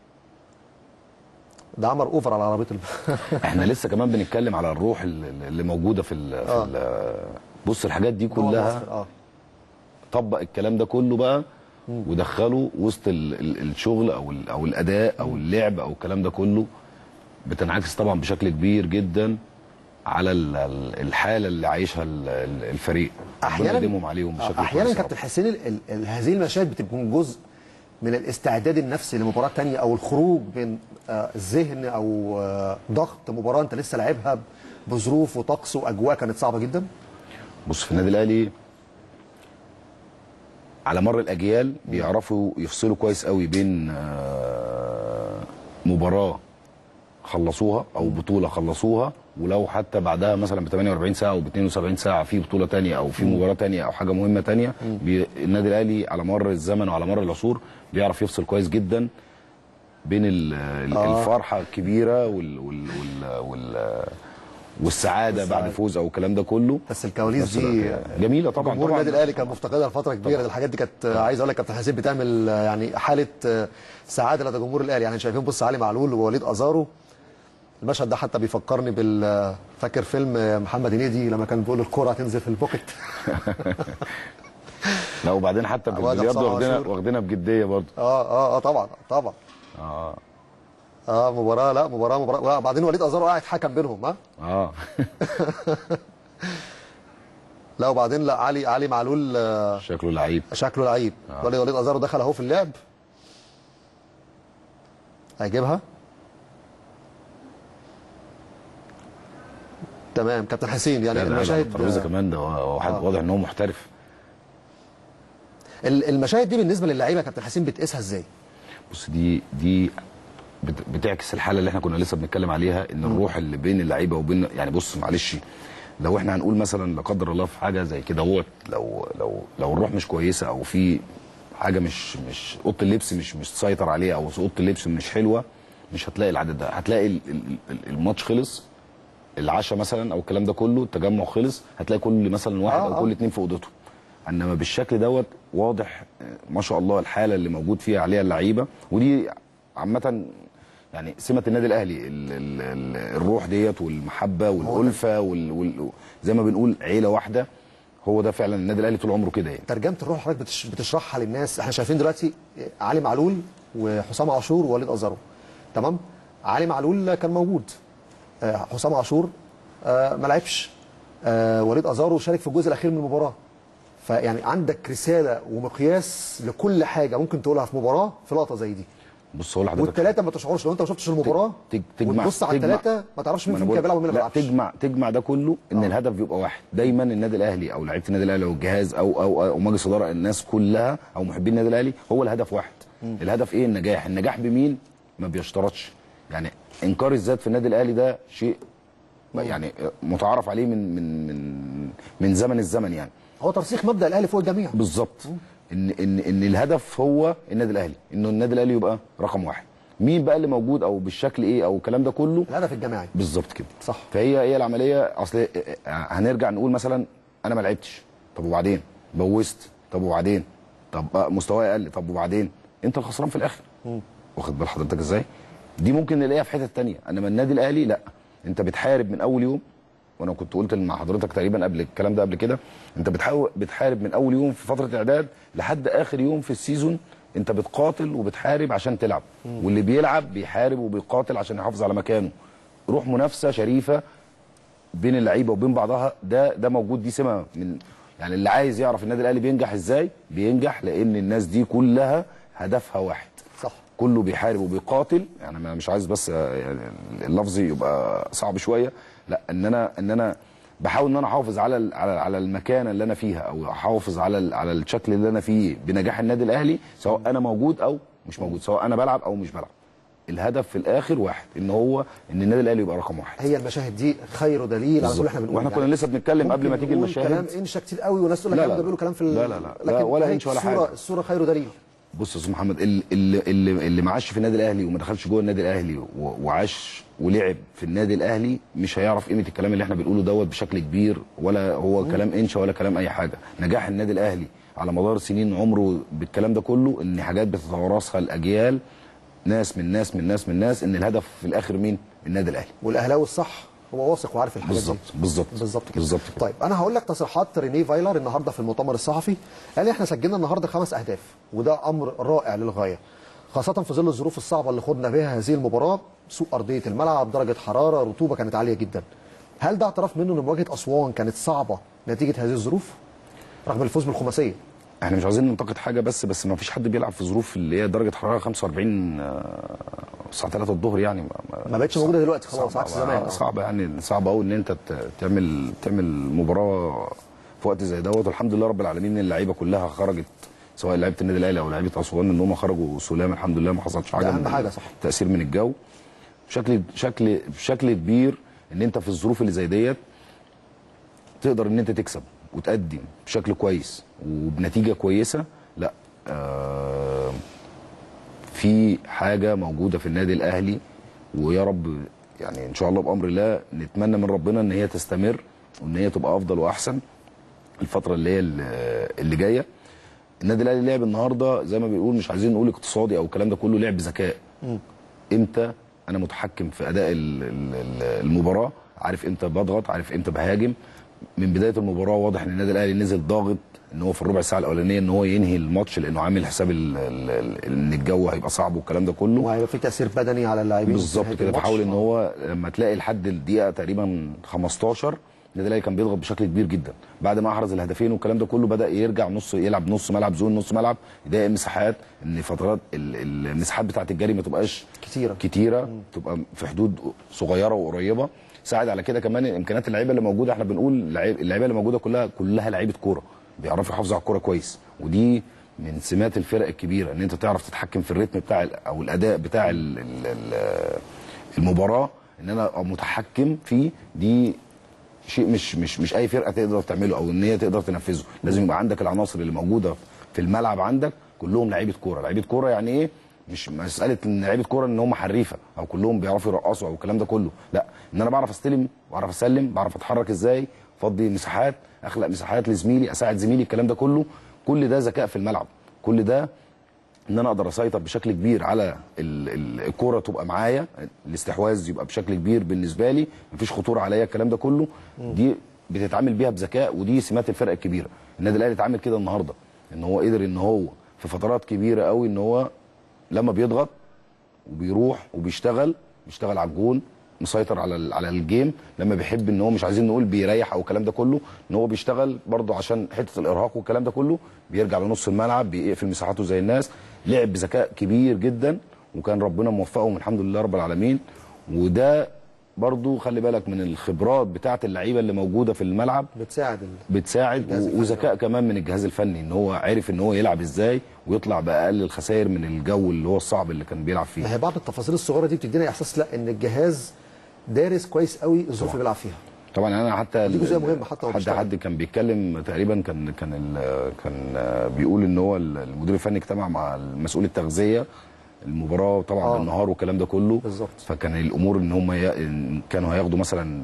ده عمل اوفر على عربيه ال- احنا لسه كمان بنتكلم على الروح اللي اللي موجوده في ال في آه. ال بص الحاجات دي جوه كلها مصر، اه طبق الكلام ده كله بقى ودخله وسط ال ال الشغل او ال او الاداء او اللعب او الكلام ده كله بتنعكس طبعا بشكل كبير جدا على ال- ال- الحاله اللي عايشها ال- ال- الفريق ربنا يديمهم عليهم بشكل احيانا كويس يا كابتن رب. حسين ال- ال- ال- هذه المشاهد بتكون جزء من الاستعداد النفسي لمباراه تانية او الخروج من آه، الذهن او آه، ضغط مباراه انت لسه لعبها بظروف وطقس واجواء كانت صعبه جدا بص في النادي الاهلي على مر الاجيال بيعرفوا يفصلوا كويس قوي بين آه، مباراه خلصوها او بطوله خلصوها ولو حتى بعدها مثلا ب 48 ساعه او ب 72 ساعه في بطوله تانية او في مباراه تانية او حاجه مهمه تانية بي النادي الاهلي على مر الزمن وعلى مر العصور بيعرف يفصل كويس جدا بين ال- ال- آه. الفرحه الكبيره وال وال وال, وال والسعاده بعد فوز او الكلام ده كله بس الكواليس نفس دي الوقت جميله طبعا جمهور طبعا النادي الاهلي كان مفتقدها لفتره كبيره الحاجات دي كانت آه، عايز اقول لك كابتن حسين بتعمل آه، يعني حاله آه، سعاده لدى جمهور الاهلي يعني شايفين بص علي معلول ووليد ازارو المشهد ده حتى بيفكرني بال آه، فاكر فيلم آه، محمد هنيدي لما كان بيقول الكره هتنزل في البوكيت لا وبعدين حتى في وادي البلياردو حسام واخدينها عاشور. واخدينها بجديه برضه اه اه اه طبعا طبعا اه اه مباراه لا مباراه مباراه وبعدين وليد ازارو قاعد حكم بينهم ها اه لا وبعدين لا علي علي معلول آه، شكله لعيب شكله لعيب وليد وليد ازارو دخل اهو في اللعب هيجيبها تمام كابتن حسين يعني لا، ده المشاهد الترابيزه كمان ده واحد واضح ان هو محترف ال- المشاهد دي بالنسبه للعيبه يا كابتن حسين بتقيسها ازاي؟ بص دي دي بت- بتعكس الحاله اللي احنا كنا لسه بنتكلم عليها ان الروح اللي بين اللعيبه وبين يعني بص معلش لو احنا هنقول مثلا لا قدر الله في حاجه زي كده هو لو لو لو الروح مش كويسه او في حاجه مش مش اوضه اللبس مش مش تسيطر عليها او اوضه اللبس مش حلوه مش هتلاقي العدد ده هتلاقي ال- ال- ال- الماتش خلص العشاء مثلا او الكلام ده كله التجمع خلص هتلاقي كل مثلا واحد آه، او آه. كل اتنين في اوضته انما بالشكل دوت واضح آه، ما شاء الله الحاله اللي موجود فيها عليها اللعيبه ودي عامه يعني سمه النادي الاهلي ال ال ال الروح ديت والمحبه والالفه وال وال زي ما بنقول عيله واحده هو ده فعلا النادي الاهلي طول عمره كده يعني ترجمه الروح حضرتك بتش- بتشرحها للناس احنا شايفين دلوقتي علي معلول وحسام عاشور ووليد ازارو تمام علي معلول كان موجود آه، حسام عاشور آه، ما لعبش آه، وليد ازارو شارك في الجزء الاخير من المباراه فيعني عندك رساله ومقياس لكل حاجه ممكن تقولها في مباراه في لقطه زي دي بص هقول لحضرتك والثلاثه ما تشعرش لو انت ما شفتش المباراه تج- تجمع وتبص على تجمع- الثلاثه ما تعرفش مين ما أنا فيهم بقول- كان بيلعب ومين ما لا بيلعبش تجمع تجمع ده كله ان آه. الهدف بيبقى واحد دايما النادي الاهلي او لعيبه النادي الاهلي او الجهاز او او او مجلس اداره الناس كلها او محبين النادي الاهلي هو الهدف واحد الهدف ايه النجاح النجاح بمين ما بيشترطش يعني انكار الذات في النادي الاهلي ده شيء يعني متعارف عليه من من من من زمن الزمن يعني هو ترسيخ مبدا الاهلي فوق الجميع بالظبط ان ان ان الهدف هو النادي الاهلي انه النادي الاهلي يبقى رقم واحد مين بقى اللي موجود او بالشكل ايه او الكلام ده كله الهدف الجماعي بالظبط كده صح. فهي هي العمليه اصل هنرجع نقول مثلا انا ما لعبتش طب وبعدين بوست طب وبعدين طب بقى مستواي قل طب وبعدين انت الخسران في الاخر واخد بال حضرتك ازاي دي ممكن نلاقيها في حته تانية انما النادي الاهلي لا انت بتحارب من اول يوم وانا كنت قلت مع حضرتك تقريبا قبل الكلام ده قبل كده انت بتحاول بتحارب من اول يوم في فتره اعداد لحد اخر يوم في السيزون انت بتقاتل وبتحارب عشان تلعب واللي بيلعب بيحارب وبيقاتل عشان يحافظ على مكانه روح منافسه شريفه بين اللعيبه وبين بعضها ده ده موجود دي سمه من يعني اللي عايز يعرف النادي الاهلي بينجح ازاي بينجح لان الناس دي كلها هدفها واحد صح كله بيحارب وبيقاتل يعني انا مش عايز بس آه، يعني اللفظ يبقى صعب شويه لا ان انا ان انا بحاول ان انا احافظ على ال- على على المكانه اللي انا فيها او احافظ على ال- على الشكل اللي انا فيه بنجاح النادي الاهلي سواء انا موجود او مش موجود سواء انا بلعب او مش بلعب الهدف في الاخر واحد ان هو ان النادي الاهلي يبقى رقم واحد هي المشاهد دي خير دليل على كل اللي احنا بنقوله واحنا كنا لسه بنتكلم قبل ما ممكن تيجي نقول المشاهد كلام انشا كتير قوي وناس تقول لك لا، يا لا، عم ده بيقولوا كلام في ال- لا، لا، لا، لكن لا، ولا هي إنشا ولا الصورة- حاجة. الصوره خير دليل بص يا استاذ محمد ال- اللي اللي اللي ما عاش في النادي الاهلي وما دخلش جوه النادي الاهلي و- وعاش ولعب في النادي الاهلي مش هيعرف قيمه الكلام اللي احنا بنقوله دوت بشكل كبير ولا هو كلام انشا ولا كلام اي حاجه نجاح النادي الاهلي على مدار سنين عمره بالكلام ده كله ان حاجات بتتوارثها الاجيال ناس من ناس من ناس من ناس ان الهدف في الاخر مين النادي الاهلي والاهلاوي الصح هو واثق وعارف الحاجات دي بالظبط بالظبط بالظبط كده بالظبط كده. طيب انا هقول لك تصريحات ريني فايلر النهارده في المؤتمر الصحفي قال احنا سجلنا النهارده خمس اهداف وده امر رائع للغايه خاصة في ظل الظروف الصعبة اللي خضنا بها هذه المباراة سوء أرضية الملعب درجة حرارة رطوبة كانت عالية جدا هل ده اعتراف منه ان مواجهة أسوان كانت صعبة نتيجة هذه الظروف رغم الفوز بالخماسية احنا مش عايزين ننتقد حاجه بس بس ما فيش حد بيلعب في ظروف اللي هي درجه حراره 45 آه، الساعه 3 الظهر يعني ما بقتش موجودة دلوقتي خلاص عكس صعب زمان صعب يعني صعب قوي ان انت ت- تعمل تعمل مباراه في وقت زي دوت والحمد لله رب العالمين اللعيبه كلها خرجت سواء لعيبه النادي الاهلي او لعيبه اسوان ان هم خرجوا سلام الحمد لله ما حصلش حاجه ده أهم من حاجة، صح. تاثير من الجو بشكل شكل بشكل كبير ان انت في الظروف اللي زي ديت تقدر ان انت تكسب وتقدم بشكل كويس وبنتيجه كويسه لا آه في حاجه موجوده في النادي الاهلي ويا رب يعني ان شاء الله بامر الله نتمنى من ربنا ان هي تستمر وان هي تبقى افضل واحسن الفتره اللي هي اللي اللي جايه النادي الاهلي لعب النهارده زي ما بيقول مش عايزين نقول اقتصادي او الكلام ده كله لعب بذكاء امتى انا متحكم في اداء ال- ال- ال- المباراه عارف امتى بضغط عارف امتى بهاجم من بدايه المباراه واضح ان النادي الاهلي نزل ضاغط ان هو في الربع ساعه الاولانيه ان هو ينهي الماتش لانه عامل حساب ال- ال- ال- ان الجو هيبقى صعب والكلام ده كله وهيبقى في تأثير بدني على اللاعبين بالظبط في كده الماتش. فحاول ان هو لما تلاقي لحد الدقيقه تقريبا 15 النادي الاهلي كان بيضغط بشكل كبير جدا بعد ما احرز الهدفين والكلام ده كله بدا يرجع نص يلعب نص ملعب زون نص ملعب يضايق مساحات ان فترات ال- ال- المساحات بتاعه الجري ما تبقاش كتيرة. كتيره تبقى في حدود صغيره وقريبه ساعد على كده كمان امكانيات اللعيبه اللي موجوده احنا بنقول لعيب- اللعيبه اللي موجوده كلها كلها لعيبه كوره بيعرفوا يحافظوا على الكوره كويس ودي من سمات الفرق الكبيره ان انت تعرف تتحكم في الريتم بتاع ال- او الاداء بتاع ال- ال- ال- المباراه ان انا ابقى متحكم فيه دي شيء مش مش مش اي فرقه تقدر تعمله او ان هي تقدر تنفذه لازم يبقى عندك العناصر اللي موجوده في الملعب عندك كلهم لعيبه كوره لعيبه كوره يعني ايه مش مساله ان لعيبه كوره ان هم حريفه او كلهم بيعرفوا يرقصوا او الكلام ده كله لا ان انا بعرف استلم واعرف اسلم بعرف اتحرك ازاي افضي مساحات اخلق مساحات لزميلي اساعد زميلي الكلام ده كله كل ده ذكاء في الملعب كل ده ان انا اقدر اسيطر بشكل كبير على ال- ال- الكوره تبقى معايا الاستحواذ يبقى بشكل كبير بالنسبه لي مفيش خطوره عليا الكلام ده كله دي بتتعامل بيها بذكاء ودي سمات الفرق الكبيره النادي الاهلي اتعامل كده النهارده ان هو قدر ان هو في فترات كبيره قوي ان هو لما بيضغط وبيروح وبيشتغل بيشتغل على الجون مسيطر على ال- على الجيم لما بيحب ان هو مش عايزين نقول بيريح او الكلام ده كله ان هو بيشتغل برضه عشان حته الارهاق والكلام ده كله بيرجع لنص الملعب بيقفل مساحاته زي الناس لعب بذكاء كبير جدا وكان ربنا موفقهم الحمد لله رب العالمين وده برضه خلي بالك من الخبرات بتاعه اللعيبه اللي موجوده في الملعب بتساعد ال... بتساعد الجهاز و- الفني. وذكاء كمان من الجهاز الفني ان هو عارف ان هو يلعب ازاي ويطلع باقل الخسائر من الجو اللي هو الصعب اللي كان بيلعب فيه ما هي بعض التفاصيل الصغيره دي بتدينا احساس لا ان الجهاز دارس كويس قوي الظروف اللي بيلعب فيها طبعا انا حتى دي جزئية مهمة حتى وهو حد بيشتغل. حد كان بيتكلم تقريبا كان كان ال- كان بيقول ان هو المدير الفني اجتمع مع مسؤول التغذيه المباراه طبعا آه. آه. بالنهار والكلام ده كله بالظبط. فكان الامور ان هم ي... إن كانوا هياخدوا مثلا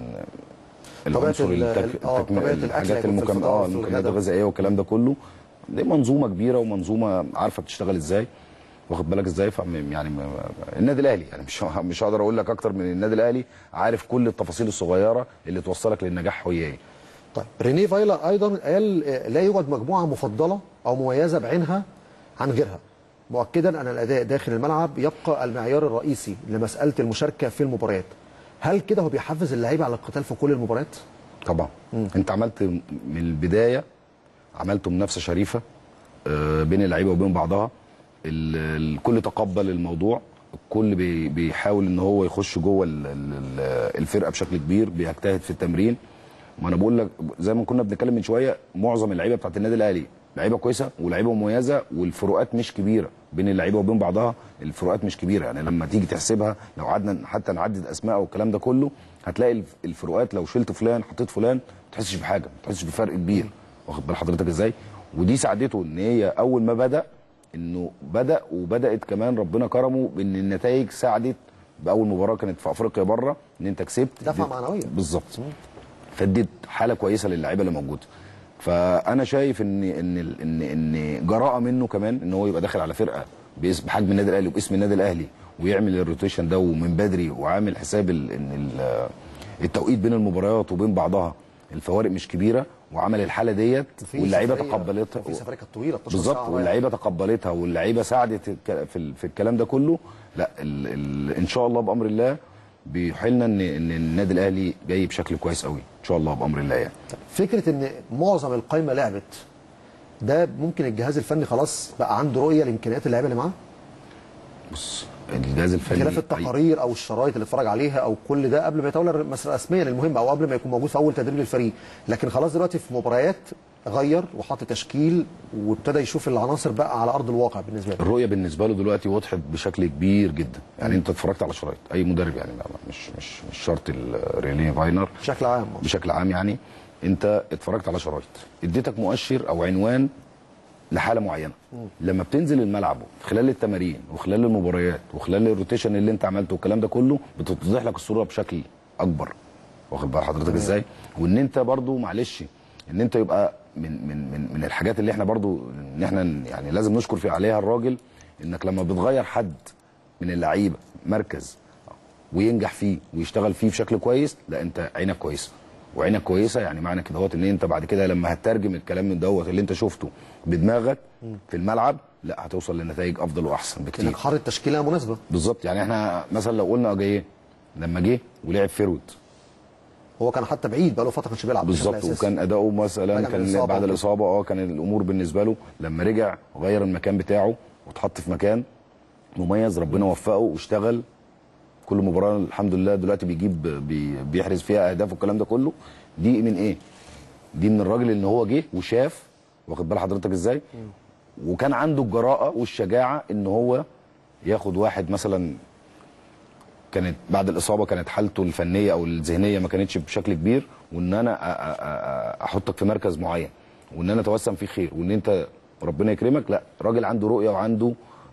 العنصر ال- التك... آه، التكمل- طبيعة الأكل الحاجات هيكون في المكم... الفطار اه وفي المكملات الغداء. الغذائيه والكلام ده كله دي منظومه كبيره ومنظومه عارفه بتشتغل ازاي واخد بالك ازاي فم يعني م- النادي الاهلي يعني مش مش هقدر اقول لك اكتر من النادي الاهلي عارف كل التفاصيل الصغيره اللي توصلك للنجاح وهي ايه طيب ريني فايلر ايضا قال آه، لا يوجد مجموعه مفضله او مميزه بعينها عن غيرها مؤكدا ان الاداء داخل الملعب يبقى المعيار الرئيسي لمساله المشاركه في المباريات هل كده هو بيحفز اللعيبه على القتال في كل المباريات طبعا انت عملت من البدايه عملتوا منافسه شريفه آه، بين اللعيبه وبين بعضها ال- الكل تقبل الموضوع الكل بي- بيحاول ان هو يخش جوه ال- ال- ال- الفرقه بشكل كبير بيجتهد في التمرين ما انا بقول لك زي ما كنا بنتكلم من شويه معظم اللعيبه بتاعت النادي الاهلي لعيبه كويسه ولعيبه مميزه والفروقات مش كبيره بين اللعيبه وبين بعضها الفروقات مش كبيره يعني لما تيجي تحسبها لو قعدنا حتى نعدد اسماء والكلام ده كله هتلاقي الف- الفروقات لو شلت فلان حطيت فلان ما تحسش بحاجه ما تحسش بفرق كبير واخد بال حضرتك ازاي ودي ساعدته ان هي اول ما بدا انه بدا وبدات كمان ربنا كرمه بان النتائج ساعدت باول مباراه كانت في افريقيا بره ان انت كسبت دفعة دي- معنوية. بالظبط فاديت حاله كويسه للعيبه اللي موجوده فانا شايف ان ان ان ان جراءه منه كمان ان هو يبقى داخل على فرقه باسم بحجم النادي الاهلي وباسم النادي الاهلي ويعمل الروتيشن ده ومن بدري وعامل حساب ال- ان ال- التوقيت بين المباريات وبين بعضها الفوارق مش كبيره وعمل الحاله ديت في واللعيبه سفرية- تقبلتها في سفريه كانت طويله 12 بالظبط ساعة واللعيبه تقبلتها واللعيبه ساعدت الك- في ال- في الكلام ده كله لا ال ال ان شاء الله بامر الله بيحيلنا ان ان النادي الاهلي جاي بشكل كويس قوي ان شاء الله بامر الله يعني فكره ان معظم القايمه لعبت ده ممكن الجهاز الفني خلاص بقى عنده رؤيه لامكانيات اللعيبه اللي معاه بص الجهاز الفني خلاف التقارير او الشرايط اللي اتفرج عليها او كل ده قبل ما يتولى المسألة رسميا المهم او قبل ما يكون موجود في اول تدريب للفريق لكن خلاص دلوقتي في مباريات غير وحط تشكيل وابتدى يشوف العناصر بقى على ارض الواقع بالنسبه له الرؤيه بالنسبه له دلوقتي وضحت بشكل كبير جدا يعني انت اتفرجت على شرايط اي مدرب يعني لا، مش مش مش شرط الريلي فاينر بشكل عام بشكل عام يعني انت اتفرجت على شرايط اديتك مؤشر او عنوان لحاله معينه لما بتنزل الملعب خلال التمارين وخلال المباريات وخلال الروتيشن اللي انت عملته والكلام ده كله بتتضح لك الصوره بشكل اكبر واخد بال حضرتك ازاي وان انت برضو معلش ان انت يبقى من من من من الحاجات اللي احنا برضو ان احنا يعني لازم نشكر في عليها الراجل انك لما بتغير حد من اللعيبه مركز وينجح فيه ويشتغل فيه بشكل كويس لا انت عينك كويسه وعينك كويسه يعني معنى كده هوت ان انت بعد كده لما هتترجم الكلام من دوت اللي انت شفته بدماغك في الملعب لا هتوصل لنتائج افضل واحسن بكتير انك حاطط تشكيله مناسبه بالظبط يعني احنا مثلا لو قلنا اجاييه لما جه ولعب فيرود هو كان حتى بعيد بقى له فتره كانش بيلعب بشكل بالظبط أساسي. وكان اداؤه مثلا راجع من كان الإصابة بعد وكده. الاصابه اه كان الامور بالنسبه له لما رجع غير المكان بتاعه واتحط في مكان مميز ربنا وفقه واشتغل كل مباراه الحمد لله دلوقتي بيجيب بي بيحرز فيها اهداف والكلام ده كله دي من ايه؟ دي من الراجل ان هو جه وشاف واخد بال حضرتك ازاي؟ وكان عنده الجراءه والشجاعه ان هو ياخد واحد مثلا كانت بعد الاصابه كانت حالته الفنيه او الذهنيه ما كانتش بشكل كبير وان انا أ- أ- أ- احطك في مركز معين وان انا اتوسم فيه خير وان انت ربنا يكرمك لا راجل عنده رؤيه وعنده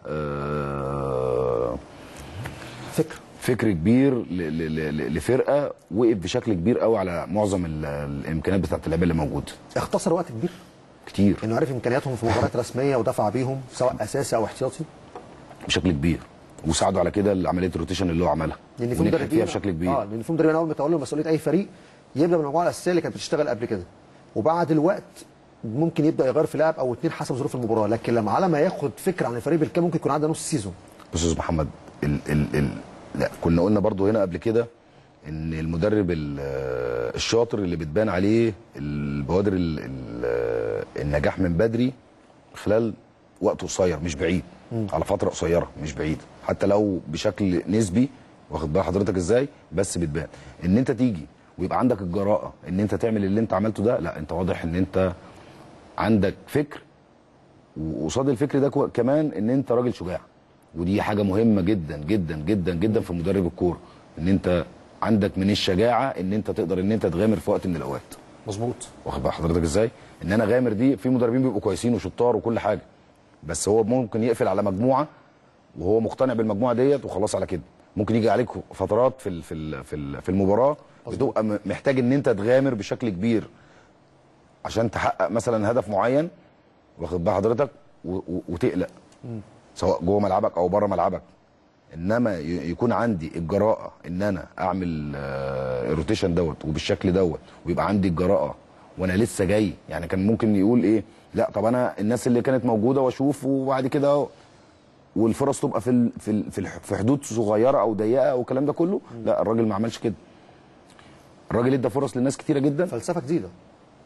آه فكر فكر كبير ل- ل- ل- لفرقه وقف بشكل كبير قوي على معظم ال- الامكانيات بتاعت اللعيبه اللي موجوده اختصر وقت كبير كتير انه عرف امكانياتهم في مباريات رسميه ودفع بيهم سواء اساسي او احتياطي بشكل كبير وساعده على كده عمليه الروتيشن اللي هو عملها لان في ونجح مدربين فيها بشكل كبير اه لان في مدربين اول ما تولوا مسؤوليه اي فريق يبدا بالمجموعه الاساسيه اللي كانت بتشتغل قبل كده وبعد الوقت ممكن يبدا يغير في لاعب او اتنين حسب ظروف المباراه لكن لما على ما ياخد فكره عن الفريق بالكامل ممكن يكون عدى نص سيزون بص يا استاذ محمد ال ال ال لا كنا قلنا برضو هنا قبل كده ان المدرب ال- الشاطر اللي بتبان عليه البوادر ال ال النجاح من بدري خلال وقت قصير مش بعيد على فتره قصيره مش بعيد حتى لو بشكل نسبي واخد بال حضرتك ازاي بس بتبان ان انت تيجي ويبقى عندك الجراءه ان انت تعمل اللي انت عملته ده لا انت واضح ان انت عندك فكر وقصاد الفكر ده كو- كمان ان انت راجل شجاع ودي حاجه مهمه جدا جدا جدا جدا في مدرب الكوره ان انت عندك من الشجاعه ان انت تقدر ان انت تغامر في وقت من الاوقات مظبوط واخد بال حضرتك ازاي ان انا غامر دي في مدربين بيبقوا كويسين وشطار وكل حاجه بس هو ممكن يقفل على مجموعه وهو مقتنع بالمجموعه ديت وخلاص على كده ممكن يجي عليك فترات في ال- في ال- في ال- في المباراه بتبقى م- محتاج ان انت تغامر بشكل كبير عشان تحقق مثلا هدف معين واخد بال حضرتك و- و- وتقلق سواء جوه ملعبك او بره ملعبك انما ي- يكون عندي الجراءه ان انا اعمل آه، الروتيشن دوت وبالشكل دوت ويبقى عندي الجراءه وانا لسه جاي يعني كان ممكن يقول ايه لا طب انا الناس اللي كانت موجوده واشوف وبعد كده أهو والفرص تبقى في ال- في ال- في الح- في حدود صغيره او ضيقه او الكلام ده كله لا الراجل ما عملش كده الراجل ادى فرص للناس كتيره جدا فلسفه جديده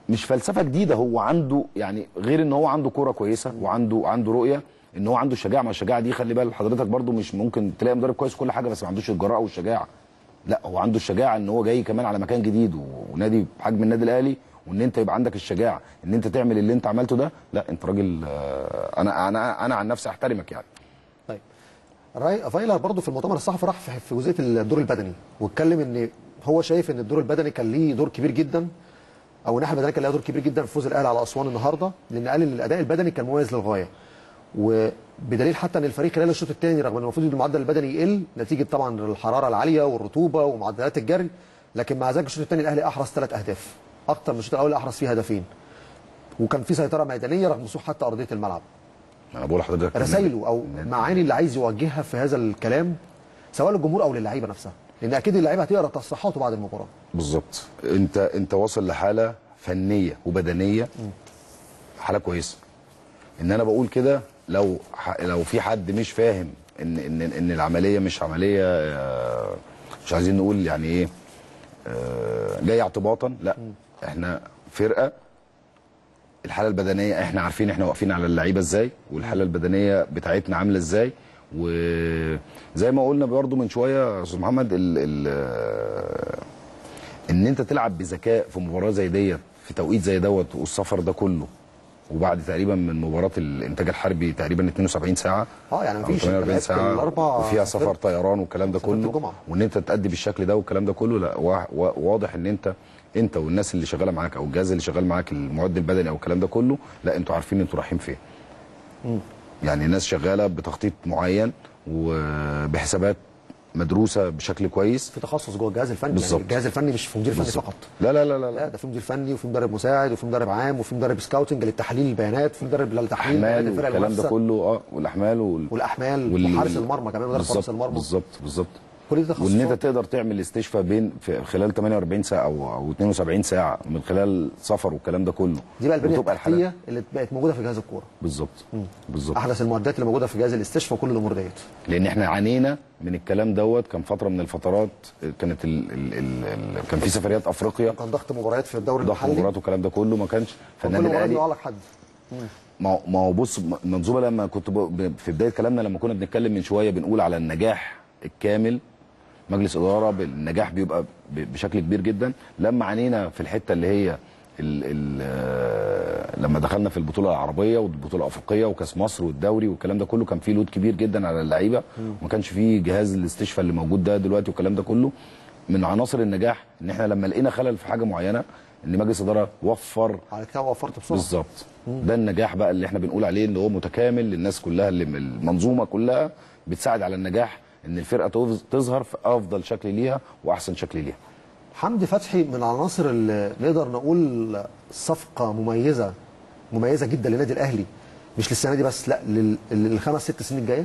مش فلسفه جديده هو عنده يعني غير ان هو عنده كوره كويسه وعنده عنده رؤيه ان هو عنده الشجاعه ما الشجاعه دي خلي بال حضرتك برضو مش ممكن تلاقي مدرب كويس كل حاجه بس ما عندوش الجراءه والشجاعه لا هو عنده الشجاعه ان هو جاي كمان على مكان جديد ونادي بحجم النادي الاهلي وان انت يبقى عندك الشجاعه ان انت تعمل اللي انت عملته ده لا انت راجل آه، انا انا انا عن نفسي احترمك يعني طيب راي فايلر برضه في المؤتمر الصحفي راح في في جزئيه الدور البدني واتكلم ان هو شايف ان الدور البدني كان ليه دور كبير جدا او الناحيه البدنيه كان لها دور كبير جدا في فوز الاهلي على اسوان النهارده لان قال ان الاداء البدني كان مميز للغايه وبدليل حتى ان الفريق خلال الشوط الثاني رغم ان المفروض ان المعدل البدني يقل نتيجه طبعا الحراره العاليه والرطوبه ومعدلات الجري لكن مع ذلك الشوط الثاني الاهلي احرز ثلاث اهداف اكتر من الشوط الاول اللي احرز فيه هدفين وكان في سيطره ميدانيه رغم وصول حتى ارضيه الملعب انا بقول لحضرتك إن- رسائله او معاني اللي عايز يوجهها في هذا الكلام سواء للجمهور او للعيبه نفسها لان اكيد اللعيبه هتقرا تصريحاته بعد المباراه بالظبط انت انت واصل لحاله فنيه وبدنيه حاله كويسه ان انا بقول كده لو ح- لو في حد مش فاهم ان ان ان العمليه مش عمليه آه، مش عايزين نقول يعني ايه آه، جاي اعتباطا لا احنا فرقه الحاله البدنيه احنا عارفين احنا واقفين على اللعيبه ازاي والحاله البدنيه بتاعتنا عامله ازاي وزي ما قلنا برضو من شويه يا استاذ محمد ال ال ان انت تلعب بذكاء في مباراه زي ديت في توقيت زي دوت والسفر ده كله وبعد تقريبا من مباراه الانتاج الحربي تقريبا 72 ساعه اه يعني أو مفيش 48 لعبت ساعه الأربع وفيها سافرت. سفر طيران والكلام ده سافرت كله الجمعة. وان انت تأدي بالشكل ده والكلام ده كله لا وا- وا- واضح ان انت انت والناس اللي شغاله معاك او الجهاز اللي شغال معاك المعد البدني او الكلام ده كله لا انتوا عارفين انتوا رايحين فين يعني الناس شغاله بتخطيط معين وبحسابات مدروسه بشكل كويس في تخصص جوه الجهاز الفني بالظبط. يعني الجهاز الفني مش في مدير فني بالظبط. فقط لا لا لا لا, لا لا. ده في مدير فني وفي مدرب مساعد وفي مدرب عام وفي مدرب سكاوتنج لتحليل البيانات وفي مدرب لتحليل بيانات احمال الفرق والكلام ده المنافسه كله اه والاحمال وال... والاحمال وال- وحارس وال- المرمى كمان مدرب حارس بالظبط المرمى بالظبط بالظبط كل دي تخصصات وان انت تقدر تعمل استشفاء بين في خلال 48 ساعه او او 72 ساعه من خلال سفر والكلام ده كله دي بقى البنيه وتبقى الحالة- التحتيه اللي بقت موجوده في جهاز الكوره بالظبط بالظبط احدث المعدات اللي موجوده في جهاز الاستشفاء وكل الامور ديت لان احنا عانينا من الكلام دوت كان فتره من الفترات كانت ال ال ال ال كان في سفريات افريقيا كان ضغط مباريات في الدوري ضغط المحلي مباريات والكلام ده كله ما كانش كل فالنادي مباراه الاهلي بيقع لك حد ما هو- ما هو بص المنظومه لما كنت ب- ب- في بدايه كلامنا لما كنا بنتكلم من شويه بنقول على النجاح الكامل مجلس اداره بالنجاح بيبقى ب- بشكل كبير جدا لما عانينا في الحته اللي هي ال ال آه، لما دخلنا في البطوله العربيه والبطوله الافريقيه وكاس مصر والدوري والكلام ده كله كان في لود كبير جدا على اللعيبه وما كانش في جهاز الاستشفاء اللي موجود ده دلوقتي والكلام ده كله من عناصر النجاح ان احنا لما لقينا خلل في حاجه معينه ان مجلس اداره وفر على كده وفرت بسرعه بالظبط ده النجاح بقى اللي احنا بنقول عليه اللي هو متكامل للناس كلها اللي المنظومه كلها بتساعد على النجاح ان الفرقه تظ- تظهر في افضل شكل ليها واحسن شكل ليها حمدي فتحي من العناصر اللي نقدر نقول صفقه مميزه مميزه جدا للنادي الاهلي مش للسنه دي بس لا لل- للخمس ست سنين الجايه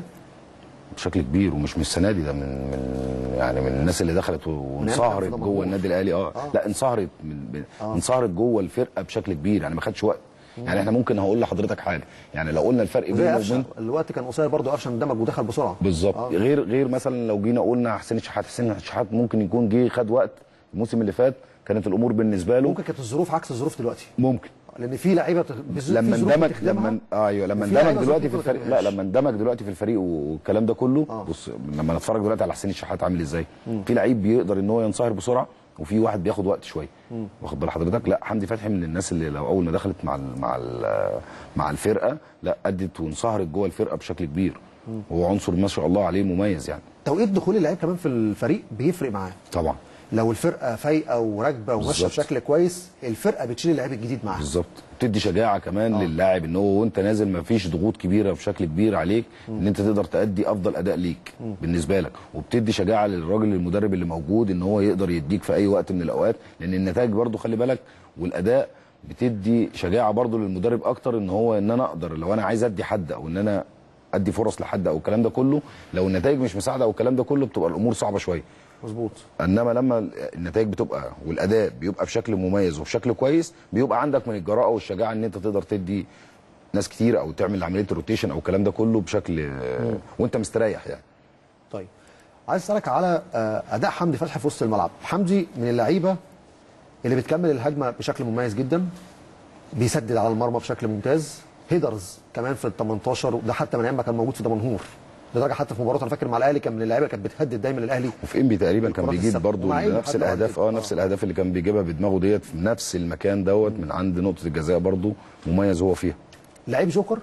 بشكل كبير ومش من السنه دي ده من من يعني من الناس اللي دخلت وانصهرت ده جوه موضوع. النادي الاهلي اه, آه. لا انصهرت من من- انصهرت جوه الفرقه بشكل كبير يعني ما خدش وقت يعني احنا ممكن هقول لحضرتك حاجه يعني لو قلنا الفرق وزي بينه قفشه وبين الوقت كان قصير برضه قفشه اندمج ودخل بسرعه بالظبط آه. غير غير مثلا لو جينا قلنا حسين الشحات حسين الشحات ممكن يكون جه خد وقت الموسم اللي فات كانت الامور بالنسبه له ممكن كانت الظروف عكس الظروف دلوقتي ممكن لان في لعيبه بت- بز- لما في ظروف اندمج بتخدمها لما آه ايوه لما وفي لعيبة اندمج دلوقتي في ظروف الفريق لا بتخدمهاش. لما اندمج دلوقتي في الفريق والكلام ده كله آه. بص لما نتفرج دلوقتي على حسين الشحات عامل ازاي في لعيب بيقدر ان هو ينصهر بسرعه وفي واحد بياخد وقت شويه واخد بال حضرتك لا حمدي فتحي من الناس اللي لو اول ما دخلت مع ال مع ال مع الفرقه لا ادت وانصهرت جوه الفرقه بشكل كبير هو عنصر ما شاء الله عليه مميز يعني توقيت دخول اللعيب كمان في الفريق بيفرق معاه طبعا لو الفرقه فايقه وراكبه وماشيه بالظبط. بشكل كويس الفرقه بتشيل اللعيب الجديد معاها بالظبط بتدي شجاعه كمان آه. للاعب ان هو وانت نازل ما فيش ضغوط كبيره بشكل كبير عليك ان انت تقدر تادي افضل اداء ليك بالنسبه لك وبتدي شجاعه للراجل المدرب اللي موجود ان هو يقدر يديك في اي وقت من الاوقات لان النتائج برضو خلي بالك والاداء بتدي شجاعه برضو للمدرب اكتر ان هو ان انا اقدر لو انا عايز ادي حد او ان انا ادي فرص لحد او الكلام ده كله لو النتائج مش مساعده او الكلام ده كله بتبقى الامور صعبه شويه مظبوط انما لما النتائج بتبقى والاداء بيبقى بشكل مميز وبشكل كويس بيبقى عندك من الجراءه والشجاعه ان انت تقدر تدي ناس كتير او تعمل عمليه الروتيشن او الكلام ده كله بشكل وانت مستريح يعني طيب عايز اسالك على آه، اداء حمدي فتحي في وسط الملعب حمدي من اللعيبه اللي بتكمل الهجمه بشكل مميز جدا بيسدد على المرمى بشكل ممتاز هيدرز كمان في ال 18 وده حتى من ايام ما كان موجود في دمنهور لدرجه حتى في مباراه انا فاكر مع الاهلي كان من اللعيبه كانت بتهدد دايما الاهلي وفي انبي تقريبا كان الكرات بيجيب الثابتة. برضو ومع إنبي نفس حتى الاهداف برضو. اه نفس الاهداف اللي كان بيجيبها بدماغه ديت في نفس المكان دوت من عند نقطه الجزاء برضو مميز هو فيها لعيب جوكر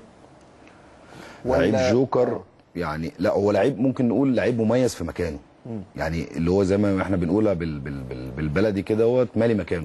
لعيب ولا- جوكر يعني لا هو لعيب ممكن نقول لعيب مميز في مكانه يعني اللي هو زي ما احنا بنقولها بال بال بال بالبلدي كده دوت مالي مكانه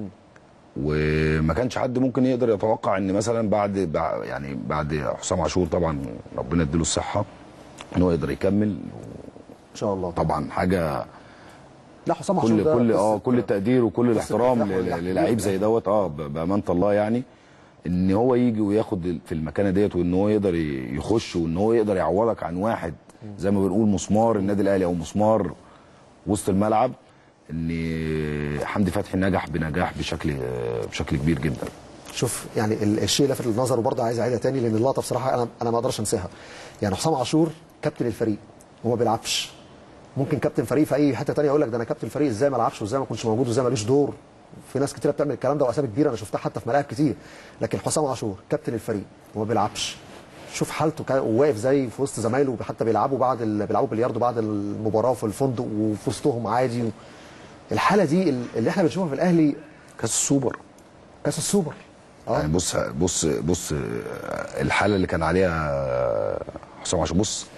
وما كانش حد ممكن يقدر يتوقع ان مثلا بعد بع- يعني بعد حسام عاشور طبعا ربنا يديله الصحه ان هو يقدر يكمل ان شاء الله طبعا حاجه لا حسام عاشور كل ده كل قصة- اه كل التقدير وكل الاحترام نجاح ل- ونجاح ل- كبير للعيب في زي دوت اه ب- بامانه الله يعني ان هو يجي وياخد في المكانه ديت وان هو يقدر ي- يخش وان هو يقدر يعوضك عن واحد زي ما بنقول مسمار النادي الاهلي او مسمار وسط الملعب ان حمدي فتحي نجح بنجاح بشكل بشكل كبير جدا شوف يعني ال- الشيء لفت للنظر وبرضه عايز اعيدها تاني لان اللقطه بصراحه انا انا ما اقدرش انساها يعني حسام عاشور كابتن الفريق وما بيلعبش ممكن كابتن فريق في اي حته تانية يقول لك ده انا كابتن الفريق ازاي ما لعبش وازاي ما كنتش موجود وازاي ماليش دور في ناس كتيره بتعمل الكلام ده واسامي كبيره انا شفتها حتى في ملاعب كتير لكن حسام عاشور كابتن الفريق وما بيلعبش شوف حالته كان واقف زي في وسط زمايله حتى بيلعبوا بعد ال... بيلعبوا بلياردو بعد المباراه في الفندق وفي وسطهم عادي الحاله دي اللي احنا بنشوفها في الاهلي كاس السوبر كاس السوبر اه يعني بص بص بص الحاله اللي كان عليها حسام عاشور بص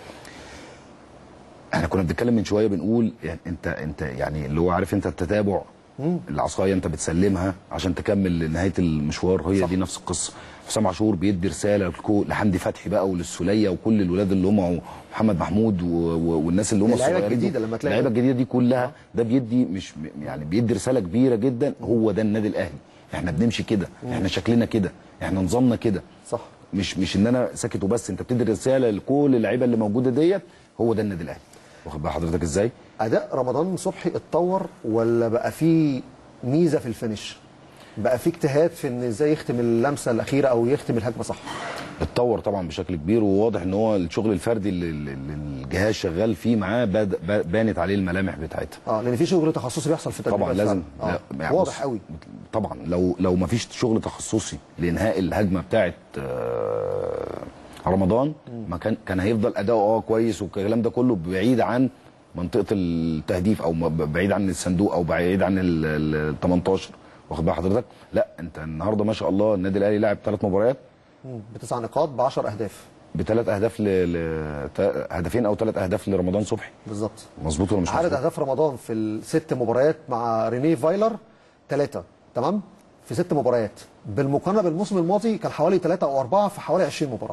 احنا كنا بنتكلم من شويه بنقول يعني انت انت يعني اللي هو عارف انت التتابع العصايه انت بتسلمها عشان تكمل لنهايه المشوار هي صح. دي نفس القصه حسام عاشور بيدي رساله لكو- لحمدي فتحي بقى وللسوليه وكل الولاد اللي هم محمد محمود و- و- والناس اللي هم اللعيبة الصغيرين دي. الجديدة لما تلاقي اللعيبه الجديده دي كلها ده بيدي مش يعني بيدي رساله كبيره جدا هو ده النادي الاهلي احنا بنمشي كده احنا شكلنا كده احنا نظامنا كده صح مش مش ان انا ساكت وبس انت بتدي رساله لكل اللعيبه اللي موجوده ديت هو ده النادي الاهلي واخد بال حضرتك ازاي اداء رمضان صبحي اتطور ولا بقى فيه ميزه في الفينش بقى فيه اجتهاد في ان ازاي يختم اللمسه الاخيره او يختم الهجمه صح اتطور طبعا بشكل كبير وواضح ان هو الشغل الفردي اللي اللي الجهاز شغال فيه معاه باد- با- بانت عليه الملامح بتاعتها اه لان في شغل تخصصي بيحصل في التدريبات طبعا لازم فعلا. لا، آه. يعني واضح بص، قوي طبعا لو لو ما فيش شغل تخصصي لانهاء الهجمه بتاعه آه، رمضان ما كان كان هيفضل اداؤه اه كويس والكلام ده كله بعيد عن منطقه التهديف او م- بعيد عن الصندوق او بعيد عن ال ال 18 واخد بال حضرتك لا انت النهارده ما شاء الله النادي الاهلي لعب ثلاث مباريات مم. بتسع نقاط ب 10 اهداف بثلاث اهداف ل... ل... تا- هدفين او ثلاث اهداف لرمضان صبحي بالظبط مظبوط ولا مش عدد مظبوط اهداف رمضان في الست مباريات مع رينيه فايلر ثلاثه تمام في ست مباريات بالمقارنه بالموسم الماضي كان حوالي ثلاثه او اربعه في حوالي 20 مباراه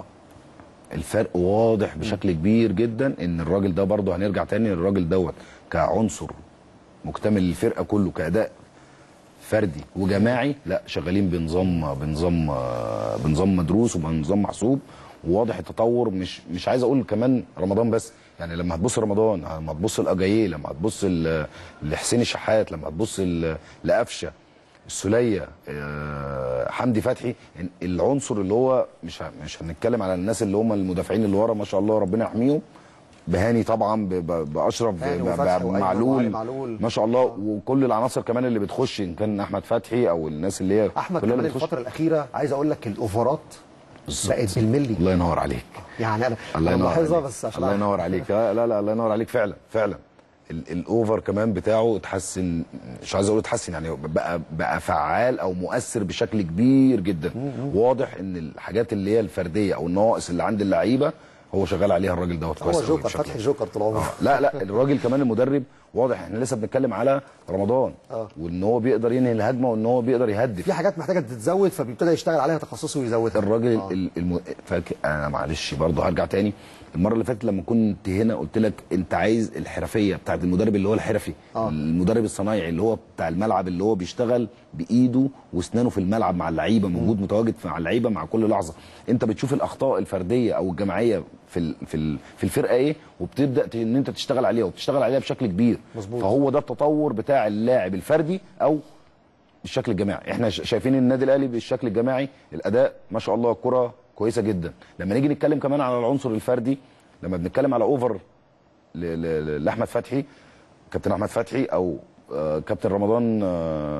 الفرق واضح بشكل كبير جدا ان الراجل ده برضه هنرجع تاني للراجل دوت كعنصر مكتمل الفرقه كله كاداء فردي وجماعي لا شغالين بنظام بنظام آه، بنظام مدروس وبنظام محسوب وواضح التطور مش مش عايز اقول كمان رمضان بس يعني لما هتبص رمضان لما هتبص لاجاييه لما هتبص ل- لحسين الشحات لما هتبص ل- لقفشه السوليه آه، حمدي فتحي العنصر اللي هو مش ه- مش هنتكلم على الناس اللي هم المدافعين اللي ورا ما شاء الله ربنا يحميهم بهاني طبعا ب- ب- باشرف هاني ب- ب- وفتحي وأيمن وعلي معلول معلول. ما شاء الله وكل العناصر كمان اللي بتخش ان كان احمد فتحي او الناس اللي هي احمد كلها كمان اللي بتخش الفتره الاخيره عايز اقول لك الاوفرات بالظبط. بقت بالملي الله ينور عليك يعني انا الله أنا ينور ملاحظها عليك بس عشان الله ينور عليك لا لا لا الله ينور عليك فعلا فعلا ال- الاوفر كمان بتاعه اتحسن مش عايز اقول اتحسن يعني بقى بقى فعال او مؤثر بشكل كبير جدا واضح ان الحاجات اللي هي الفرديه او النواقص اللي عند اللعيبه هو شغال عليها الراجل دوت هو كويس أوي جوكر بشكل فتحي جوكر طول عمره لا لا الراجل كمان المدرب واضح احنا لسه بنتكلم على رمضان آه. وان هو بيقدر ينهي الهجمه وان هو بيقدر يهدف في حاجات محتاجه تتزود فبيبتدي يشتغل عليها تخصصي ويزودها الراجل آه. ال- الم... فاك... انا معلش برضه هرجع تاني المره اللي فاتت لما كنت هنا قلت لك انت عايز الحرفيه بتاعت المدرب اللي هو الحرفي آه. المدرب الصنايعي اللي هو بتاع الملعب اللي هو بيشتغل بايده واسنانه في الملعب مع اللعيبه موجود متواجد مع اللعيبه مع كل لحظه انت بتشوف الاخطاء الفرديه او الجماعيه في ال... في ال... في الفرقه ايه وبتبدا ت- ان انت تشتغل عليها وبتشتغل عليها بشكل كبير مظبوط. فهو ده التطور بتاع اللاعب الفردي او بالشكل الجماعي احنا ش- شايفين النادي الاهلي بالشكل الجماعي الاداء ما شاء الله الكره كويسه جدا لما نيجي نتكلم كمان على العنصر الفردي لما بنتكلم على اوفر ل- ل- ل- لاحمد فتحي كابتن احمد فتحي او آه، كابتن رمضان آه،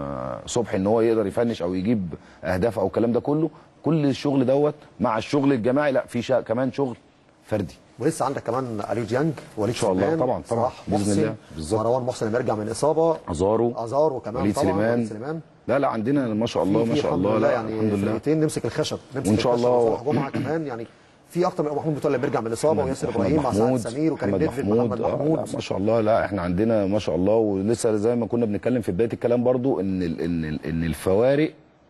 صبحي ان هو يقدر يفنش او يجيب اهداف او الكلام ده كله كل الشغل دوت مع الشغل الجماعي لا في شا... كمان شغل فردي ولسه عندك كمان اليو ديانج وليد إن شاء الله، سليمان، طبعاً، طبعاً. صلاح بإذن محسن، الله، بالظبط. مروان محسن لما يرجع من اصابه ازارو ازار وكمان وليد طبعا سليمان. وليد سليمان لا لا عندنا ما شاء الله في- ما في شاء الحمد الله لله لا يعني الحمد لله فرقتين نمسك الخشب نمسك وإن شاء الخشب الله- وصلاح جمعه كمان يعني في اكتر من محمود متولي لما يرجع من الاصابه وياسر محمد ابراهيم مع سعد محمود، سمير وكريم محمد ديفيد محمد آه، محمود لا ما شاء الله لا احنا عندنا ما شاء الله ولسه زي ما كنا بنتكلم في بدايه الكلام برضو ان ال ان ال ان الفوارق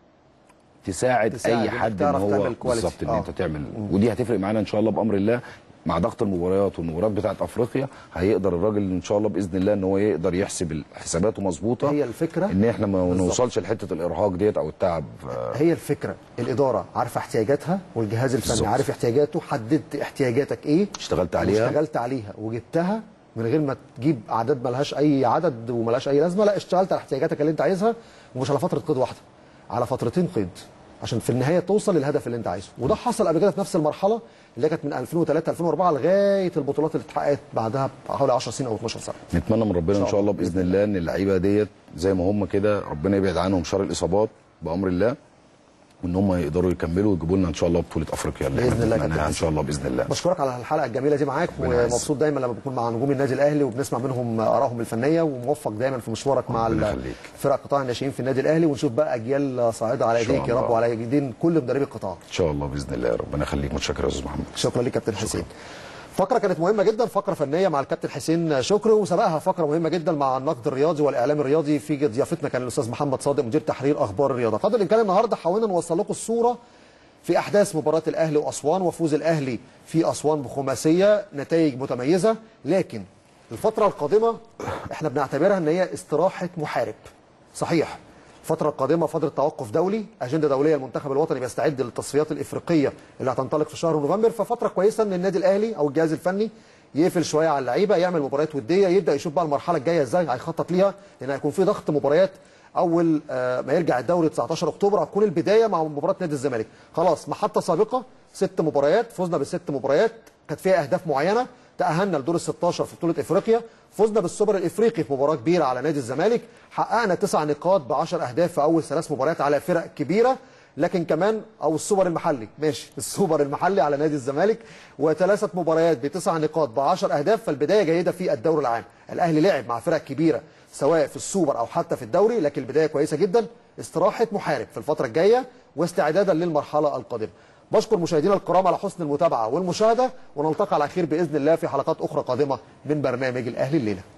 تساعد, تساعد اي إنك حد ان تعرف هو تعمل quality. بالظبط ان آه. انت تعمل ودي هتفرق معانا ان شاء الله بامر الله مع ضغط المباريات والمباريات بتاعت افريقيا هيقدر الراجل ان شاء الله باذن الله ان هو يقدر يحسب حساباته مظبوطه هي الفكرة ان احنا ما بالظبط. نوصلش لحته الارهاق ديت او التعب ف- هي الفكره الاداره عارفه احتياجاتها والجهاز الفني بالظبط. عارف احتياجاته حددت احتياجاتك ايه اشتغلت عليها. واشتغلت عليها وجبتها من غير ما تجيب اعداد ملهاش اي عدد وملهاش اي لازمه لا اشتغلت على احتياجاتك اللي انت عايزها ومش على فتره قيد واحده على فترتين قيد عشان في النهايه توصل للهدف اللي انت عايزه وده حصل قبل كده في نفس المرحله اللي كانت من 2003 2004 لغايه البطولات اللي اتحققت بعدها حوالي 10 سنين او 12 سنه نتمنى من ربنا ان شاء الله باذن الله ان اللعيبه ديت زي ما هم كده ربنا يبعد عنهم شر الاصابات بامر الله وان هم يقدروا يكملوا ويجيبوا لنا ان شاء الله بطوله افريقيا اللي بإذن احنا الله بنتمناها كابتن ان شاء الله باذن الله بشكرك على الحلقه الجميله دي معاك ربنا يعزك. ومبسوط دايما لما بكون مع نجوم النادي الاهلي وبنسمع منهم ارائهم الفنيه وموفق دايما في مشوارك مع ربنا ال- يخليك. فرق قطاع الناشئين في النادي الاهلي ونشوف بقى اجيال صاعده على إن شاء ايديك يا رب الله. وعلى ايدين كل مدربي القطاع ان شاء الله باذن الله ربنا يخليك متشكر يا استاذ محمد شكرا لك كابتن حسين فقره كانت مهمه جدا فقره فنيه مع الكابتن حسين شكري وسبقها فقره مهمه جدا مع النقد الرياضي والاعلام الرياضي في ضيافتنا كان الاستاذ محمد صادق مدير تحرير اخبار الرياضه قدر الامكان النهارده حاولنا نوصل لكم الصوره في احداث مباراه الاهلي واسوان وفوز الاهلي في اسوان بخماسيه نتائج متميزه لكن الفتره القادمه احنا بنعتبرها ان هي استراحه محارب صحيح الفترة القادمة فترة توقف دولي، أجندة دولية المنتخب الوطني بيستعد للتصفيات الإفريقية اللي هتنطلق في شهر نوفمبر، ففترة كويسة إن النادي الأهلي أو الجهاز الفني يقفل شوية على اللعيبة، يعمل مباريات ودية، يبدأ يشوف بقى المرحلة الجاية إزاي هيخطط ليها، لأن هيكون في ضغط مباريات أول آه، ما يرجع الدوري 19 أكتوبر هتكون البداية مع مباراة نادي الزمالك، خلاص محطة سابقة ست مباريات، فزنا بالست مباريات، كانت فيها أهداف معينة، تأهلنا لدور ال 16 في بطولة افريقيا، فزنا بالسوبر الافريقي في مباراة كبيرة على نادي الزمالك، حققنا تسع نقاط ب 10 اهداف في اول ثلاث مباريات على فرق كبيرة، لكن كمان او السوبر المحلي ماشي السوبر المحلي على نادي الزمالك وثلاثة مباريات بتسع نقاط ب 10 اهداف فالبداية جيدة في الدوري العام، الاهلي لعب مع فرق كبيرة سواء في السوبر او حتى في الدوري لكن البداية كويسة جدا، استراحة محارب في الفترة الجاية واستعدادا للمرحلة القادمة. بشكر مشاهدينا الكرام على حسن المتابعة والمشاهدة ونلتقي على خير بإذن الله في حلقات أخرى قادمة من برنامج الأهلي الليلة